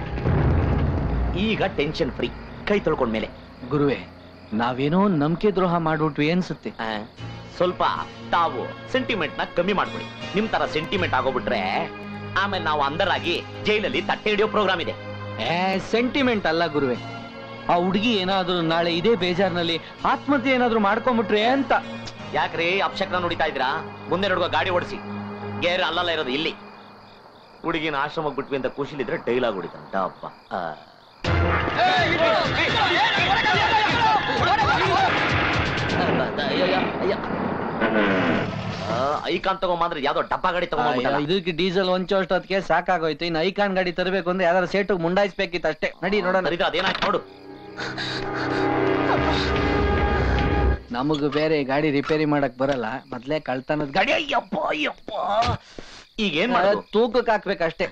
ಈಗ ಟೆನ್ಷನ್ ಫ್ರೀ ಕೈ ತೊಳ್ಕೊಂಡ್ಮೇಲೆ ಗುರುವೆ ನಾವೇನೋ ನಂಬಿಕೆ ದ್ರೋಹ ಮಾಡ್ಬಿಟ್ವಿ ಅನ್ಸುತ್ತೆ ಸ್ವಲ್ಪ ತಾವು ಸೆಂಟಿಮೆಂಟ್ ನ ಕಮ್ಮಿ ಮಾಡ್ಬಿಡಿ ನಿಮ್ ತರ ಸೆಂಟಿಮೆಂಟ್ ಆಗೋಗ್ಬಿಟ್ರೆ ಆಮೇಲೆ ನಾವು ಅಂದರಾಗಿ ಜೈಲಲ್ಲಿ ತಟ್ಟೆ ಹಿಡಿಯೋ ಪ್ರೋಗ್ರಾಮ್ ಇದೆ ಏ ಸೆಂಟಿಮೆಂಟ್ ಅಲ್ಲ ಗುರುವೆ ಆ ಹುಡುಗಿ ಏನಾದ್ರೂ ನಾಳೆ ಇದೇ ಬೇಜಾರ್ನಲ್ಲಿ ಆತ್ಮಹತ್ಯೆ ಏನಾದ್ರೂ ಮಾಡ್ಕೊಂಡ್ಬಿಟ್ರೆ ಅಂತ ಯಾಕ್ರಿ ಅಪ್ಶಕ್ನ ನೋಡಿತಾ ಇದ್ರಾ ಮುಂದೆ ನೋಡುವ ಗಾಡಿ ಓಡಿಸಿ ಗೇರ್ ಅಲ್ಲಲ್ಲ ಇರೋದು ಇಲ್ಲಿ ಹುಡುಗಿನ ಆಶ್ರಮಕ್ಕೆ ಬಿಟ್ವಿ ಅಂತ ಖುಷಿಲಿದ್ರೆ ಡೈಲಾಗ್ ಹೊಡಿತಂತ ಅಪ್ಪ ಆ. ಅಯ್ಯಯ್ಯ, ಅಯ್ಯ. ಆ, ಐಕಾನ್ ತಗೊಂಬಂದ್ರೆ ಯಾವ್ದೋ ಡಬ್ಬ ಗಾಡಿ ತಗೊಂಡ್ಬಿಟ್ಟಲ್ಲ ಇದಕ್ಕೆ ಡೀಸೆಲ್ ಹೊಂಚೋಷ್ಟೊತ್ತಿಗೆ ಸಾಕಾಗೋಯ್ತು ಇನ್ನು ಐಕಾನ್ ಗಾಡಿ ತರಬೇಕು ಅಂದ್ರೆ ಯಾವ್ದಾರು ಸೇಟು ಮುಂಡಾಯಿಸ್ಬೇಕಿತ್ತು ಅಷ್ಟೇ ನಡಿ ನೋಡೋಣ ಅದೇನಾಯ್ತು ನೋಡು ನಮಗೂ ಬೇರೆ ಗಾಡಿ ರಿಪೇರಿ ಮಾಡಕ್ ಬರಲ್ಲ ಮೊದ್ಲೇ ಕಳ್ತನದ ಗಾಡಿ ಅಯ್ಯಪ್ಪ ಅಯ್ಯಪ್ಪ ಈಗ ಏನ್ ಆ, ಮಾಡೋದು ತೂಕಕ್ಕೆ ಹಾಕ್ಬೇಕಷ್ಟೇ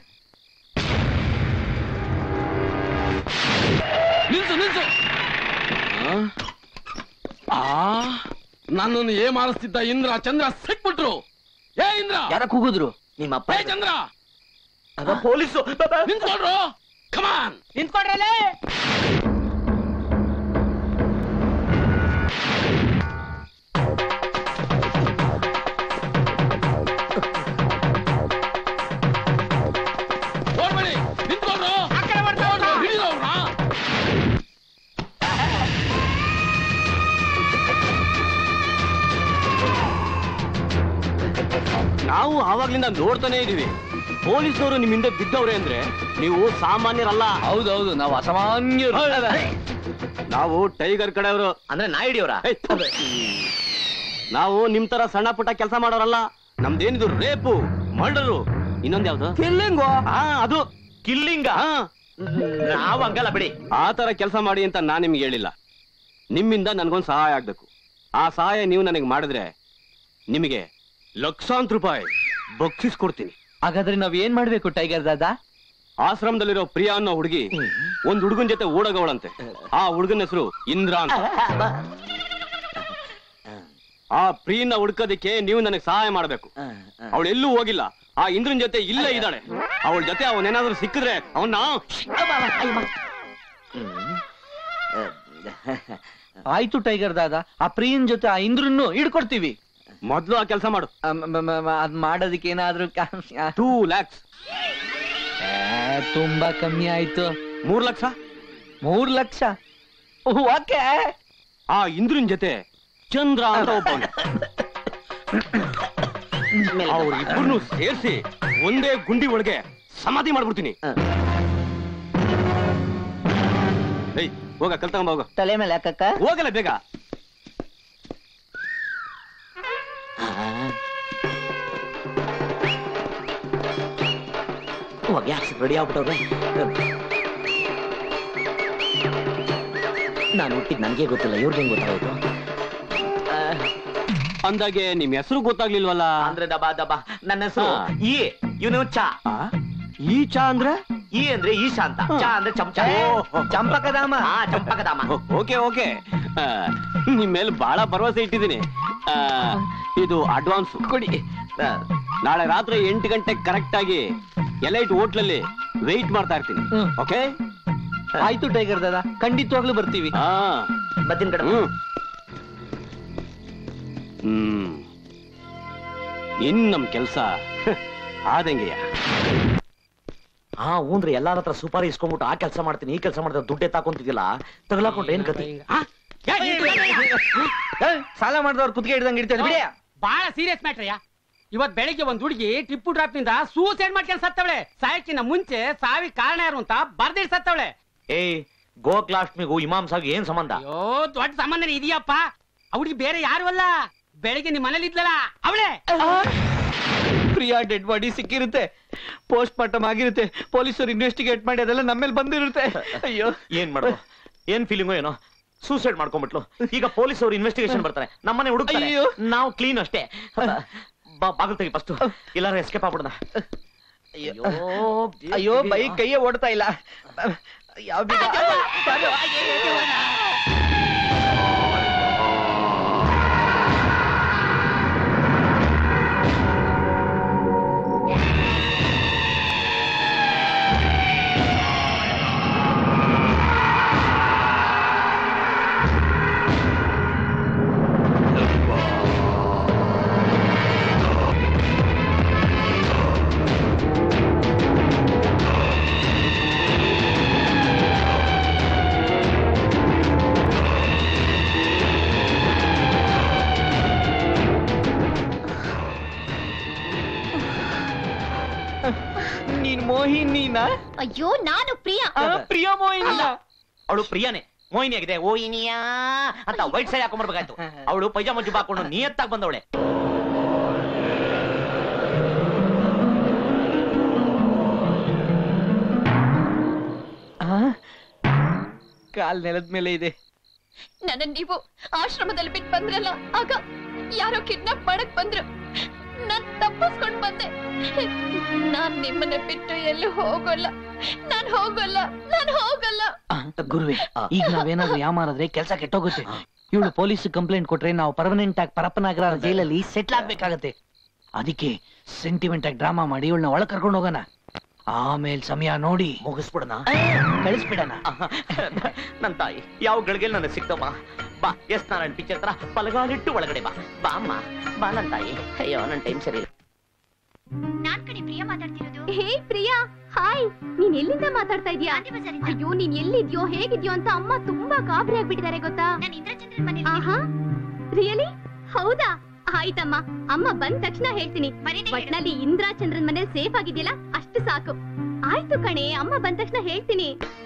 ನಿಲ್ಸು ನಿಲ್ಸು ಆ? ಆ ನನ್ನನ್ನು ಏ ಮಾಡಿಸ್ತಿದ್ದ ಇಂದ್ರ ಚಂದ್ರ ಸಿಕ್ಬಿಟ್ರು ಏ ಇಂದ್ರ ಯಾರ ಕೂಗಿದ್ರು ನಿಮ್ಮ ಏ ಚಂದ್ರ ಅದ ಪೊಲೀಸು ನಿಂತ್ಕೊಳ್ರು ಕಮಾನ್ ನಿಂತ್ಕೊಡ್ರಲ್ಲೇ ಓಡ್ಬೇಡಿ ನಿಂತ್ಕೊಳ್ರು ಓಡ್ರು, ಹಿಡೀರು ಅವ್ರ್ನ. ನಾವು ಆವಾಗ್ಲಿಂದ ನೋಡ್ತಾನೆ ಇದೀವಿ ಪೊಲೀಸ್ನವರು ನಿಮ್ ಹಿಂದೆ ಬಿದ್ದವ್ರೆ ಅಂದ್ರೆ ನೀವು ಸಾಮಾನ್ಯರಲ್ಲ ಹೌದೌದು ನಾವು ಅಸಾಮಾನ್ಯರು ನಾವು ಟೈಗರ್ ಕಡೆಯವರು ಅಂದ್ರೆ ನಾ ಹಿಡಿಯೋರ ನಾವು ನಿಮ್ ತರ ಸಣ್ಣ ಪುಟ್ಟ ಕೆಲಸ ಮಾಡೋರಲ್ಲ ನಮ್ದೇನಿದು ರೇಪು ಮರ್ಡರು ಇನ್ನೊಂದ್ ಯಾವ್ದು ಕಿಲ್ಲಿಂಗು ಹಾ ಅದು ಕಿಲ್ಲಿಂಗ ನಾವ್ ಹಂಗಲ್ಲ ಬಿಡಿ ಆ ತರ ಕೆಲಸ ಮಾಡಿ ಅಂತ ನಾನ್ ನಿಮ್ಗೆ ಹೇಳಿಲ್ಲ ನಿಮ್ಮಿಂದ ನನ್ಗೊಂದ್ ಸಹಾಯ ಆಗ್ಬೇಕು ಆ ಸಹಾಯ ನೀವು ನನಗೆ ಮಾಡಿದ್ರೆ ನಿಮಗೆ ಲಕ್ಷಾಂತರ ರೂಪಾಯಿ ಬಕ್ಷಿಸ್ಕೊಡ್ತೀನಿ ಹಾಗಾದ್ರೆ ನಾವ್ ಏನ್ ಮಾಡ್ಬೇಕು ಟೈಗರ್ ದಾದಾ ಆಶ್ರಮದಲ್ಲಿರೋ ಪ್ರಿಯಾ ಅನ್ನೋ ಹುಡುಗಿ ಒಂದ್ ಹುಡುಗನ್ ಜೊತೆ ಓಡಗವಳಂತೆ ಆ ಹುಡುಗನ ಹೆಸರು ಇಂದ್ರ ಅಂತ ಆ ಪ್ರಿಯನ್ನ ಹುಡ್ಕೋದಿಕ್ಕೆ ನೀವು ನನಗೆ ಸಹಾಯ ಮಾಡ್ಬೇಕು ಅವಳು ಎಲ್ಲೂ ಹೋಗಿಲ್ಲ ಆ ಇಂದ್ರನ್ ಜೊತೆ ಇಲ್ಲೇ ಇದ್ದಾಳೆ ಅವಳ ಜೊತೆ ಅವನೇನಾದ್ರೂ ಸಿಕ್ಕಿದ್ರೆ ಅವನ್ನ ಆಯ್ತು ಟೈಗರ್ ದಾದಾ ಆ ಪ್ರಿಯನ್ ಜೊತೆ ಆ ಇಂದ್ರನ್ನು ಹಿಡ್ಕೊಡ್ತೀವಿ ಮೊದ್ಲು ಆ ಕೆಲಸ ಮಾಡು ಅದ್ ಮಾಡೋದಕ್ಕೆ ಏನಾದ್ರೂ ಟೂ ಲ್ಯಾಕ್ಸ್ ತುಂಬಾ ಕಮ್ಮಿ ಆಯ್ತು ಮೂರ್ ಲಕ್ಷ ಮೂರ್ ಲಕ್ಷ ಓಕೆ ಆ ಇಂದ್ರನ್ ಜೊತೆ ಚಂದ್ರ ಅಂತ ಒಬ್ಬ ಅವ್ರಿಬ್ಬರನ್ನು ಸೇರಿಸಿ ಒಂದೇ ಗುಂಡಿ ಒಳಗೆ ಸಮಾಧಿ ಮಾಡ್ಬಿಡ್ತೀನಿ ಏಯ್ ಹೋಗ ಕಲ್ ತಗೊಂಬ ಹೋಗ ತಲೆ ಮೇಲೆ ಹಾಕಕ್ಕ ಹೋಗಲ್ಲ ಬೇಗ ಹೊಗೆ ಯಾಕೆ ರೆಡಿ ಆಗ್ಬಿಟ್ಟವ್ರೆ ನಾನು ಹುಟ್ಟಿದ್ ನನಗೆ ಗೊತ್ತಿಲ್ಲ ಇವ್ರಿಗೆ ಹೆಂಗ್ ಗೊತ್ತಾಗೋಯ್ತು ಅಂದಾಗೆ ನಿಮ್ ಹೆಸರು ಗೊತ್ತಾಗ್ಲಿಲ್ವಲ್ಲ ಅಂದ್ರೆ ದಬಾ ದಬಾ ನನ್ನ ಹೆಸರು ಹಾ. ಈ ಇವನು ಚಾ ಈ ಚಾ ಅಂದ್ರೆ ಈ ಅಂದ್ರೆ ಈಶಾ ಅಂತ ಚಾ ಅಂದ್ರೆ ಚಮಚ ಚಂಪಕಧಾಮ ಹಾ ಚಂಪಕಧಾಮ ಓಕೆ ಓಕೆ ನಿಮ್ ಮೇಲೆ ಬಹಳ ಭರವಸೆ ಇಟ್ಟಿದ್ದೀನಿ ಆ, ಇದು ಅಡ್ವಾನ್ಸ್ ಕೊಡಿ ಆ, ನಾಳೆ ರಾತ್ರಿ ಎಂಟು ಗಂಟೆ ಕರೆಕ್ಟ್ ಆಗಿ ಎಲೈಟ್ ಹೋಟ್ಲಲ್ಲಿ ವೆಯ್ಟ್ ಮಾಡ್ತಾ ಇರ್ತೀನಿ ಓಕೆ ಆಯ್ತು ಟೈಗರ್ ದಾದಾ ಖಂಡಿತವಾಗ್ಲೂ ಬರ್ತೀವಿ ಹಾ ಬತ್ತಿನ ಕಡೆ ಹ್ಮ್ ಹ್ಮ್ ಇನ್ ನಮ್ ಕೆಲ್ಸ ಆದಂಗೆಯ ಹಾ ಹೂನ್ರಿ ಎಲ್ಲಾರ ಹತ್ರ ಸುಪಾರಿ ಇಸ್ಕೊಂಡ್ಬಿಟ್ಟು ಆ ಕೆಲಸ ಮಾಡ್ತೀನಿ ಈ ಕೆಲಸ ಮಾಡ್ತೀನಿ ದುಡ್ಡು ಎತ್ತಾಕೊಂತಿದ್ಯಲ್ಲ ತಗಲಾಕೊಂಡ್ರೆ ಏನ್ ಕತಿ ಸಾಲ ಮಾಡಿದವ್ರು ಕುತ್ತಿಗೆ ಹಿಡ್ದಂಗೆ ಹಿಡ್ತಾರೆ ಬಿಡಿ ಬಹಳ ಸೀರಿಯಸ್ ಮ್ಯಾಟ್ರಯ್ಯ ಇವತ್ ಬೆಳಿಗ್ಗೆ ಒಂದ್ ಹುಡುಗಿ ಟಿಪ್ಪು ಡ್ರಾಪ್ ನಿಂದ ಸೂಸೈಡ್ ಮಾಡ್ಕೊಂಡು ಸತ್ತವಳೆ ಸಾಯಕ್ಕಿನ ಮುಂಚೆ ಸಾವಿ ಕಾರಣ ಯಾರು ಅಂತ ಬರ್ದಿಡ್ ಸತ್ತವಳೆ ಏಯ್ ಗೋಕುಲಾಷ್ಟಮಿಗೂ ಇಮಾಮ್ ಸಾಗ್ ಏನ್ ಸಂಬಂಧ ಅಯ್ಯೋ ದೊಡ್ಡ ಸಂಬಂಧನೇ ಇದೆಯಪ್ಪ ಆ ಹುಡುಗಿ ಬೇರೆ ಯಾರು ಅಲ್ಲ ಬೆಳಿಗ್ಗೆ ನಿಮ್ ಮನೇಲಿ ಇದ್ಲಲ್ಲ ಅವಳೆ ಪ್ರಿಯಾ ಡೆಡ್ ಬಾಡಿ ಸಿಕ್ಕಿರುತ್ತೆ ಪೋಸ್ಟ್ ಮಾರ್ಟಮ್ ಆಗಿರುತ್ತೆ ಪೊಲೀಸರು ಇನ್ವೆಸ್ಟಿಗೇಟ್ ಮಾಡಿ ಅದೆಲ್ಲ ನಮ್ಮೇಲೆ ಬಂದಿರುತ್ತೆ ಅಯ್ಯೋ ಏನ್ ಮಾಡೋದು ಏನ್ ಫೀಲಿಂಗೋ ಏನೋ ಸೂಸೈಡ್ ಮಾಡ್ಕೊಂಡ್ಬಿಟ್ಲು ಈಗ ಪೊಲೀಸ್ ಅವರು ಇನ್ವೆಸ್ಟಿಗೇಷನ್ ಬರ್ತಾರೆ ನಮ್ಮನೆ ಹುಡುಕ್ತಾರೆ ಅಯ್ಯೋ. ನಾವು ಕ್ಲೀನ್ ಅಷ್ಟೇ ಬಾ ಬಾಗಿಲು ತೆಗಿ ಫಸ್ಟ್ ಇಲ್ಲಾರ ಎಸ್ಕೇಪ್ ಆಗ್ಬಿಡದ ಅಯ್ಯೋ ಅಯ್ಯೋ ಬೈಕ್ ಕೈಯೇ ಓಡ್ತಾ ಇಲ್ಲ ಯಾವ ಬೀಗ? ಬಾರು. ನೀನ್ ಮೋಹಿನಿನಾ ಅಯ್ಯೋ ನಾನು ಪ್ರಿಯಾ ಆ, ಪ್ರಿಯಾ ಮೋಹಿನಿನಾ ಅವಳು ಪ್ರಿಯಾನೇ ಮೋಹಿನಿ ಆಗಿದೆ ಓಯಿನಿಯಾ ಅಂತ ವೈಟ್ ಸೈಡ್ ಹಾಕೊಂಡ್ಬರ್ಬೇಕಾಯ್ತು ಅವಳು ಪೈಜಾಮ ಜುಬ್ ಹಾಕೊಂಡು ನಿಯತ್ತಾಗಿ ಬಂದವಳೆ ಆ? ಕಾಲ್ ನೆಲದ ಮೇಲೆ ಇದೆ ನನ್ನ ನೀವು ಆಶ್ರಮದಲ್ಲಿ ಬಿಟ್ಟು ಬಂದ್ರಲ್ಲ ಆಗ ಯಾರೋ ಕಿಡ್ನಾಪ್ ಮಾಡಕ್ ಬಂದ್ರು ನಾನ್ ತಪ್ಪಿಸ್ಕೊಂಡ್ ಬಂದೆ ನಾನ್ ನಿಮ್ಮನ್ನ ಬಿಟ್ಟು ಎಲ್ಲೂ ಹೋಗಲ್ಲ ನಾನ್ ಹೋಗಲ್ಲ ನಾನ್ ಹೋಗಲ್ಲ ಗುರುವೆ ಈಗ ನಾವೇನಾದ್ರೂ ಯಾಮಾರಿದ್ರೆ ಕೆಲಸ ಕೆಟ್ಟೋಗುತ್ತೆ ಇವಳು ಪೊಲೀಸ್ ಕಂಪ್ಲೇಂಟ್ ಕೊಟ್ರೆ ನಾವು ಪರ್ಮನೆಂಟ್ ಆಗಿ ಪರಪ್ಪನಗರ ಜೈಲಲ್ಲಿ ಸೆಟ್ಲ್ ಆಗ್ಬೇಕಾಗತ್ತೆ ಅದಕ್ಕೆ ಸೆಂಟಿಮೆಂಟ್ ಆಗಿ ಡ್ರಾಮಾ ಮಾಡಿ ಇವಳನ್ನ ಒಳಗ್ ಕರ್ಕೊಂಡು ಹೋಗೋಣ ಆಮೇಲೆ ಸಮಯ ನೋಡಿ ಮುಗಿಸ್ಬಿಡಣ ಕಳಿಸ್ಬಿಡಣ ನನ್ ತಾಯಿ ಯಾವ ಗಳಿಗೆ ನನಗೆ ಸಿಕ್ತಮ್ಮ ಬಾ ಎಸ್ ನಾರಾಯಣ್ ಪಿಕ್ಚರ್ ಹತ್ರ ಬಲಗಾಲಿಟ್ಟು ಒಳಗಡೆ ಬಾ ಬಾ ಅಮ್ಮ ಬಾ ನನ್ ತಾಯಿ ಅಯ್ಯೋ ನನ್ ಟೈಮ್ ಸರಿ ಇಲ್ಲ. ನಾನ್ ಕಡೆ ಪ್ರಿಯಾ ಮಾತಾಡ್ತಿರೋದು ಹೇ ಪ್ರಿಯಾ ಹಾಯ್ ನೀನ್ ಎಲ್ಲಿಂದ ಮಾತಾಡ್ತಾ ಇದೀಯಾ ಅಯ್ಯೋ ನೀನ್ ಎಲ್ಲಿದ್ಯೋ ಹೇಗಿದ್ಯೋ ಅಂತ ಅಮ್ಮ ತುಂಬಾ ಗಾಬರಿ ಆಗ್ಬಿಟ್ಟಿದ್ದಾರೆ ಗೊತ್ತಾ ನಾನು ಇಂದ್ರಚಂದ್ರನ್ ಮನೆ ಆಹಾ ರಿಯಲಿ ಹೌದಾ ಆಯ್ತಮ್ಮ ಅಮ್ಮ ಬಂದ ತಕ್ಷಣ ಹೇಳ್ತೀನಿ ಒಟ್ನಲ್ಲಿ ಇಂದ್ರಾಚಂದ್ರನ್ ಮನೇಲಿ ಸೇಫ್ ಆಗಿದ್ಯಲ್ಲ ಅಷ್ಟು ಸಾಕು ಆಯ್ತು ಕಣೆ ಅಮ್ಮ ಬಂದ ತಕ್ಷಣ ಹೇಳ್ತೀನಿ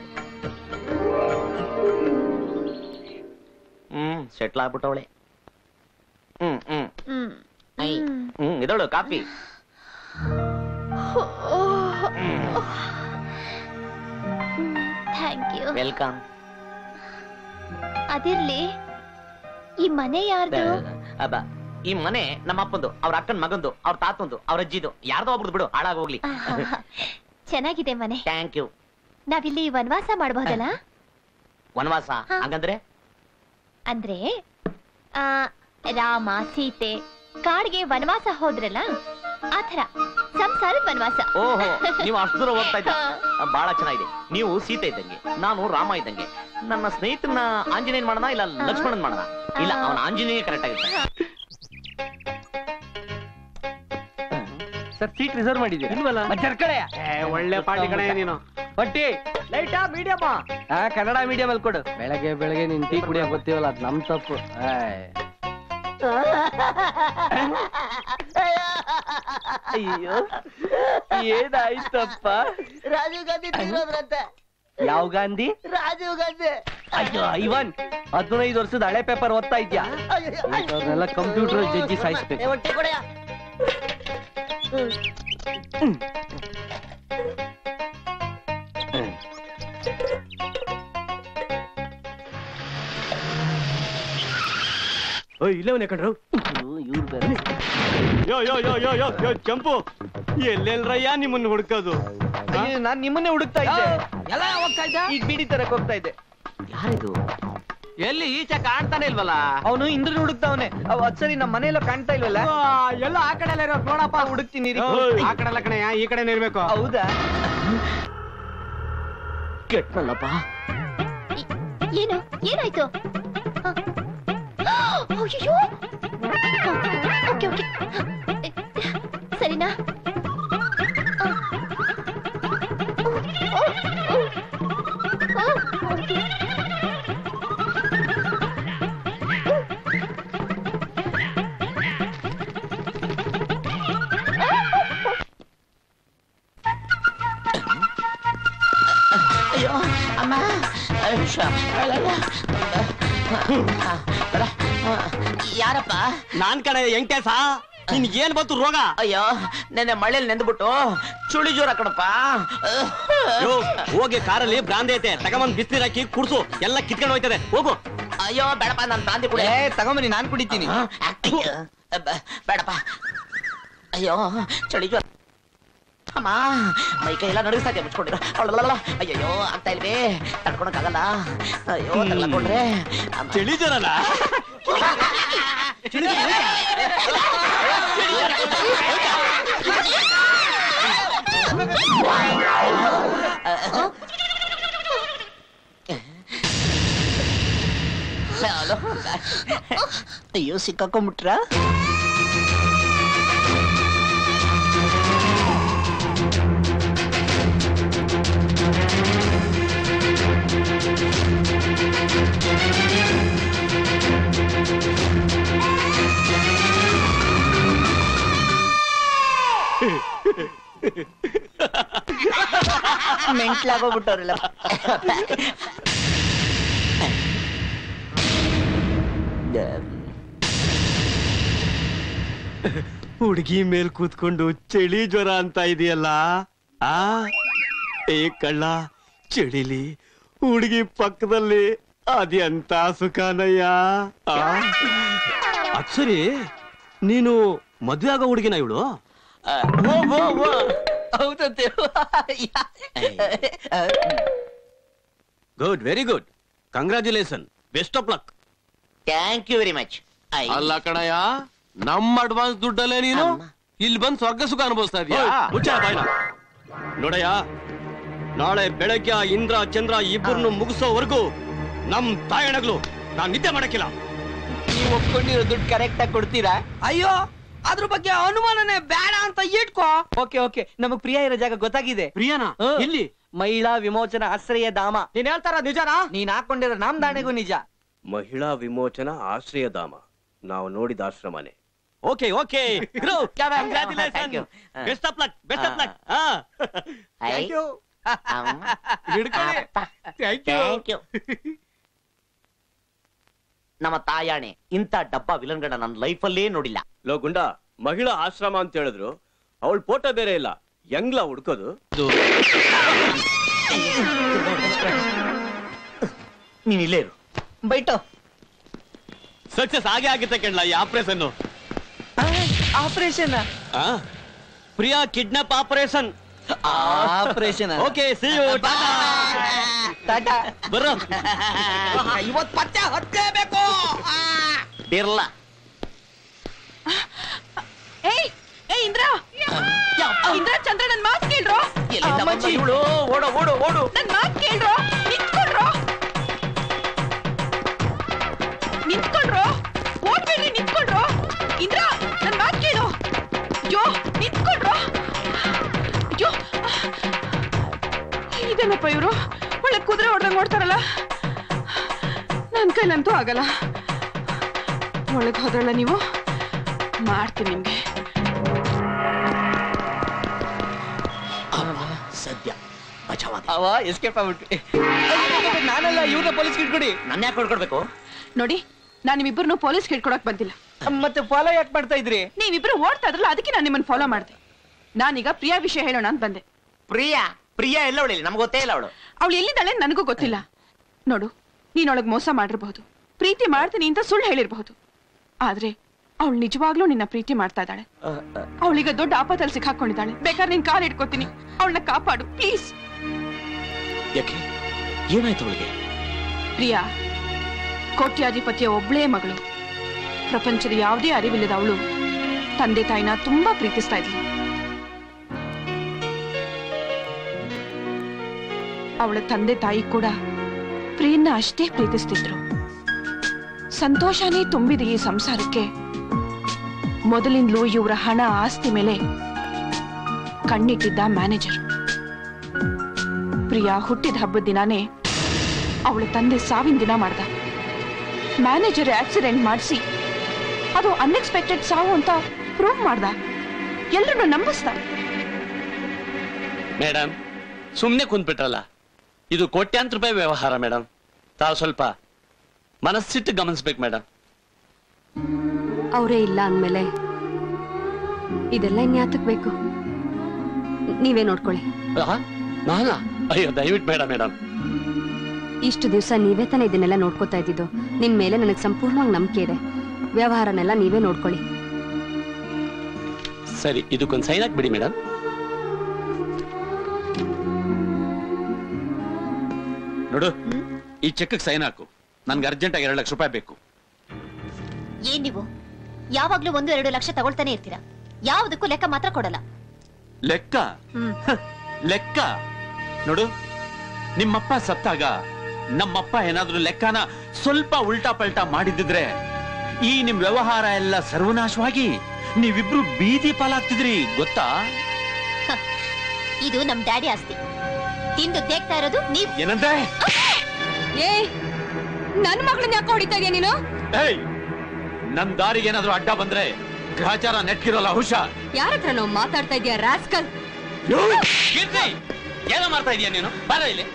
ಹ್ಮ್ ಸೆಟ್ಲ್ ಆಗ್ಬಿಟ್ಟವಳೆ ಹ್ಮ್ ಹ್ಮ್ ಹ್ಮ್ ಐ. ಹ್ಮ್ ಇದಳು ಕಾಫಿ ಥ್ಯಾಂಕ್ ಯು ವೆಲ್ಕಮ್ ಅದಿರ್ಲಿ ಈ ಮನೆ ಯಾರ್ದು ಅಬ್ಬ ಈ ಮನೆ ನಮ್ಮ ಅಪ್ಪಂದು ಅವ್ರ ಅಕ್ಕನ ಮಗಂದು ಅವ್ರ ತಾತಂದು ಅವ್ರ ಅಜ್ಜಿದು ಯಾರ್ದೋ ಒಬ್ರದ್ದು ಬಿಡು ಹಾಳಾಗೋಗ್ಲಿ ಚೆನ್ನಾಗಿದೆ ಮನೆ ಥ್ಯಾಂಕ್ ಯು ನಾವಿಲ್ಲಿ ವನವಾಸ ಮಾಡಬಹುದಲ್ಲ ವನವಾಸ ಹಾ. ಹಂಗಂದ್ರೆ ಅಂದ್ರೆ ಆ ರಾಮ ಸೀತೆ ಕಾಡ್ಗೆ ವನವಾಸ ಹೋದ್ರಲ್ಲ ಆತರ ಸಂಸಾರದ ವನವಾಸ ಓಹೋ ನೀವು ಅಷ್ಟು ದೂರ ಹೋಗ್ತಾ ಇದ್ದ ಬಹಳ ಚೆನ್ನಾಗಿದೆ ನೀವು ಸೀತೆ ಇದ್ದಂಗೆ ನಾನು ರಾಮ ಇದ್ದಂಗೆ ನನ್ನ ಸ್ನೇಹಿತನ ಆಂಜನೇಯನ್ ಮಾಡೋಣ ಇಲ್ಲ ಲಕ್ಷ್ಮಣನ್ ಮಾಡೋಣ ಇಲ್ಲ ಅವನ ಆಂಜನೇಯ ಕರೆಕ್ಟ್ ಆಗಿರ್ತಾನೆ ಸರ್ ಸೀಟ್ ರಿಸರ್ವ್ ಮಾಡಿದ್ದೀರಾ ಇಲ್ವಲ್ಲ ಜರ್ಕಳೆ ಒಳ್ಳೆ ಪಾರ್ಟಿ ಕಣೆ ನೀನು ಪಟ್ಟಿ ಲೈಟಾ ಮೀಡಿಯಮ್ಮ ಆ ಕನ್ನಡ ಮೀಡಿಯಂ ಅಲ್ಲಿ ಕೊಡು ಬೆಳಗ್ಗೆ ಬೆಳಗ್ಗೆ ನಿನ್ ಟೀ ಕುಡಿಯಕ್ ಗೊತ್ತೀವಲ್ಲ ಅದ್ ನಮ್ ತಪ್ಪು ಆಯ್. ಅಯ್ಯೋ ಏನಾಯ್ತಪ್ಪ ರಾಜೀವ್ ಗಾಂಧಿ ತೀರೋದ್ರಂತೆ ಯಾವ ಗಾಂಧಿ ರಾಜೀವ್ ಗಾಂಧಿ ಅಯ್ಯೋ ಐವನ್ ಹದಿನೈದು ವರ್ಷದ ಹಳೆ ಪೇಪರ್ ಓದ್ತಾ ಇದ್ಯಾ ಅವ್ರನ್ನೆಲ್ಲ ಕಂಪ್ಯೂಟರ್ ಜಡ್ಜಿ ಸಾಯಿಸ್ಬೇಕು ಹೊಟ್ಟೆ ಕೊಡೆಯ ಇಲ್ಲವನೇ ಕಣ್ರು ಇವ್ರು ಬೇರೆ ಯೋ ಯೋ ಯೋ ಯೋ ಯೋ ಯೋ ಚಂಪು ಎಲ್ಲೆಲ್ರಯ್ಯ ನಿಮ್ಮನ್ನ ಹುಡ್ಕೋದು ಅಯ್ಯೋ, ನಾನ್ ನಿಮ್ಮನ್ನೇ ಹುಡುಕ್ತಾ ಇದ್ದೆ ಎಲ್ಲ ಹೋಗ್ತಾ ಇದ್ದ ಈಗ ಬೀಡಿ ತರಕ್ ಹೋಗ್ತಾ ಇದ್ದೆ ಯಾರಿದು ಎಲ್ಲಿ ಈಚೆ ಕಾಣ್ತಾನೆ ಇಲ್ವಲ್ಲ ಅವನು ಇಂದ್ರನ್ ಹುಡುಕ್ತಾವನೆ ಅದ್ ಸರಿ ನಮ್ಮ ಮನೆಯಲ್ಲ ಕಾಣ್ತಾ ಇಲ್ವಲ್ಲ ಎಲ್ಲ ಆ ಕಡೆ ಎಲ್ಲ ಇರೋ ನೋಡಪ್ಪ ಹುಡುಕ್ತೀನಿ ಇರಿ. ಆ ಕಡೆ ಎಲ್ಲ ಕಣಯ್ಯ ಈ ಕಡೆನೇ ಇರ್ಬೇಕು ಹೌದಾ ಕೆಟ್ನಲ್ಲಪ್ಪ ಏನು ಏನಾಯ್ತು ಅಯ್ಯೋ ಓಕೆ ಓಕೆ ಸರಿನಾ ಅಯ್ಯೋ ಅಮ್ಮ ಅಯ್ಯೋ, ಅಳಲ್ಲ. ಯಾರಪ್ಪ ನಾನ್ ಕಣ ಎಂಟೇಸ ನಿನ್ ಏನ್ ಬಂತು ರೋಗ ಅಯ್ಯೋ ನೆನ್ನೆ ಮಳೆಯಲ್ಲಿ ನೆಂದ್ಬಿಟ್ಟು ಚುಳಿ ಜ್ವರ ಕಣಪ್ಪ ಯೋ, ಹೋಗಿ ಕಾರಲ್ಲಿ ಬ್ರಾಂದಿ ಐತೆ ತಗೊಂಬಂದ್ ಬಿಸಿನೀರ್ ಹಾಕಿ ಕುಡ್ಸು ಎಲ್ಲ ಕಿತ್ಕೊಂಡು ಹೋಯ್ತದೆ ಹೋಗು ಅಯ್ಯೋ ಬೇಡಪ್ಪ ನಾನು ಬ್ರಾಂದಿ ಕುಡಿ ಏ ತಗೊಂಬನ್ನಿ ನಾನ್ ಕುಡಿತೀನಿ ಬೇಡಪ್ಪ ಅಯ್ಯೋ ಚಳಿ ಜ್ವರ ಅಮ್ಮ ಮೈ ಕೈ ಎಲ್ಲ ನಡುಗಿಸ್ತಾ ಮುಚ್ಕೊಂಡಿರ ಅವಳಲ್ಲ ಅಯ್ಯಯ್ಯೋ ಆಗ್ತಾ ಇಲ್ವೇ ತಡ್ಕೊಳಕ್ಕಾಗಲ್ಲ ಅಯ್ಯೋ ತಗ್ಲಾಕೊಂಡ್ರೆ ಚಳಿ ಜ್ವರನ ಹಲೋ ಅಯ್ಯೋ ಸಿಕ್ಕಾಕೊಂಡ್ಬಿಟ್ರ ಮೆಂಟ್ಲಾಗೋಗ್ಬಿಟ್ಟವ್ರಲ್ಲ ಹುಡುಗಿ ಮೇಲ್ ಕೂತ್ಕೊಂಡು ಚಳಿ ಜ್ವರ ಅಂತ ಇದೆಯಲ್ಲ ಆ ಏ ಕಳ್ಳ ಚಳಿಲಿ ಹುಡುಗಿ ಪಕ್ಕದಲ್ಲಿ ಅದೆಂತ ಸುಖನಯ್ಯ ಆ? ಅದ್ ಸರಿ ನೀನು ಮದ್ವೆ ಆಗೋ ಹುಡುಗಿನ ಇವಳು ಹೌದಂತೆ good very good congratulation best of luck thank you very much ಅಲ್ಲ ಕಣಯ್ಯ ನಮ್ಮ ಅಡ್ವಾನ್ಸ್ ದುಡ್ಡಲ್ಲೇ ನೀನು ಇಲ್ಲಿ ಬಂದ್ ಸ್ವರ್ಗ ಸುಖ ಅನುಭವಿಸ್ತಾ ಇದೀಯಾ ಮುಚ್ಚ ಬಾಯ್ನ ನೋಡಯ್ಯ ನಾಳೆ ಬೆಳಗ್ಗೆ ಆ ಇಂದ್ರ ಚಂದ್ರ ಇಬ್ಬರನ್ನು ಮುಗಿಸೋವರೆಗೂ ನಮ್ ತಾಯಣಗಳು ನಾನ್ ನಿದ್ದೆ ಮಾಡಕ್ಕಿಲ್ಲ ನೀವು ಒಪ್ಕೊಂಡಿರೋ ದುಡ್ಡು ಕರೆಕ್ಟ್ ಆಗಿ ಕೊಡ್ತೀರಾ ಅಯ್ಯೋ ಅದ್ರ ಬಗ್ಗೆ ಅನುಮಾನನೇ ಬೇಡ ಅಂತ ಇಟ್ಕೋ ಓಕೆ ಓಕೆ ನಮಗ್ ಪ್ರಿಯ ಇರೋ ಜಾಗ ಗೊತ್ತಾಗಿದೆ ಪ್ರಿಯಾನ ಎಲ್ಲಿ ಮಹಿಳಾ ವಿಮೋಚನಾ ಆಶ್ರಯ ಧಾಮ ನೀನ್ ಹೇಳ್ತಾರ ನಿಜನಾ ನೀನ್ ಹಾಕೊಂಡಿರೋ ನಾಮದಾಣೆಗೂ ನಿಜ ಮಹಿಳಾ ವಿಮೋಚನಾ ಆಶ್ರಯಧಾಮ ನಾವು ನೋಡಿದ ಆಶ್ರಮನೇ okay okay Thank you. Best of luck best of luck Thank you. ಹಿಡ್ಕೊಳ್ಳಿ. Thank you. ಥ್ಯಾಂಕ್ ಯು ನಮ್ಮ ತಾಯಾಣೆ ಇಂಥ ಡಬ್ಬ ವಿಲನ್ಗಳನ್ನ ನನ್ನ ಲೈಫಲ್ಲೇ ನೋಡಿಲ್ಲ ಲೋ ಗುಂಡ ಮಹಿಳಾ ಆಶ್ರಮ ಅಂತ ಹೇಳಿದ್ರು ಅವಳ ಫೋಟೋ ಬೇರೆ ಇಲ್ಲ ಹೆಂಗ್ಲ ಹುಡ್ಕೋದು ನೀನ್ ಇಲ್ಲೇ ಇರು ಬೈಟೋ ಸಕ್ಸಸ್ ಆಗೇ ಆಗಿತ್ತೆ ಕೇಳಲ್ಲ ಈ operation operation Priya kidnap operation operation okay see you ಟಾಟಾ ಬರ್ರೋ ಇವತ್ ಪತ್ತೆ ಹತ್ತಲೇಬೇಕು ಬಿರ್ಲ ಏಯ್ ಏಯ್ ಇಂದ್ರ ಇಂದ್ರ ಚಂದ್ರ ನನ್ ಮಾತ್ ಕೇಳ್ರೋ ಎಲ್ಲಿಂದ ಬಂದ ಇವಳು ಓಡು ಓಡು ಓಡು ನನ್ ಮಾತ್ ಕೇಳ್ರೋ ನಿಂತ್ಕೊಳ್ರೋ ನಿಂತ್ಕೊಳ್ರೋ ಓಡ್ಬೇಡ್ರಿ ನಿಂತ್ಕೊಳ್ರೋ ಇಂದ್ರ ನನ್ ಮಾತ್ ಕೇಳು ಅಯ್ಯೋ ನಿಂತ್ಕೊಳ್ರೋ ಅಯ್ಯೋ ಇದೇನಪ್ಪ ಇವರು ಒಳ್ಳೆ ಕುದುರೆ ಹೊಡೆದಂಗ್ ಓಡ್ತಾರಲ್ಲ ನನ್ ಕೈಲಂತೂ ಆಗಲ್ಲ ಒಳಗ್ ಹೋದ್ರಲ್ಲ ನೀವು ಮಾಡ್ತೀನಿ ನಿಮ್ಗೆ ಸದ್ಯ ಬಚಾವಾದ ಅವ ಎಸ್ಕೇಪ್ ಆಗ್ಬಿಟ್ವಿ ನಾನಲ್ಲ ಇವ್ರನ್ನ ಪೊಲೀಸ್ ಇಟ್ಕೊಡಿ ನನ್ನ ಯಾಕೆ ಹೊಡ್ಕೊಡ್ಬೇಕು ನೋಡಿ ನಾನು ನಿಮ್ಮಿಬ್ಬರನ್ನು ಪೊಲೀಸ್ ಹಿಡ್ಕೊಡಕ್ ಬಂದಿಲ್ಲ ಮತ್ತೆ ಫಾಲೋ ಯಾಕೆ ಮಾಡ್ತಾ ಇದ್ರಿ ನೀವಿಬ್ರು ಓಡ್ತಾ ಇದ್ರಲ್ಲ ಅದಕ್ಕೆ ನಾನು ನಿಮ್ಮನ್ನ ಫಾಲೋ ಮಾಡಿದೆ ನಾನೀಗ ಪ್ರಿಯಾ ವಿಷಯ ಹೇಳೋಣ ಅಂತ ಬಂದೆ ಪ್ರಿಯಾ ಪ್ರಿಯಾ ಎಲ್ಲ ಅವಳಿಲ್ಲ ನಮ್ಗೆ ಗೊತ್ತೇ ಇಲ್ಲ ಅವಳು ಅವಳು ಎಲ್ಲಿದ್ದಾಳೆ ನನಗೂ ಗೊತ್ತಿಲ್ಲ ನೋಡು ನೀನೊಳಗ್ ಮೋಸ ಮಾಡಿರ್ಬಹುದು ಪ್ರೀತಿ ಮಾಡ್ತೀನಿ ಅಂತ ಸುಳ್ಳು ಹೇಳಿರ್ಬಹುದು ಆದ್ರೆ ಅವಳು ನಿಜವಾಗ್ಲೂ ನಿನ್ನ ಪ್ರೀತಿ ಮಾಡ್ತಾ ಇದ್ದಾಳೆ ಅವಳೀಗ ದೊಡ್ಡ ಆಪತ್ತಲ್ಲಿ ಸಿಕ್ಕಾಕೊಂಡಿದ್ದಾಳೆ ಬೇಕಾದ್ರೆ ನಿನ್ ಕಾಲ್ ಇಟ್ಕೋತೀನಿ ಅವಳನ್ನ ಕಾಪಾಡು ಪ್ಲೀಸ್ ಯಾಕೆ ಏನಾಯ್ತು ಅವಳಿಗೆ ಪ್ರಿಯಾ ಕೋಟ್ಯಾಧಿಪತಿಯ ಒಬ್ಳೇ ಮಗಳು ಪ್ರಪಂಚದ ಯಾವುದೇ ಅರಿವಿಲ್ಲದ ಅವಳು ತಂದೆ ತಾಯಿನ ತುಂಬಾ ಪ್ರೀತಿಸ್ತಾ ಇದ್ಲು ಅವಳ ತಂದೆ ತಾಯಿ ಕೂಡ ಪ್ರಿಯನ್ನ ಅಷ್ಟೇ ಪ್ರೀತಿಸ್ತಿದ್ರು ಸಂತೋಷನೇ ತುಂಬಿದ ಈ ಸಂಸಾರಕ್ಕೆ ಮೊದಲಿಂದಲೂ ಇವರ ಹಣ ಆಸ್ತಿ ಮೇಲೆ ಕಣ್ಣಿಟ್ಟಿದ್ದ ಮ್ಯಾನೇಜರ್ ಪ್ರಿಯಾ ಹುಟ್ಟಿದ ಹಬ್ಬದ ದಿನಾನೇ ಅವಳ ತಂದೆ ಸಾವಿನ ದಿನ ಮಾಡ್ದ ಮ್ಯಾನೇಜರ್ ಆಕ್ಸಿಡೆಂಟ್ ಮಾಡಿಸಿ ಅದು ಅನ್ಎಕ್ಸ್ಪೆಕ್ಟೆಡ್ ಸಾವು ಅಂತ ಪ್ರೂವ್ ಮಾಡ್ದ ಎಲ್ರನ್ನೂ ನಂಬಿಸ್ದ ಮೇಡಮ್ ಸುಮ್ಮನೆ ಕುಂತ್ಬಿಟ್ರಲ್ಲ ಇದು ಕೋಟ್ಯಾಂತರ ರೂಪಾಯಿ ವ್ಯವಹಾರ ಮೇಡಮ್ ತಾವು ಸ್ವಲ್ಪ ಮನಸ್ಸಿಟ್ಟು ಗಮನಿಸ್ಬೇಕು ಮೇಡಮ್ ಅವರೇ ಇಲ್ಲ ಅಂದ್ಮೇಲೆ ಇದೆಲ್ಲ ಇನ್ಯಾತಕ್ ಬೇಕು ನೀವೇ ನೋಡ್ಕೊಳ್ಳಿ ನಾನಾ ಅಯ್ಯೋ ದಯವಿಟ್ಟು ಬೇಡ ಮೇಡಮ್ ಇಷ್ಟು ದಿವಸ ನೀವೇ ತಾನೇ ಇದನ್ನೆಲ್ಲ ನೋಡ್ಕೋತಾ ಇದ್ದಿದ್ದು ನಿನ್ ಮೇಲೆ ನನಗೆ ಸಂಪೂರ್ಣವಾಗಿ ನಂಬಿಕೆ ಇದೆ ವ್ಯವಹಾರನೆಲ್ಲ ನೀವೇ ನೋಡ್ಕೊಳ್ಳಿ ಸರಿ ಇದಕ್ಕೊಂದು ಸೈನ್ ಹಾಕ್ಬಿಡಿ ಮೇಡಮ್ ನೋಡು ಈ ಚೆಕ್ ಸೈನ್ ಹಾಕು ನನ್ಗೆ ಅರ್ಜೆಂಟ್ ಆಗಿ ಎರಡು ಲಕ್ಷ ರೂಪಾಯಿ ಬೇಕು ಏನ್ ನೀವು ಯಾವಾಗ್ಲೂ ಒಂದು ಎರಡು ಲಕ್ಷ ತಗೊಳ್ತಾನೆ ಇರ್ತೀರಾ ಯಾವುದಕ್ಕೂ ಲೆಕ್ಕ ಮಾತ್ರ ಕೊಡಲ್ಲ ಲೆಕ್ಕ ಹ, ಲೆಕ್ಕ ನೋಡು ನಿಮ್ಮಪ್ಪ ಸತ್ತಾಗ ನಮ್ಮಪ್ಪ ಏನಾದ್ರೂ ಲೆಕ್ಕನ ಸ್ವಲ್ಪ ಉಲ್ಟಾ ಪಲ್ಟಾ ಮಾಡಿದ್ದಿದ್ರೆ ಈ ನಿಮ್ ವ್ಯವಹಾರ ಎಲ್ಲ ಸರ್ವನಾಶವಾಗಿ ನೀವಿಬ್ರು ಬೀದಿ ಪಾಲಾಗ್ತಿದ್ರಿ ಗೊತ್ತಾ ಇದು ನಮ್ ಡ್ಯಾಡಿ ಆಸ್ತಿ ತಿಂದು ತೇಗ್ತಾ ಇರೋದು ನೀವ್ ಏನಂದ್ರೆ ಏಯ್ ನನ್ ಮಗಳನ್ನ ಯಾಕೆ ಹೊಡಿತಾ ಇದೀಯ ನೀನು ಏಯ್ ನನ್ ದಾರಿಗೆ ಏನಾದ್ರೂ ಅಡ್ಡ ಬಂದ್ರೆ ಗ್ರಹಚಾರ ನೆಟ್ಕಿರೋಲ್ಲ ಹುಷಾರ್ ಯಾರ ಹತ್ರ ನಾವು ಮಾತಾಡ್ತಾ ಇದೀಯ ರಾಸ್ಕಲ್ ಕೀರ್ತಿ ಏನೋ ಮಾಡ್ತಾ ಇದೀಯ ನೀನು ಬಾರ ಇಲ್ಲಿ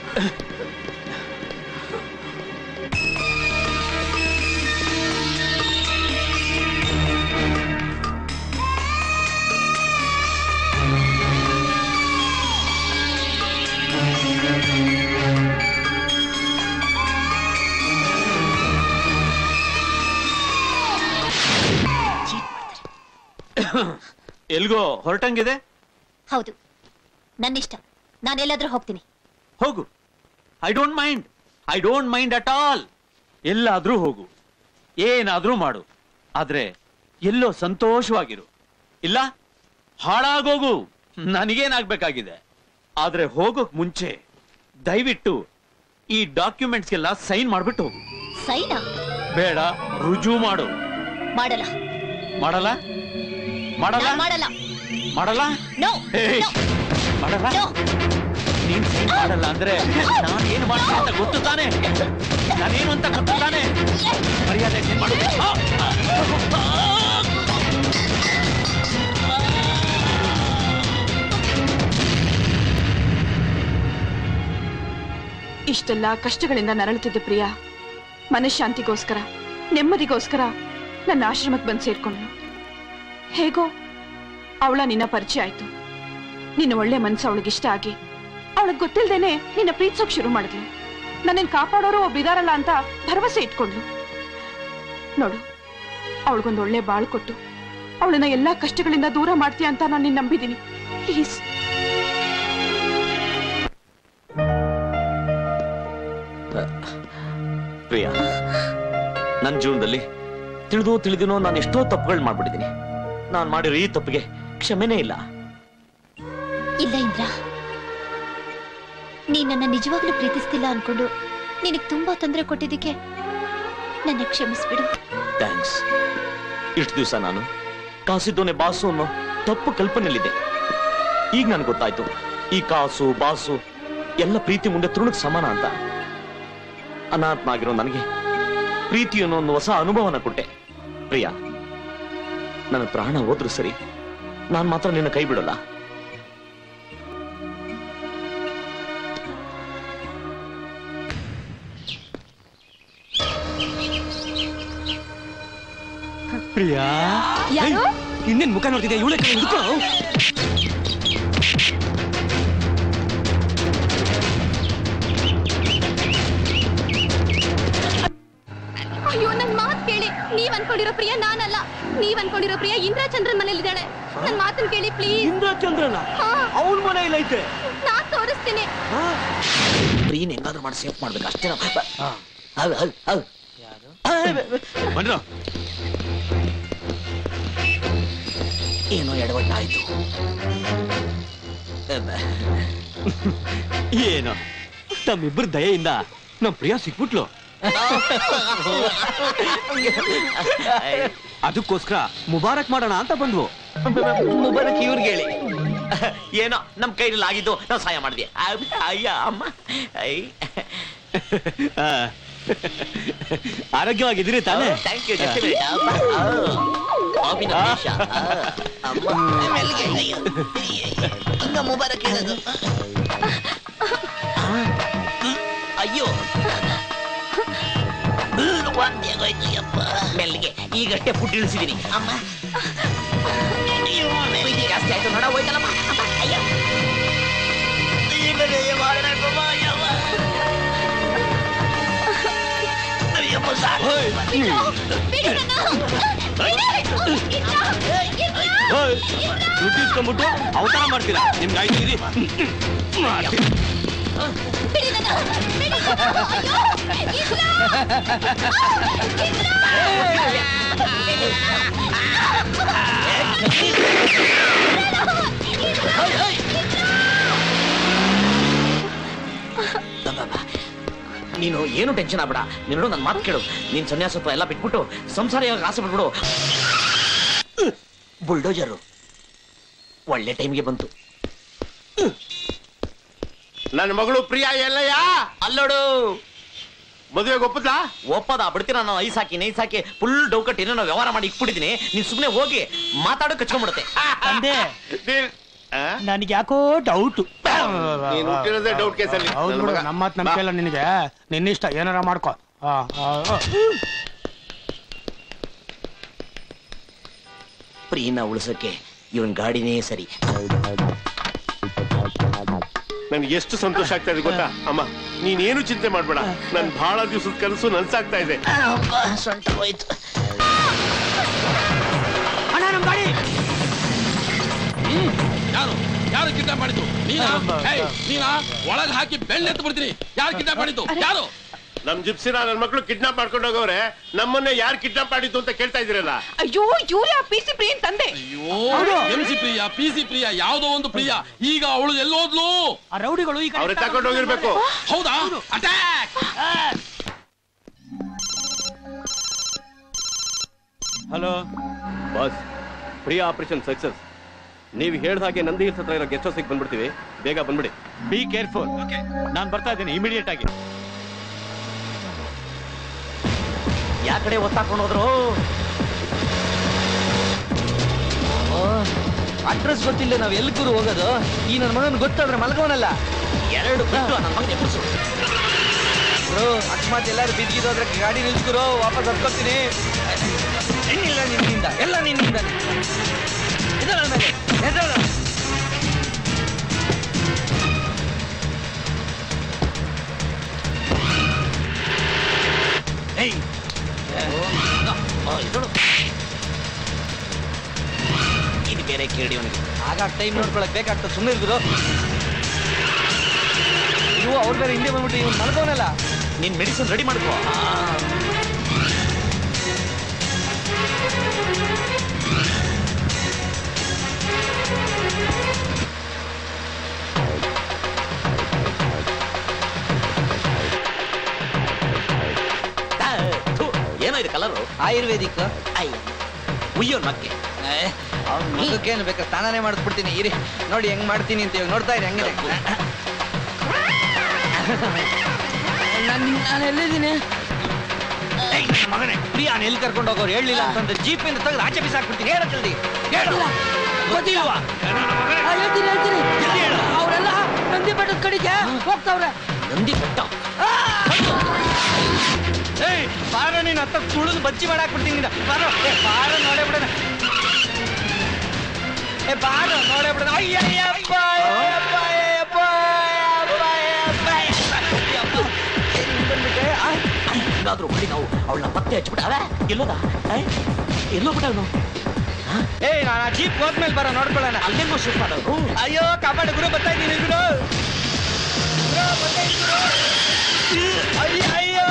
ಎಲ್ಗೋ ಹೊರಟಂಗಿದೆ ಹೌದು ನನ್ನಿಷ್ಟ ನಾನೆಲ್ಲಾದ್ರೂ ಹೋಗ್ತೀನಿ ಹೋಗು I don't mind I don't mind at all ಎಲ್ಲಾದ್ರೂ ಹೋಗು ಏನಾದ್ರೂ ಮಾಡು ಆದ್ರೆ ಎಲ್ಲೋ ಸಂತೋಷವಾಗಿರು ಇಲ್ಲ ಹಾಳಾಗೋಗು ನನಗೇನಾಗ್ಬೇಕಾಗಿದೆ ಆದ್ರೆ ಹೋಗೋಕ್ ಮುಂಚೆ ದಯವಿಟ್ಟು ಈ ಡಾಕ್ಯುಮೆಂಟ್ಸ್ಗೆಲ್ಲ ಸೈನ್ ಮಾಡ್ಬಿಟ್ಟು ಹೋಗು ಸೈನಾ ಬೇಡ ರುಜು ಮಾಡು ಮಾಡಲ್ಲ ಮಾಡಲ್ಲ ಮಾಡಲ್ಲ ನಾನ್ ಮಾಡಲ್ಲ ಮಾಡಲ್ಲ ನೋ ಏಯ್, ಮಾಡಲ್ಲ ನೀನ್ ಸೈನ್ ಮಾಡಲ್ಲ ಅಂದ್ರೆ ನಾನು ಏನು ಮಾಡ್ತೀನಿ ಅಂತ ಗೊತ್ತು ತಾನೆ ನಾನೇನು ಅಂತ ಗೊತ್ತು ತಾನೆ ಮರ್ಯಾದೆ ಸೈನ್ ಮಾಡು ಆ, ಆ, ಆ. ಇಷ್ಟೆಲ್ಲ ಕಷ್ಟಗಳಿಂದ ನರಳುತ್ತಿದ್ದ ಪ್ರಿಯಾ ಮನಃಶಾಂತಿಗೋಸ್ಕರ ನೆಮ್ಮದಿಗೋಸ್ಕರ ನನ್ನ ಆಶ್ರಮಕ್ಕೆ ಬಂದು ಸೇರ್ಕೊಂಡ್ಳು ಹೇಗೋ ಅವಳ ನಿನ್ನ ಪರಿಚಯ ಆಯ್ತು ನಿನ್ನ ಒಳ್ಳೆ ಮನ್ಸು ಅವಳಿಗೆ ಇಷ್ಟ ಆಗಿ ಅವಳಿಗೆ ಗೊತ್ತಿಲ್ದೇನೆ ನಿನ್ನ ಪ್ರೀತಿಸೋಕ್ ಶುರು ಮಾಡಿದ್ಲು ನನ್ನನ್ನು ಕಾಪಾಡೋರು ಒಬ್ಬಿದಾರಲ್ಲ ಅಂತ ಭರವಸೆ ಇಟ್ಕೊಂಡ್ಲು ನೋಡು ಅವಳಿಗೊಂದು ಒಳ್ಳೆ ಬಾಳು ಕೊಟ್ಟು ಅವಳನ್ನ ಎಲ್ಲಾ ಕಷ್ಟಗಳಿಂದ ದೂರ ಮಾಡ್ತೀಯ ಅಂತ ನಾನು ನಿನ್ನ ನಂಬಿದ್ದೀನಿ ಪ್ಲೀಸ್ ಪ್ರಿಯಾ ನನ್ನ ಜೀವನದಲ್ಲಿ ತಿಳಿದು ತಿಳಿದಿನೋ ನಾನು ಎಷ್ಟೋ ತಪ್ಪುಗಳು ಮಾಡ್ಬಿಟ್ಟಿದ್ದೀನಿ ನಾನು ಮಾಡಿರೋ ಈ ತಪ್ಪಿಗೆ ಕ್ಷಮೆನೇ ಇಲ್ಲ ಇಲ್ಲ ಇಂದ್ರ ನೀನ್ ನನ್ನ ನಿಜವಾಗ್ಲೂ ಪ್ರೀತಿಸ್ತಿಲ್ಲ ಅನ್ಕೊಂಡು ನಿನಗ್ ತುಂಬಾ ತೊಂದರೆ ಕೊಟ್ಟಿದ್ದಕ್ಕೆ ನನ್ನ ಕ್ಷಮಿಸ್ಬಿಡು ಥ್ಯಾಂಕ್ಸ್ ಇಷ್ಟು ದಿವಸ ನಾನು ಕಾಸಿದ್ದೋನೆ ಬಾಸು ಅನ್ನೋ ತಪ್ಪು ಕಲ್ಪನೆಯಲ್ಲಿದ್ದೆ ಈಗ ನನ್ಗೆ ಗೊತ್ತಾಯ್ತು ಈ ಕಾಸು ಬಾಸು ಎಲ್ಲ ಪ್ರೀತಿ ಮುಂದೆ ತೃಣಕ್ ಸಮಾನ ಅಂತ ಅನಾತ್ಮ ಆಗಿರೋ ನನಗೆ ಪ್ರೀತಿ ಅನ್ನೋ ಒಂದು ಹೊಸ ಅನುಭವನ ಕೊಟ್ಟೆ ಪ್ರಿಯಾ ನನ್ನ ಪ್ರಾಣ ಹೋದ್ರು ಸರಿ ನಾನ್ ಮಾತ್ರ ನಿನ್ನ ಕೈ ಬಿಡಲ್ಲ ಪ್ರಿಯಾ ಯಾರು? ಇನ್ನೇನ್ ಮುಖ ನೋಡ್ತಿದ್ದೆ ಇವಳೆ ಅನ್ಕೊಂಡಿರೋ ಪ್ರಿಯ ನಾನಲ್ಲ ನೀವ್ ಅನ್ಕೊಂಡಿರೋ ಪ್ರಿಯ ಇಂದ್ರಚಂದ್ರನ್ ಮನೇಲಿದ್ದಾಳೆ ನನ್ ಮಾತನ್ ಕೇಳಿ ಪ್ಲೀಸ್ ಇಂದ್ರಚಂದ್ರನ ಅವನ ಮನೆ ಇಲ್ಲೈತೆ ನಾನ್ ತೋರಿಸ್ತೀನಿ ಪ್ರೀನ್ ಹೆಂಗಾದ್ರೂ ಮಾಡಿ ಸೇಫ್ ಮಾಡ್ಬೇಕು ಅಷ್ಟೇ ನಾವು ಬನ್ರೋ ಏನೋ ಎಡವಟ್ಟಾಯ್ತು ಏನು ನಮ್ಮಿಬ್ಬರ ದಯೆಯಿಂದ ನಮ್ ಪ್ರಿಯ ಸಿಕ್ಬಿಟ್ಲು ಅದಕ್ಕೋಸ್ಕರ ಮುಬಾರಕ್ ಮಾಡೋಣ ಅಂತ ಬಂದ್ವು ಮುಬಾರಕ್ ಇವ್ರಿಗೆ ಹೇಳಿ ಏನೋ ನಮ್ ಕೈಲಿ ಆಗಿದ್ದು ನಾವು ಸಹಾಯ ಮಾಡಿದ್ವಿ ಅಯ್ಯ ಅಮ್ಮ ಐ ಆ, ಆರೋಗ್ಯವಾಗಿದ್ದೀರಿ ತಾನೇ ಥ್ಯಾಂಕ್ ಯು ಜಸ್ಟ್ ಬಾಬಿನ ದೇಶ ಅಮ್ಮ ಮೆಲ್ಲಿಗೆ ಅಯ್ಯೋ ಹಂಗ ಮುಬಾರಕ್ ಹೇಳೋದು ಅಯ್ಯೋ ವಾಂತಿ ಆಗೋಯ್ತು ಯಪ್ಪ ಮೆಲ್ಲಿಗೆ ಈಗಷ್ಟೇ ಫುಡ್ ಇಳಿಸಿದೀನಿ ಅಮ್ಮ ಅಯ್ಯೋ ಪ್ರೀತಿ ಜಾಸ್ತಿ ಆಯ್ತು ನೋಡ ಹೋಯ್ತಲ್ಲಮ್ಮ ಅಮ್ಮ, ಅಯ್ಯೋ ಈಗಲೇ ಮಾಡ್ಬೇಕಮ್ಮ, ಯವ್ವ. ಅಯ್ಯಪ್ಪ ಸಾಕು. ದುಡ್ಡು ಇಸ್ಕೊಂಡ್ಬಿಟ್ಟು ಅವತಾರ ಮಾಡ್ತೀರಾ ನಿಮ್ಗೆ ಆಯ್ತು ಇರಿ ಮಾಡ್ತೀನಿ. ನೀನು ಏನು ಟೆನ್ಷನ್ ಆಗ್ಬೇಡ ನೀನು ನನ್ನ ಮಾತು ಕೇಳು ನೀನ್ ಸನ್ಯಾಸತ್ವ ಎಲ್ಲ ಬಿಟ್ಬಿಟ್ಟು ಸಂಸಾರ ಇವಾಗ ಆಸೆ ಬಿಟ್ಬಿಡು ಬುಲ್ಡೋಜರು ಒಳ್ಳೆ ಟೈಮ್ಗೆ ಬಂತು ನನ್ನ ಮಗಳು ಪ್ರಿಯಾ ಎಲ್ಲಯ್ಯ ಅಲ್ಲೋಡು ಮದುವೆಗೆ ಒಪ್ಪದ್ಲಾ ಒಪ್ಪದ ಬಿಡ್ತೀರ ನಾನು ಐಸ್ ಹಾಕಿ ನೈಸ್ ಹಾಕಿ ಫುಲ್ ಡೌಕಟ್ ಏನೋ ವ್ಯವಹಾರ ಮಾಡಿ ಇಟ್ಬಿಟ್ಟಿದ್ದೀನಿ ನೀನ್ ಸುಮ್ನೆ ಹೋಗಿ ಮಾತಾಡೋ ಕಚ್ಕೊಂಡ್ಬಿಡುತ್ತೆ ತಂದೆ ನನಗೆ ಯಾಕೋ ಡೌಟ್ ನೀನ್ ಹುಟ್ಟಿರೋದೇ ಡೌಟ್ ಕೇಸಲ್ಲಿ ಹೌದು ನನ್ನ ಬಿಡು, ಮಗ. ನಮ್ಮ ಮಾತು ನಂಬಿಕೆ ಇಲ್ಲ ನಿನಗೆ ನಿನ್ನಿಷ್ಟ ಏನಾರ ಮಾಡ್ಕೋ ಆ, ಆ, ಆ. ಪ್ರೀನ ಉಳಿಸೋಕೆ ಇವನ್ ಗಾಡಿನೇ ಸರಿ ನನ್ಗೆ ಎಷ್ಟು ಸಂತೋಷ ಆಗ್ತಾ ಇದೆ ಗೊತ್ತಾ ಅಮ್ಮ ನೀನೇನು ಚಿಂತೆ ಮಾಡ್ಬೇಡ ನನ್ ಬಹಳ ದಿವಸದ ಕನಸು ನನ್ಸಾಗ್ತಾ ಇದೆ ಸೊಂಟ ಹೋಯ್ತು ಅಣ್ಣ ನಮ್ ಗಾಡಿ ಹ್ಮ್ ಯಾರು ಯಾರು ಕಿಡ್ನಾಪ್ ಮಾಡಿದ್ದು ನೀನಾ ಏಯ್, ನೀನಾ ಒಳಗ್ ಹಾಕಿ ಬೆಳ್ಳೆತ್ತು ಬಿಡ್ತೀನಿ ಯಾರು ಕಿಡ್ನಾಪ್ ಮಾಡಿದ್ದು ಯಾರು ನಮ್ ಜಿಪ್ಸಿನ ನನ್ ಮಕ್ಳು ಕಿಡ್ನಾಪ್ ಮಾಡ್ಕೊಂಡು ಹೋಗವ್ರೆ ನಮ್ಮನ್ನೇ ಯಾರು ಕಿಡ್ನಾಪ್ ಮಾಡಿದ್ದು ಅಂತ ಕೇಳ್ತಾ ಇದ್ದೀರಲ್ಲ ಅಯ್ಯೋ ಇವ್ರೇ ಪಿ ಸಿ ಪ್ರಿಯನ್ ತಂದೆ ಅಯ್ಯೋ M C Priya P C Priya ಯಾವ್ದೋ ಒಂದು ಪ್ರಿಯ ಈಗ ಅವಳು ಎಲ್ಲೋದ್ಲು ಆ ರೌಡಿಗಳು ಈ ಅವ್ರೆ ತಗೊಂಡು ಹೋಗಿರ್ಬೇಕು ಹೌದಾ attack hello boss Priya operation success ನೀವು ಹೇಳ್ದ ಹಾಗೆ ನಂದಿ ಹಿಲ್ಸ್ ಹತ್ರ ಇರೋ ಗೆಸ್ಟ್ ಹೌಸಿಗೆ ಬಂದ್ಬಿಡ್ತೀವಿ ಬೇಗ ಬಂದ್ಬಿಡಿ ಬಿ ಕೇರ್ಫುಲ್ ನಾನು ಬರ್ತಾ ಇದ್ದೀನಿ ಇಮಿಡಿಯೇಟ್ ಆಗಿ ಯಾ ಕಡೆ ಒತ್ತಾಕೊಂಡು ಹೋದ್ರು ಅಡ್ರೆಸ್ ಗೊತ್ತಿಲ್ಲ ನಾವ್ ಎಲ್ಲಿ ಗುರು ಹೋಗೋದು ಈ ನನ್ನ ಮಗನ್ ಗೊತ್ತಾದ್ರೆ ಮಲಗೋನಲ್ಲ ಎರಡು ಬಿಟ್ಟು ನನ್ನ ಮಗನಿಗೆ ಬಿಡಿಸು ಗುರು ಅಕಸ್ಮಾತ್ ಎಲ್ಲಾರು ಬಿದ್ದಿರೋದ್ರೆ ಗಾಡಿ ನಿಲ್ಸ್ಗುರು ವಾಪಸ್ ಹತ್ಕೊಳ್ತೀನಿ ಹೆಣ್ಣಿಲ್ಲ ನಿನ್ನಿಂದ ಎಲ್ಲ ನಿನ್ನಿಂದ ಎದ್ದೇಳ ಮೇಲೆ ಎದ್ದೇಳ ಏಯ್ ಇದಳು ಇದು ಬೇರೆ ಕೇಳಿ ಅವನಿಗೆ ಆಗ ಟೈಮ್ ನೋಡ್ಕೊಳಕ್ ಬೇಕಾಗ್ತದೆ ಸುಮ್ಮನೆ ಗುರು ಇವು ಅವ್ರ ಬೇರೆ ಹಿಂದೆ ಬಂದ್ಬಿಟ್ಟು ಇವ್ನು ಮಲ್ಗೋನಲ್ಲ ನೀನ್ ಮೆಡಿಸಿನ್ ರೆಡಿ ಮಾಡ್ಕೋ ಆ, ಥು, ಏನೋ ಇದು ಕಲರು ಆಯುರ್ವೇದಿಕ್ ಅಯ್ಯ ಉಯ್ಯೋ ನಕ್ಕೆ ಅವ್ನ ಮಗಕ್ಕೇನು ಬೇಕಾ ಸ್ನಾನನೇ ಮಾಡಿಸ್ಬಿಡ್ತೀನಿ ಇರಿ ನೋಡಿ ಹೆಂಗ್ ಮಾಡ್ತೀನಿ ಅಂತ ಇವಾಗ ನೋಡ್ತಾ ಇರಿ ಹಂಗೆ ನಾನು ನಾನು ಎಲ್ಲಿದ್ದೀನಿ ಮಗನೇ ಪ್ರಿಯಾ ಎಲ್ಲಿ ಕರ್ಕೊಂಡು ಹೋಗೋರು ಹೇಳಲಿಲ್ಲ ಅಂತಂದ್ರೆ ಜೀಪ್ ಇಂದ ತೆಗೆದು ಆಚೆ ಬಿಸಾಕ್ಬಿಡ್ತೀನಿ ಹೇಳ ಜಲ್ದಿ ಹೇಳು ಗೊತ್ತಿಲ್ವಾ ಹೇಳ್ತೀನಿ ಹೇಳ್ತೀನಿ ಅವರೆಲ್ಲ ನಂದಿ ಬೆಟ್ಟದ ಕಡೆಗೆ ಹೋಗ್ತಾವ್ರೆ ನಂದಿ ಬೆಟ್ಟ ಏಯ್ ಬಾರ ನೀನು ಹತ್ತ ತುಳಿದು ಬಚ್ಚಿ ಮಾಡಾಕ್ಬಿಡ್ತೀನಿ ನಿನ್ನ ಬಾರೋ ಏ ಬಾರ ನೋಡೇ ಬಿಡೋಣ ಏ ಬಾರ ನೋಡೇ ಬಿಡೋಣ ಅಯ್ಯಯ್ಯಪ್ಪ ಅಯ್ಯಪ್ಪ ಅಯ್ಯಪ್ಪ ಅಯ್ಯಪ್ಪ ಅಯ್ಯಪ್ಪ ಅಯ್ಯಪ್ಪ ಏನ್ ಹಿಂಗ್ ಬಂದ್ಬಿಟ್ಟೆ? ಆ? ಹೆಂಗಾದ್ರೂ ಮಾಡಿ ನಾವು ಅವಳನ್ನ ಪತ್ತೆ ಹಚ್ಬಿಟ್ಟ ಅಲ್ಲ ಎಲ್ಲೋದ ಎಲ್ಲೋ ಬಿಟ್ಟ ಅವನು ಏ ನಾನು ಜೀಪ್ ಹೋದ್ಮೇಲೆ ಬರೋ ನೋಡ್ಕೊಳ್ಳೋಣ ಅಲ್ಲೇನೋ ಶಿಫ್ಟ್ ಮಾಡೋರು ಅಯ್ಯೋ ಕಾಪಾಡು ಗುರು ಬರ್ತಾ ಇದ್ದೀನಿ ಗುರು ಗುರು, ಬರ್ತಾ ಇದ್ದೀನಿ ಗುರು. ಅಯ್ಯ, ಅಯ್ಯೋ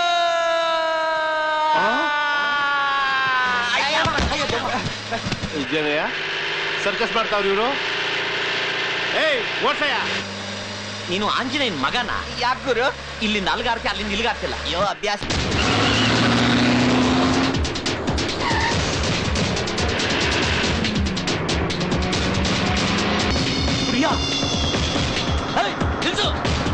ಇದೇನಯ್ಯ ಸರ್ಕಸ್ ಮಾಡ್ತಾವ್ರಿ ಇವರು ಏಯ್ ಓಡ್ಸಯ್ಯ ನೀನು ಆಂಜನೇಯನ್ ಮಗನ ಯಾಕೆ ಗುರು ಇಲ್ಲಿಂದ ಅಲ್ಗಾರ್ತಿ ಅಲ್ಲಿಂದ ಇಲ್ಗಾರ್ತಿಲ್ಲ ಅಯ್ಯೋ ಅಭ್ಯಾಸ ಪ್ರಿಯಾ ಏಯ್, ನಿಲ್ಸು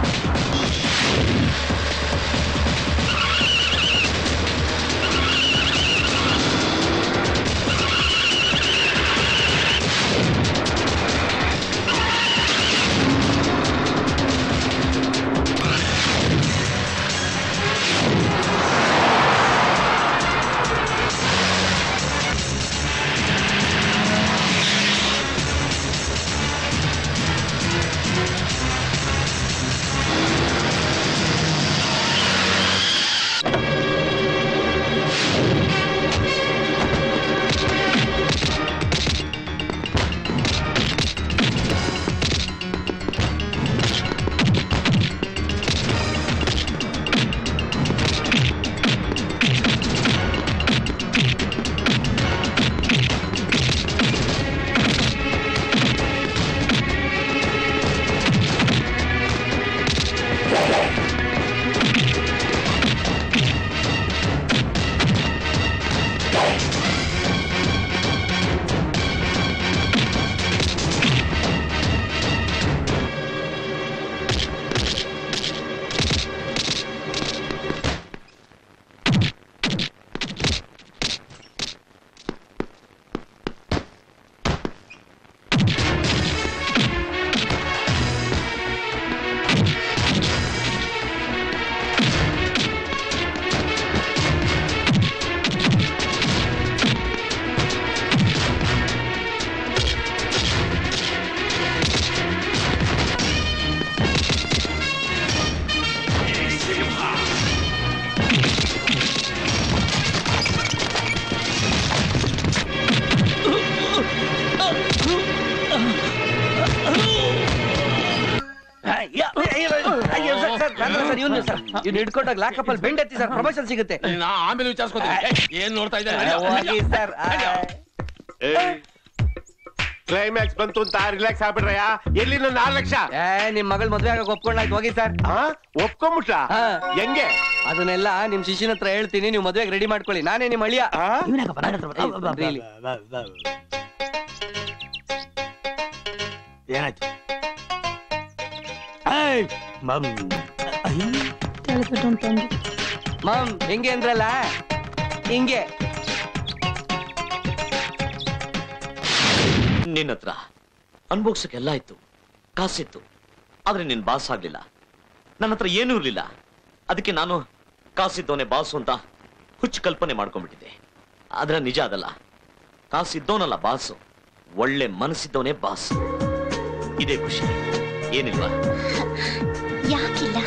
ಇವ್ನು ಸರ್ ಇವ್ನು ಹಿಡ್ಕೊಂಡಾಗ ಲಾಕಪ್ ಅಲ್ಲಿ ಬೆಂಡ್ ಎತ್ತಿ ಸರ್ ಪ್ರಮೋಷನ್ ಸಿಗುತ್ತೆ ನಾ ಆಮೇಲೆ ವಿಚಾರಿಸ್ಕೊತೀನಿ ಏ, ಏನ್ ನೋಡ್ತಾ ಇದ್ದಾರೆ ಹೋಗಿ ಸರ್ ಕ್ಲೈಮ್ಯಾಕ್ಸ್ ಬಂತು ಅಂತ ರಿಲ್ಯಾಕ್ಸ್ ಆಗ್ಬಿಡ್ರಯ್ಯ ಎಲ್ಲಿ ನನ್ನ ಆರು ಲಕ್ಷ ಏ ನಿಮ್ ಮಗಳ್ ಮದ್ವೆ ಆಗಕ್ ಒಪ್ಕೊಂಡಾಯ್ತು ಹೋಗಿ ಸರ್ ಒಪ್ಕೊಂಬಿಟ್ಟ ಹೆಂಗೆ ಅದನ್ನೆಲ್ಲ ನಿಮ್ ಶಿಷ್ಯನ ಹತ್ರ ಹೇಳ್ತೀನಿ ನೀವು ಮದ್ವೆಗೆ ರೆಡಿ ಮಾಡ್ಕೊಳ್ಳಿ ನಾನೇ ನಿಮ್ ಅಳಿಯ Really. ಏನಾಯ್ತು ಮಾಮ್ ಹೆಂಗೆ ಅಂದ್ರಲ್ಲ ಹಿಂಗೆ ನಿನ್ನ ಹತ್ರ ಅನ್ಭೋಗ್ಸಕ್ಕೆಲ್ಲ ಇತ್ತು ಕಾಸಿತ್ತು ಆದ್ರೆ ನಿನ್ ಬಾಸ್ ಆಗ್ಲಿಲ್ಲ ನನ್ನ ಹತ್ರ ಏನೂ ಇರ್ಲಿಲ್ಲ ಅದಕ್ಕೆ ನಾನು ಕಾಸಿದ್ದವನೇ ಬಾಸು ಅಂತ ಹುಚ್ಚು ಕಲ್ಪನೆ ಮಾಡ್ಕೊಂಡ್ಬಿಟ್ಟಿದ್ದೆ ಆದ್ರೆ ನಿಜ ಅದಲ್ಲ ಕಾಸಿದ್ದವನಲ್ಲ ಬಾಸು ಒಳ್ಳೆ ಮನಸ್ಸಿದ್ದವನೇ ಬಾಸ್ ಇದೇ ಖುಷಿ ಏನಿಲ್ವಾ ಯಾಕಿಲ್ಲ